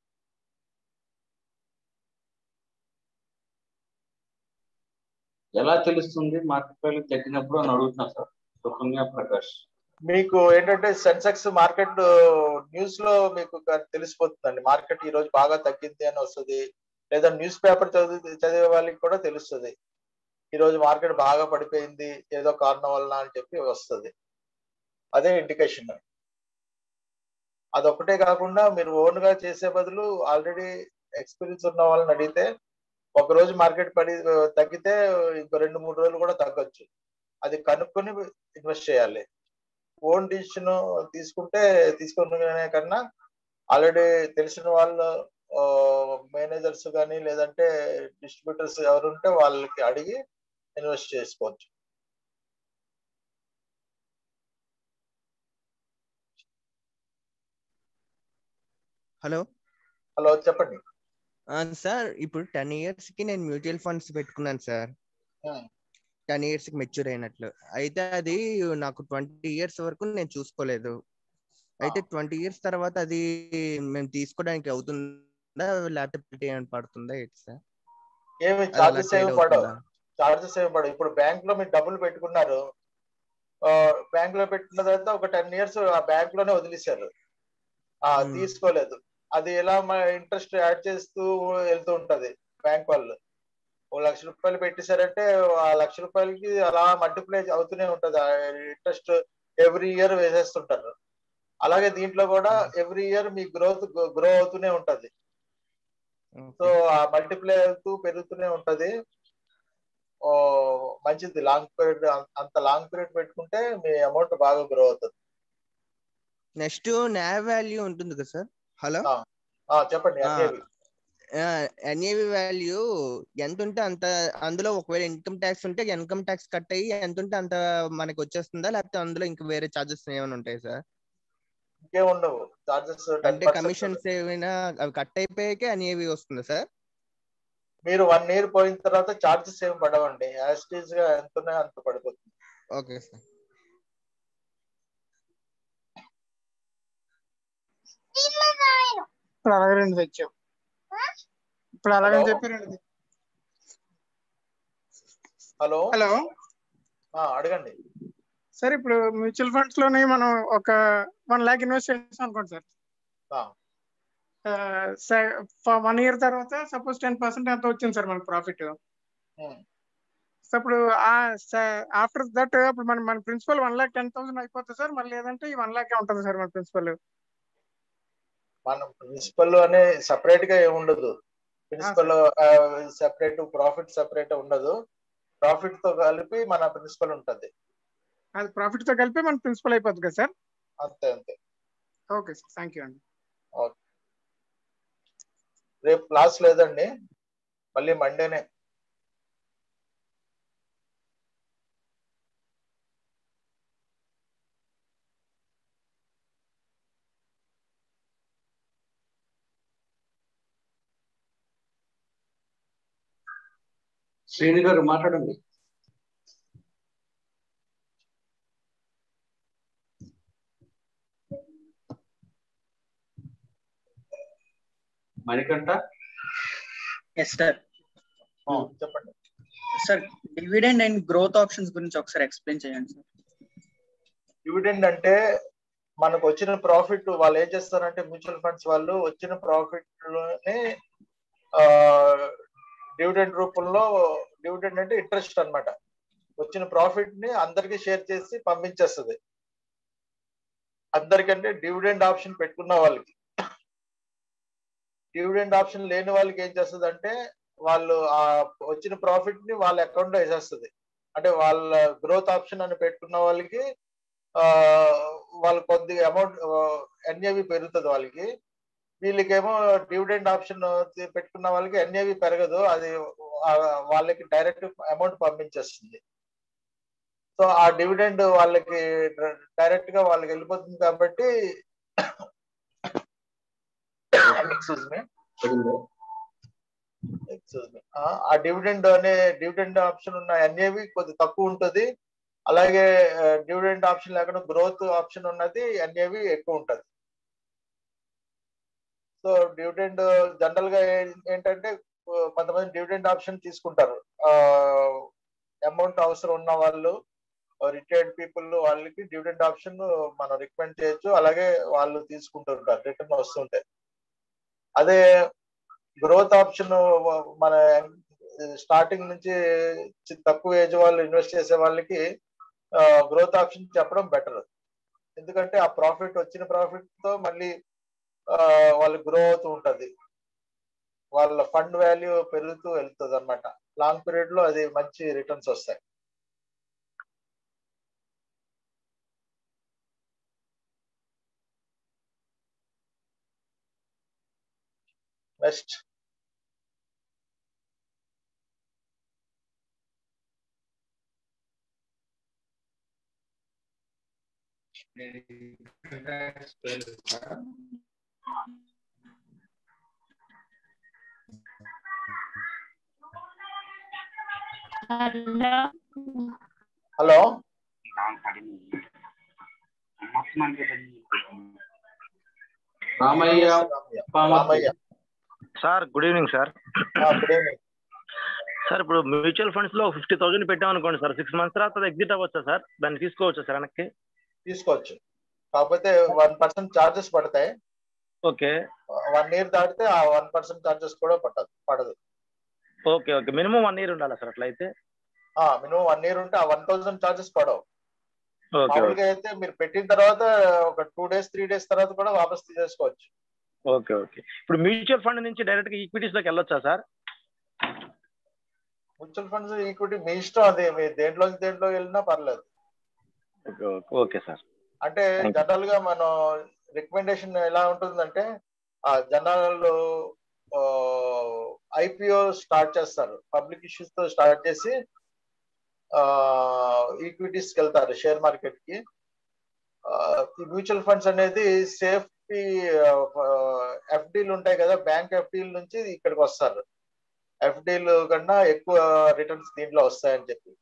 ఎలా తెలుస్తుంది మార్కెట్ వాల్యూ తగ్గినప్పుడు అని అడుగుతున్నా సార్ సుకన్య ప్రకాష్ మీకు ఏంటంటే సెన్సెక్స్ మార్కెట్ న్యూస్ లో మీకు క- తెలిసిపోతుందండి మార్కెట్ ఈ రోజు బాగా తగ్గింది అని వస్తుంది లేదా న్యూస్ పేపర్ చదివి చదివే వాళ్ళకి కూడా తెలుస్తుంది ఈ రోజు మార్కెట్ బాగా పడిపోయింది ఏదో కారణం వలన అని చెప్పి వస్తుంది అదే ఇండికేషన్ అదొకటే కాకుండా మీరు ఓన్ గా చేసే బదులు ఆల్రెడీ ఎక్స్పీరియన్స్ ఉన్న వాళ్ళని అడిగితే ఒక రోజు మార్కెట్ పడి తగ్గితే ఇంకో రెండు మూడు రోజులు కూడా తగ్గొచ్చు అది కనుక్కొని ఇన్వెస్ట్ చేయాలి ఓన్ డిసిషన్ తీసుకుంటే తీసుకునే కన్నా ఆల్రెడీ తెలిసిన వాళ్ళ మేనేజర్స్ కానీ లేదంటే డిస్ట్రిబ్యూటర్స్ ఎవరుంటే వాళ్ళకి అడిగి ఇన్వెస్ట్ చేసుకోవచ్చు హలో హలో చెప్పండి సార్ ఇప్పుడు టెన్ ఇయర్స్ కి నేను మ్యూచువల్ ఫండ్స్ పెట్టుకున్నాను సార్ ఉమ్, టెన్ ఇయర్స్ కి మెచ్యూర్ అయినట్లు అయితే అది నాకు ట్వంటీ ఇయర్స్ వరకు నేను చూసుకోలేదు అయితే ట్వంటీ ఇయర్స్ తర్వాత అది మేము తీసుకోవడానికి అవుతుందా లేకపోతే ఏమైనా పడుతుందా ఏంటి సార్ ఏమి అది అలా చార్జెస్ trade ఏమి పడవు అవుతుందా చార్జెస్ ఏమి పడవు ఇప్పుడు బ్యాంక్ లో మీరు డబ్బులు పెట్టుకున్నారు బ్యాంక్ లో పెట్టిన తర్వాత ఒక టెన్ ఇయర్స్ ఆ బ్యాంక్ లోనే వదిలేశారు ఆ Hmm. తీసుకోలేదు అది ఎలా ఇంట్రెస్ట్ యాడ్ చేస్తూ వెళ్తూ ఉంటది బ్యాంక్ వాళ్ళు ఓ లక్ష రూపాయలు పెట్టేశారంటే ఆ లక్ష రూపాయలకి అలా మల్టిప్లై అవుతూనే ఉంటది ఆ ఇంట్రెస్ట్ ఎవ్రీ ఇయర్ వేసేస్తుంటారు అలాగే దీంట్లో కూడా ఎవ్రీ ఇయర్ మీ గ్రోత్ గ్రో అవుతూనే ఉంటది సో ఆ మల్టిప్లై అవుతూ పెరుగుతూనే ఉంటది ఓ మంచిది లాంగ్ పీరియడ్ అంత లాంగ్ పీరియడ్ పెట్టుకుంటే మీ అమౌంట్ బాగా గ్రో అవుతుంది నెక్స్ట్ న్యావ్ వాల్యూ ఉంటుంది కదా సార్ హలో ఆ, ఆ, చెప్పండి అన్నేవి ఎన్ఏవి వాల్యూ ఎంత ఉంటే అంత అందులో ఒకవేళ ఇన్కమ్ ట్యాక్స్ ఉంటే ఇన్కమ్ ట్యాక్స్ కట్ అయ్యి ఎంత ఉంటే అంత మనకి వచ్చేస్తుందా లేకపోతే అందులో ఇంకా వేరే చార్జెస్ ఏమైనా ఉంటాయి సార్ ఇంకేం ఉండవు చార్జెస్ టెన్ అంటే కమిషన్స్ ఏమైనా అవి కట్ అయిపోయాకే ఎన్ఏవి వస్తుందా సార్ మీరు వన్ ఇయర్ పోయిన తర్వాత చార్జెస్ ఏమి పడవండి యాజ్ టీజ్ గా ఎంత ఉన్నాయో అంత పడిపోతుంది ఓకే సార్ ఇప్పుడు అలాగే రెండు తెచ్చాం ఇప్పుడు అలాగని చెప్పి రెండు హలో హలో అడగండి సార్ ఇప్పుడు మ్యూచువల్ ఫండ్స్ లోనే మనం ఒక వన్ లాక్ ఇన్వెస్ట్ చేసాం అనుకోండి సార్ వన్ ఇయర్ తర్వాత సపోజ్ టెన్ పర్సెంట్ ఎంత వచ్చింది సార్ మనకు ప్రాఫిట్ సో ఇప్పుడు ఆఫ్టర్ దట్ ఇప్పుడు మన మన principal one lakh ten thousand అయిపోతుంది సార్ మళ్ళీ లేదంటే ఈ వన్ లాక్ ఉంటుంది సార్ మన ప్రిన్సిపల్ మన ప్రిన్సిపల్ అనే సపరేట్ గా ఏమి ఉండదు ప్రిన్సిపల్ సెపరేట్ ప్రాఫిట్ సెపరేట్ ఉండదు ప్రాఫిట్ తో కలిపి మన ప్రిన్సిపల్ ఉంటది అది ప్రాఫిట్ తో కలిపి మన ప్రిన్సిపల్ అయిపోతుంది కదా సార్ అంతే అంతే ఓకే సార్ థ్యాంక్ యూ అండి ఓకే రేపు క్లాస్ లేదండి మళ్ళీ మండేనే శ్రేణి గారు మాట్లాడండి మణికంఠ ఎస్ సార్ చెప్పండి sir dividend and growth options గురించి ఒకసారి ఎక్స్ప్లెయిన్ చేయండి సార్ డివిడెండ్ అంటే మనకు వచ్చిన ప్రాఫిట్ వాళ్ళు ఏం చేస్తారంటే మ్యూచువల్ ఫండ్స్ వాళ్ళు వచ్చిన ప్రాఫిట్ లోనే డివిడెండ్ రూపంలో డివిడెండ్ అంటే ఇంట్రెస్ట్ అన్నమాట వచ్చిన ప్రాఫిట్ ని అందరికి షేర్ చేసి పంపించేస్తుంది అందరికంటే డివిడెండ్ ఆప్షన్ పెట్టుకున్న వాళ్ళకి డివిడెండ్ ఆప్షన్ లేని వాళ్ళకి ఏం చేస్తుంది అంటే వాళ్ళు ఆ వచ్చిన ప్రాఫిట్ ని వాళ్ళ అకౌంట్ లో వేసేస్తుంది అంటే వాళ్ళ గ్రోత్ ఆప్షన్ అని పెట్టుకున్న వాళ్ళకి ఆ వాళ్ళు కొద్దిగా అమౌంట్ ఎన్ఏవి పెరుగుతుంది వాళ్ళకి వీళ్ళకేమో డివిడెండ్ ఆప్షన్ పెట్టుకున్న వాళ్ళకి ఎన్ఏవి పెరగదు అది ఆ వాళ్ళకి డైరెక్ట్ అమౌంట్ పంపించేస్తుంది సో ఆ డివిడెండ్ వాళ్ళకి డైరెక్ట్ గా వాళ్ళకి వెళ్ళిపోతుంది కాబట్టి ఎక్స్క్యూజ్ మీ ఎక్స్క్యూజ్ మీ ఆ డివిడెండ్ అనే డివిడెండ్ ఆప్షన్ ఉన్న ఎన్ఏవి కొద్ది తక్కువ ఉంటుంది అలాగే డివిడెండ్ ఆప్షన్ లేకుండా గ్రోత్ ఆప్షన్ ఉన్నది ఎన్ఏవి ఎక్కువ ఉంటుంది సో డివిడెండ్ జనరల్ గా ఏంటంటే కొంతమంది డివిడెండ్ ఆప్షన్ తీసుకుంటారు అమౌంట్ అవసరం ఉన్న వాళ్ళు రిటైర్డ్ పీపుల్ వాళ్ళకి డివిడెండ్ ఆప్షన్ మనం రికమెండ్ చేయొచ్చు అలాగే వాళ్ళు తీసుకుంటుంటారు రిటర్న్ వస్తుంటాయి అదే గ్రోత్ ఆప్షన్ మన స్టార్టింగ్ నుంచి తక్కువ ఏజ్ వాళ్ళు ఇన్వెస్ట్ చేసే వాళ్ళకి గ్రోత్ ఆప్షన్ చెప్పడం బెటర్ ఎందుకంటే ఆ ప్రాఫిట్ వచ్చిన ప్రాఫిట్ తో మళ్ళీ వాళ్ళు గ్రో అవుతూ ఉంటది వాళ్ళ ఫండ్ వాల్యూ పెరుగుతూ వెళ్తుంది అనమాట లాంగ్ పీరియడ్ లో అది మంచి రిటర్న్స్ వస్తాయి next hello Ramayya Ramayya sir good evening sir good evening sir ఇప్పుడు మ్యూచువల్ ఫండ్స్ లో ఫిఫ్టీ థౌసండ్ పెట్టాం అనుకోండి సార్ సిక్స్ మంత్స్ తర్వాత ఎగ్జిట్ అవ్వచ్చా సార్ దాన్ని తీసుకోవచ్చా సార్ వెనక్కి తీసుకోవచ్చు కాకపోతే వన్ పర్సెంట్ చార్జెస్ పడతాయి ఓకే వన్ ఇయర్ దాటితే ఆ వన్ పర్సెంట్ చార్జెస్ కూడా పట్టదు పడదు okay okay minimum one year ఉండాలా సార్ అట్లయితే మినిమం వన్ ఇయర్ ఉంటే ఆ వన్ థౌసండ్ చార్జెస్ పడవు ఓకే మామూలుగా అయితే మీరు పెట్టిన తర్వాత ఒక టూ డేస్ త్రీ డేస్ తర్వాత కూడా వాపస్ తీసేసుకోవచ్చు ఓకే ఓకే ఇప్పుడు మ్యూచువల్ ఫండ్ నుంచి డైరెక్ట్ గా ఈక్విటీస్ లోకి వెళ్ళొచ్చా సార్ మ్యూచువల్ ఫండ్స్ ఈక్విటీ మీ ఇష్టం అది మీ దేంట్లో దేంట్లో వెళ్ళినా పర్లేదు ఓకే ఓకే ఓకే సార్ అంటే Thank you. జనరల్ గా మనం రికమెండేషన్ ఎలా ఉంటుందంటే ఆ జనాలు ఐపీఓ స్టార్ట్ చేస్తారు పబ్లిక్ ఇష్యూస్ తో స్టార్ట్ చేసి ఈక్విటీస్ కి వెళ్తారు షేర్ మార్కెట్ కి ఆ, ఈ మ్యూచువల్ ఫండ్స్ అనేది సేఫ్టీ ఎఫ్డీలు ఉంటాయి కదా బ్యాంక్ ఎఫ్డీల నుంచి ఇక్కడికి వస్తారు ఎఫ్డీలు కన్నా ఎక్కువ రిటర్న్స్ దీంట్లో వస్తాయని చెప్పి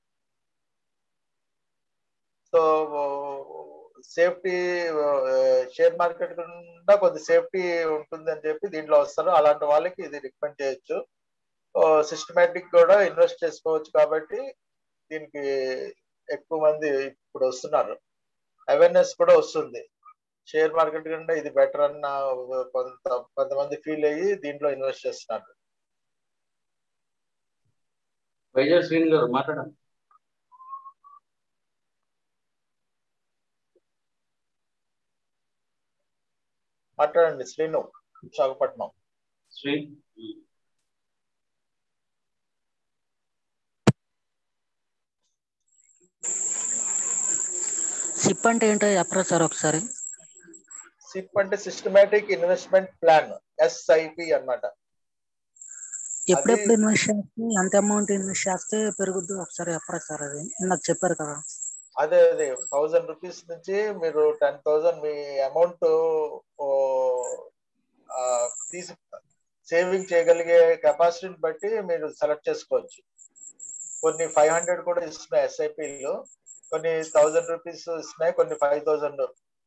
సో సేఫ్టీ షేర్ మార్కెట్ కన్నా కొద్ది సేఫ్టీ ఉంటుంది అని చెప్పి దీంట్లో వస్తారు అలాంటి వాళ్ళకి ఇది రికమెండ్ చేయొచ్చు సిస్టమేటిక్ కూడా ఇన్వెస్ట్ చేసుకోవచ్చు కాబట్టి దీనికి ఎక్కువ మంది ఇప్పుడు వస్తున్నారు అవేర్నెస్ కూడా వస్తుంది షేర్ మార్కెట్ కంటే ఇది బెటర్ అన్న కొంత కొంతమంది ఫీల్ అయ్యి దీంట్లో ఇన్వెస్ట్ చేస్తున్నారు వైజాగ్ శ్రీని గారు మాట్లాడండి మాట్లాడండి శ్రీను విశాఖపట్నం శ్రీ సిప్ అంటే ఏంటో చెప్పరా సార్ ఒకసారి సిప్ అంటే సిస్టమేటిక్ ఇన్వెస్ట్మెంట్ ప్లాన్ ఎస్ఐపి అన్నమాట ఎప్పుడెప్పుడు ఇన్వెస్ట్ చేస్తే ఎంత అమౌంట్ ఇన్వెస్ట్ చేస్తే పెరుగుద్ది ఒకసారి చెప్పరా సార్ అది నాకు చెప్పారు కదా అదే అదే థౌజండ్ రూపీస్ నుంచి మీరు టెన్ థౌజండ్ మీ అమౌంట్ తీసి సేవింగ్ చేయగలిగే కెపాసిటీని బట్టి మీరు సెలెక్ట్ చేసుకోవచ్చు కొన్ని ఫైవ్ హండ్రెడ్ కూడా ఇస్తున్నాయి ఎస్ఐపిలు కొన్ని థౌజండ్ రూపీస్ ఇస్తున్నాయి కొన్ని five thousand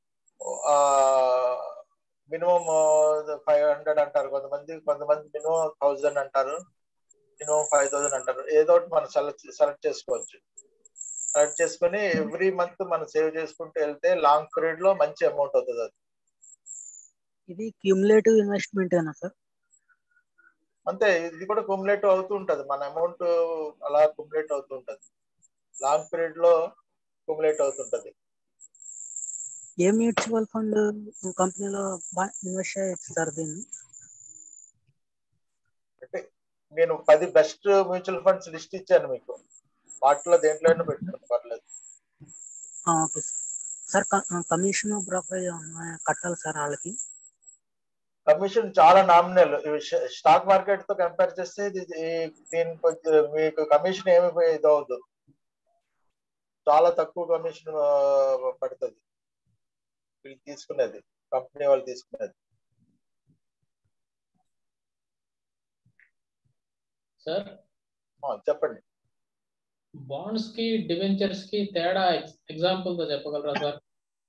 minimum five hundred అంటారు కొంతమంది కొంతమంది మినిమం థౌజండ్ అంటారు మినిమం ఫైవ్ థౌజండ్ అంటారు ఏదో ఒకటి మనం సెలెక్ట్ సెలెక్ట్ చేసుకోవచ్చు సెలెక్ట్ చేసుకుని ఎవ్రీ మంత్ మనం సేవ్ చేసుకుంటూ వెళ్తే లాంగ్ పీరియడ్ లో మంచి అమౌంట్ అవుతుంది అది ఇది క్యూములేటివ్ ఇన్వెస్ట్మెంట్ ఏనా సార్ అంతే ఇది కూడా కుములేటివ్ అవుతూ ఉంటది మన అమౌంట్ అలా కుములేట్ అవుతూ ఉంటది లాంగ్ పీరియడ్ లో కుములేట్ అవుతుంటది ఏ మ్యూచువల్ ఫండ్ కంపెనీలో బాగా ఇన్వెస్ట్ చేయొచ్చు సార్ దీన్ని అంటే నేను పది బెస్ట్ మ్యూచువల్ ఫండ్స్ లిస్ట్ ఇచ్చాను మీకు వాటిలో దేంట్లో అయినా పెట్టుకోండి పర్లేదు okay sir sir commission brokerage కట్టాలి సార్ వాళ్ళకి కమిషన్ చాలా నామినల్ స్టాక్ మార్కెట్ తో కంపేర్ చేస్తే ఇది ఈ- దీని కొంచెం మీకు కమిషన్ ఏమి ఇది అవదు చాలా తక్కువ కమిషన్ పడుతుంది వీళ్ళు తీసుకునేది కంపెనీ వాళ్ళు తీసుకునేది సార్ ఆ, చెప్పండి బాండ్స్ కి డివెంచర్స్ కి తేడా ఎగ్జాంపుల్ తో చెప్పగలరా సార్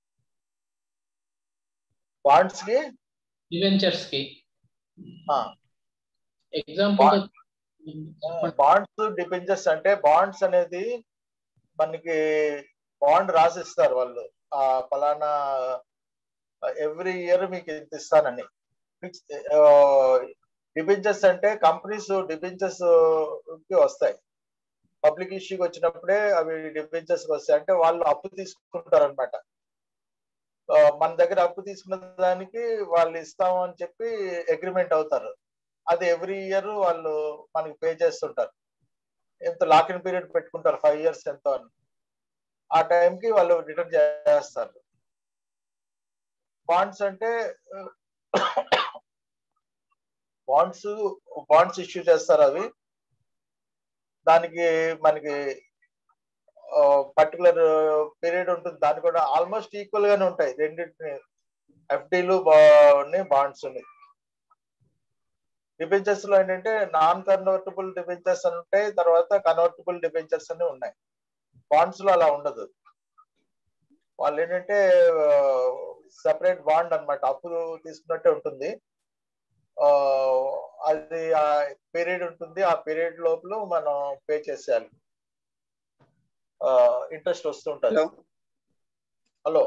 బాండ్స్ కి డివెంచర్స్ కి ఎగ్జాంపుల్ బాండ్స్ డిపెంజర్స్ అంటే బాండ్స్ అనేది మనకి బాండ్ రాసిస్తారు వాళ్ళు ఆ ఫలానా ఎవ్రీ ఇయర్ మీకు ఇంత ఇస్తానని డిబెంచర్స్ అంటే కంపెనీస్ డిబెంచర్స్ కి వస్తాయి పబ్లిక్ ఇష్యూకి వచ్చినప్పుడే అవి డిబెంచర్స్ వస్తాయి అంటే వాళ్ళు అప్పు తీసుకుంటారు అనమాట మన దగ్గర అప్పు తీసుకున్న దానికి వాళ్ళు ఇస్తాము అని చెప్పి అగ్రిమెంట్ అవుతారు అది ఎవ్రీ ఇయర్ వాళ్ళు మనకి పే చేస్తుంటారు ఎంత లాక్ ఇన్ పీరియడ్ పెట్టుకుంటారు ఫైవ్ ఇయర్స్ ఎంతో అని ఆ టైంకి వాళ్ళు రిటర్న్ చేస్తారు బాండ్స్ అంటే బాండ్స్ బాండ్స్ ఇష్యూ చేస్తారు అవి దానికి మనకి పర్టికులర్ పీరియడ్ ఉంటుంది దాని కూడా ఆల్మోస్ట్ ఈక్వల్ గానే ఉంటాయి రెండింటిని ఎఫ్డీలు బాండ్స్ డిబెంచర్స్ లో ఏంటంటే నాన్ కన్వర్టబుల్ డిబెంచర్స్ అని ఉంటాయి తర్వాత కన్వర్టబుల్ డిబెంచర్స్ అని ఉన్నాయి బాండ్స్ లో అలా ఉండదు వాళ్ళు ఏంటంటే సెపరేట్ బాండ్ అన్నమాట అప్పు తీసుకున్నట్టే ఉంటుంది ఆ, అది ఆ పీరియడ్ ఉంటుంది ఆ పీరియడ్ లోపల మనం పే చేసేయాలి ఇంట్రెస్ట్ వస్తుంటది హలో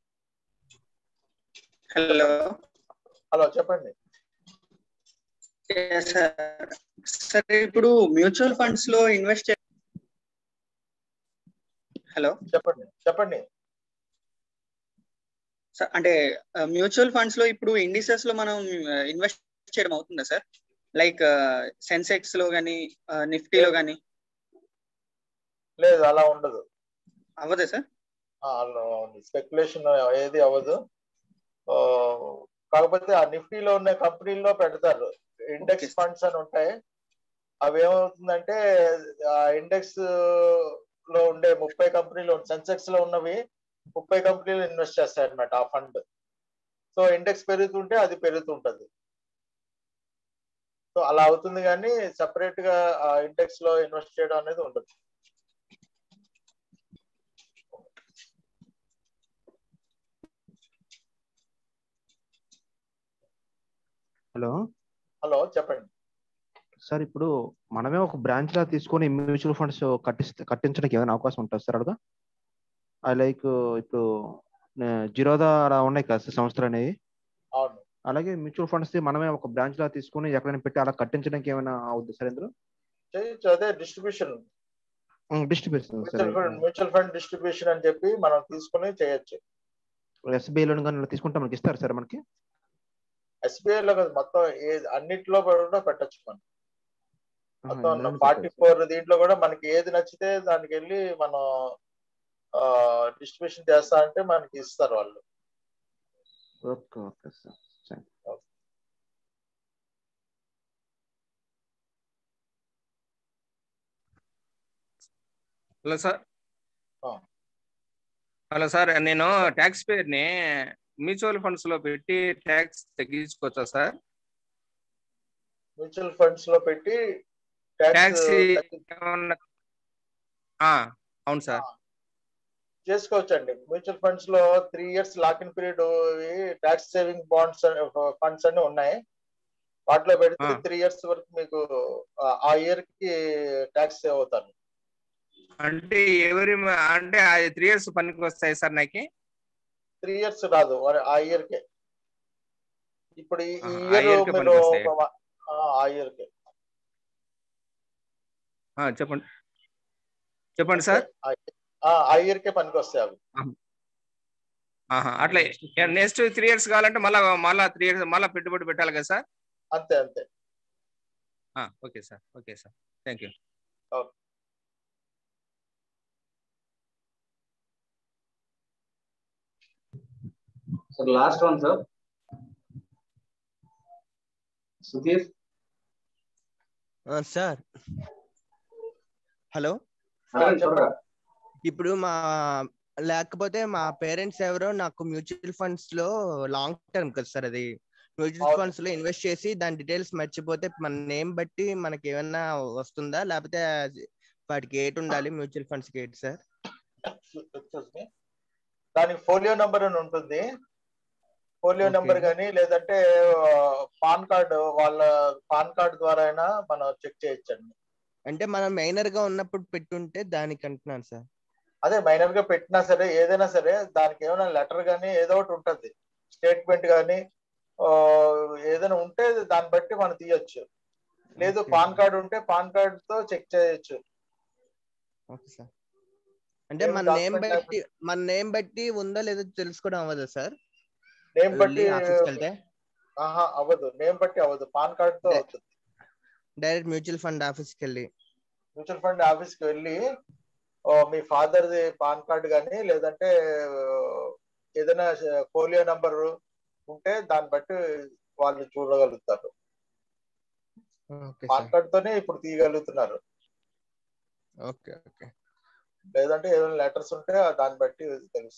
హలో హలో చెప్పండి సరే ఇప్పుడు మ్యూచువల్ ఫండ్స్ లో ఇన్వెస్ట్ హలో చెప్పండి చెప్పండి స- అంటే మ్యూచువల్ ఫండ్స్ లో ఇప్పుడు ఇండిసెస్ లో మనం ఇన్వెస్ట్ చేయడం అవుతుందా సార్ లైక్ సెన్సెక్స్ లో గానీ నిఫ్టీలో గానీ లేదు అలా ఉండదు అవ్వదా సార్ స్పెక్యులేషన్ ఏది అవ్వదు ఆ, కాకపోతే ఆ నిఫ్టీలో ఉన్న కంపెనీల్లో పెడతారు ఇండెక్స్ ఫండ్స్ అని ఉంటాయి అవి ఏమవుతుందంటే ఆ ఇండెక్స్ లో ఉండే ముప్పై కంపెనీలు సెన్సెక్స్ లో ఉన్నవి ముప్పై కంపెనీలు ఇన్వెస్ట్ చేస్తాయి అనమాట ఆ ఫండ్ సో ఇండెక్స్ పెరుగుతుంటే అది పెరుగుతుంటది సో అలా అవుతుంది కానీ సెపరేట్ గా ఆ ఇండెక్స్ లో ఇన్వెస్ట్ చేయడం అనేది ఉండదు హలో హలో చెప్పండి సార్ ఇప్పుడు మనమే ఒక బ్రాంచ్ లా తీసుకొని మ్యూచువల్ ఫండ్స్ కట్టిస్తే కట్టించడానికి ఏమైనా అవకాశం ఉంటుంది సార్ అడగా ఐ లైక్ ఇప్పుడు నే- జిరోదా అలా ఉన్నాయి కదా సార్ సంస్థలు అనేవి అవును అలాగే మ్యూచువల్ ఫండ్స్ మనమే ఒక బ్రాంచ్ లా తీసుకొని ఎక్కడైనా పెట్టి అలా కట్టించడానికి ఏమైనా అవుతుంది సార్ ఇందులో చేయొచ్చు అదే distribution distribution mutual sir fund mutual fund distribution అని చెప్పి మనం తీసుకుని చేయొచ్చు ఎస్బీఐ లోన్ కానీ తీసుకుంటే మనకి ఇస్తారు సార్ మనకి ఎస్బీఐ లో కాదు మొత్తం ఏ అన్నిట్లో కూడా పెట్టచ్చు మనం ఆహా, మొత్తం ఇందులోనే ఫార్టీ పెట్టొచ్చు. ఫోర్ దీంట్లో కూడా మనకి ఏది నచ్చితే దానికి వెళ్ళి మనం డిస్ట్రిబ్యూషన్ చేస్తా అంటే మనకి ఇస్తారు వాళ్ళు ఓకే ఓకే సార్ సరే. హలో సార్ ఆ. హలో సార్ నేను ట్యాక్స్ పేరుని మ్యూచువల్ ఫండ్స్ లో పెట్టి ట్యాక్స్ తగ్గించుకోవచ్చా సార్ మ్యూచువల్ ఫండ్స్ లో పెట్టి ట్యాక్స్ ట్యాక్స్ ఏమన్నా ఆ, అవును సార్ చేసుకోవచ్చండి మ్యూచువల్ ఫండ్స్ లో three years lock in period tax saving bonds funds అన్ని ఉన్నాయి వాటిలో పెడితే ఆ. త్రీ ఇయర్స్ వరకు మీకు ఆ- ఆ ఇయర్ కి ట్యాక్స్ సేవ్ అవుతారు అంటే ఎవరి అంటే త్రీ ఇయర్స్ పనికి వస్తాయి సార్ నాకు త్రీ ఇయర్స్ రాదు వారి- ఆ ఇయర్ కే ఇప్పుడు ఈ ఆహా, ఆ ఇయర్ year కే మీరు పనికొస్తాయి. ఒక- ఆ, ఆ ఇయర్ కే ఆ, చెప్పండి చెప్పండి సార్ ఆ, ఆ ఇయర్ కే పనికి వస్తాయి అవి ఆహా, అట్లా నెక్స్ట్ త్రీ ఇయర్స్ కావాలంటే మళ్ళా మళ్ళా త్రీ ఇయర్స్ మళ్ళా పెట్టుబడి పెట్టాలి కదా సార్ అంతే అంతే okay sir okay sir thank you okay sir last one sir Sudheer sir hello అడగండి త్వరగా ఇప్పుడు మా లేకపోతే మా పేరెంట్స్ ఎవరో నాకు మ్యూచువల్ ఫండ్స్ లో లాంగ్ టర్మ్ కదా సార్ అది మ్యూచువల్ ఫండ్స్ లో ఇన్వెస్ట్ చేసి దాని డీటెయిల్స్ మర్చిపోతే మన నేమ్ బట్టి మనకి ఏమన్నా వస్తుందా లేకపోతే అది- వాటికి ఏటి ఉండాలి మ్యూచువల్ ఫండ్స్ కి ఏంటి సార్ Excuse me. దానికి ఫోలియో నంబర్ అని ఉంటుంది ఫోలియో Okay. నెంబర్ కానీ లేదంటే పాన్ కార్డు వాళ్ళ పాన్ కార్డు ద్వారా అయినా మనం చెక్ చేయొచ్చండి అంటే మనం మైనర్ గా ఉన్నప్పుడు పెట్టుంటే దానికి అంటున్నాను సార్ అదే మైనర్ గా పెట్టినా సరే ఏదైనా సరే దానికి ఏమైనా లెటర్ కానీ ఏదో ఒకటి ఉంటుంది స్టేట్మెంట్ కానీ ఏదైనా ఉంటే దాన్ని బట్టి మనం తీయొచ్చు లేదు Okay. పాన్ కార్డు ఉంటే పాన్ కార్డు తో చెక్ చేయొచ్చు ఓకే సార్ అంటే ఏం మన నేమ్ document బట్టి మన నేమ్ బట్టి ఉందో లేదో తెలుసుకోవడం అవ్వదా సార్ నేమ్ బట్టి వెళ్ళి ఆఫీస్కి వెళ్తే ఆహా అవ్వదు నేమ్ బట్టి అవ్వదు పాన్ కార్డు తో అవుతుంది డైరెక్ట్ మ్యూచువల్ ఫండ్ ఆఫీస్కి వెళ్ళి మ్యూచువల్ ఫండ్ ఆఫీస్ కి వెళ్ళి ఓ, మీ ఫాదర్ ది పాన్ కార్డు కానీ లేదంటే ఆ, ఏదైనా పోలియో నంబర్ ఉంటే దాన్ని బట్టి వాళ్ళు చూడగలుగుతారు ఓకే సార్ మాట్లాడుతూనే ఇప్పుడు తీయగలుగుతున్నారు ఓకే ఓకే లేదంటే ఏదైనా లెటర్స్ ఉంటే దాన్ని బట్టి తెలుసు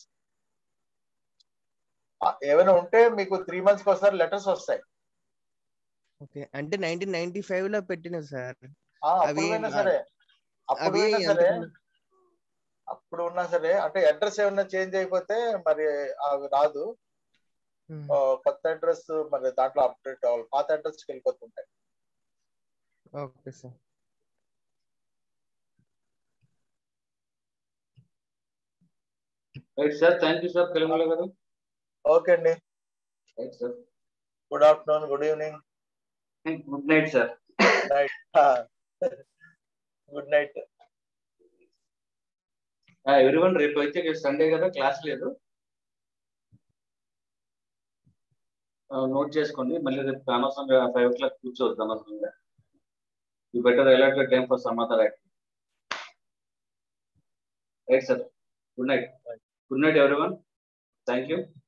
ఆ, ఏమైనా ఉంటే మీకు త్రీ మంత్స్ కి ఒకసారి లెటర్స్ వస్తాయి ఓకే అంటే నైన్టీన్ నైన్టీ ఫైవ్ లో పెట్టిన సార్ ఆ, అప్పుడు అవి పోయినా నా- సరే అప్పుడు అవి పోయినా ఎంత సరే అప్పుడు ఉన్నా సరే అంటే అడ్రస్ ఏమన్నా చేంజ్ అయిపోతే మరి అవి రాదు ఆ, కొత్త అడ్రస్ మరి దాంట్లో అప్డేట్ అవ్వాలి పాత అడ్రస్ కి వెళ్ళిపోతుంటాయి okay sir right sir thank you sir తెలుగులో గారు ఓకే అండి right sir good afternoon good evening good night sir night good night everyone రేపు అయితే సండే కదా క్లాస్ లేదు నోట్ చేసుకోండి మళ్ళీ రేపు అనవసరంగా ఫైవ్ ఓ క్లాక్ కూర్చోవద్దు అనవసరంగా you better allot time for some other activity right sir good night good night everyone thank you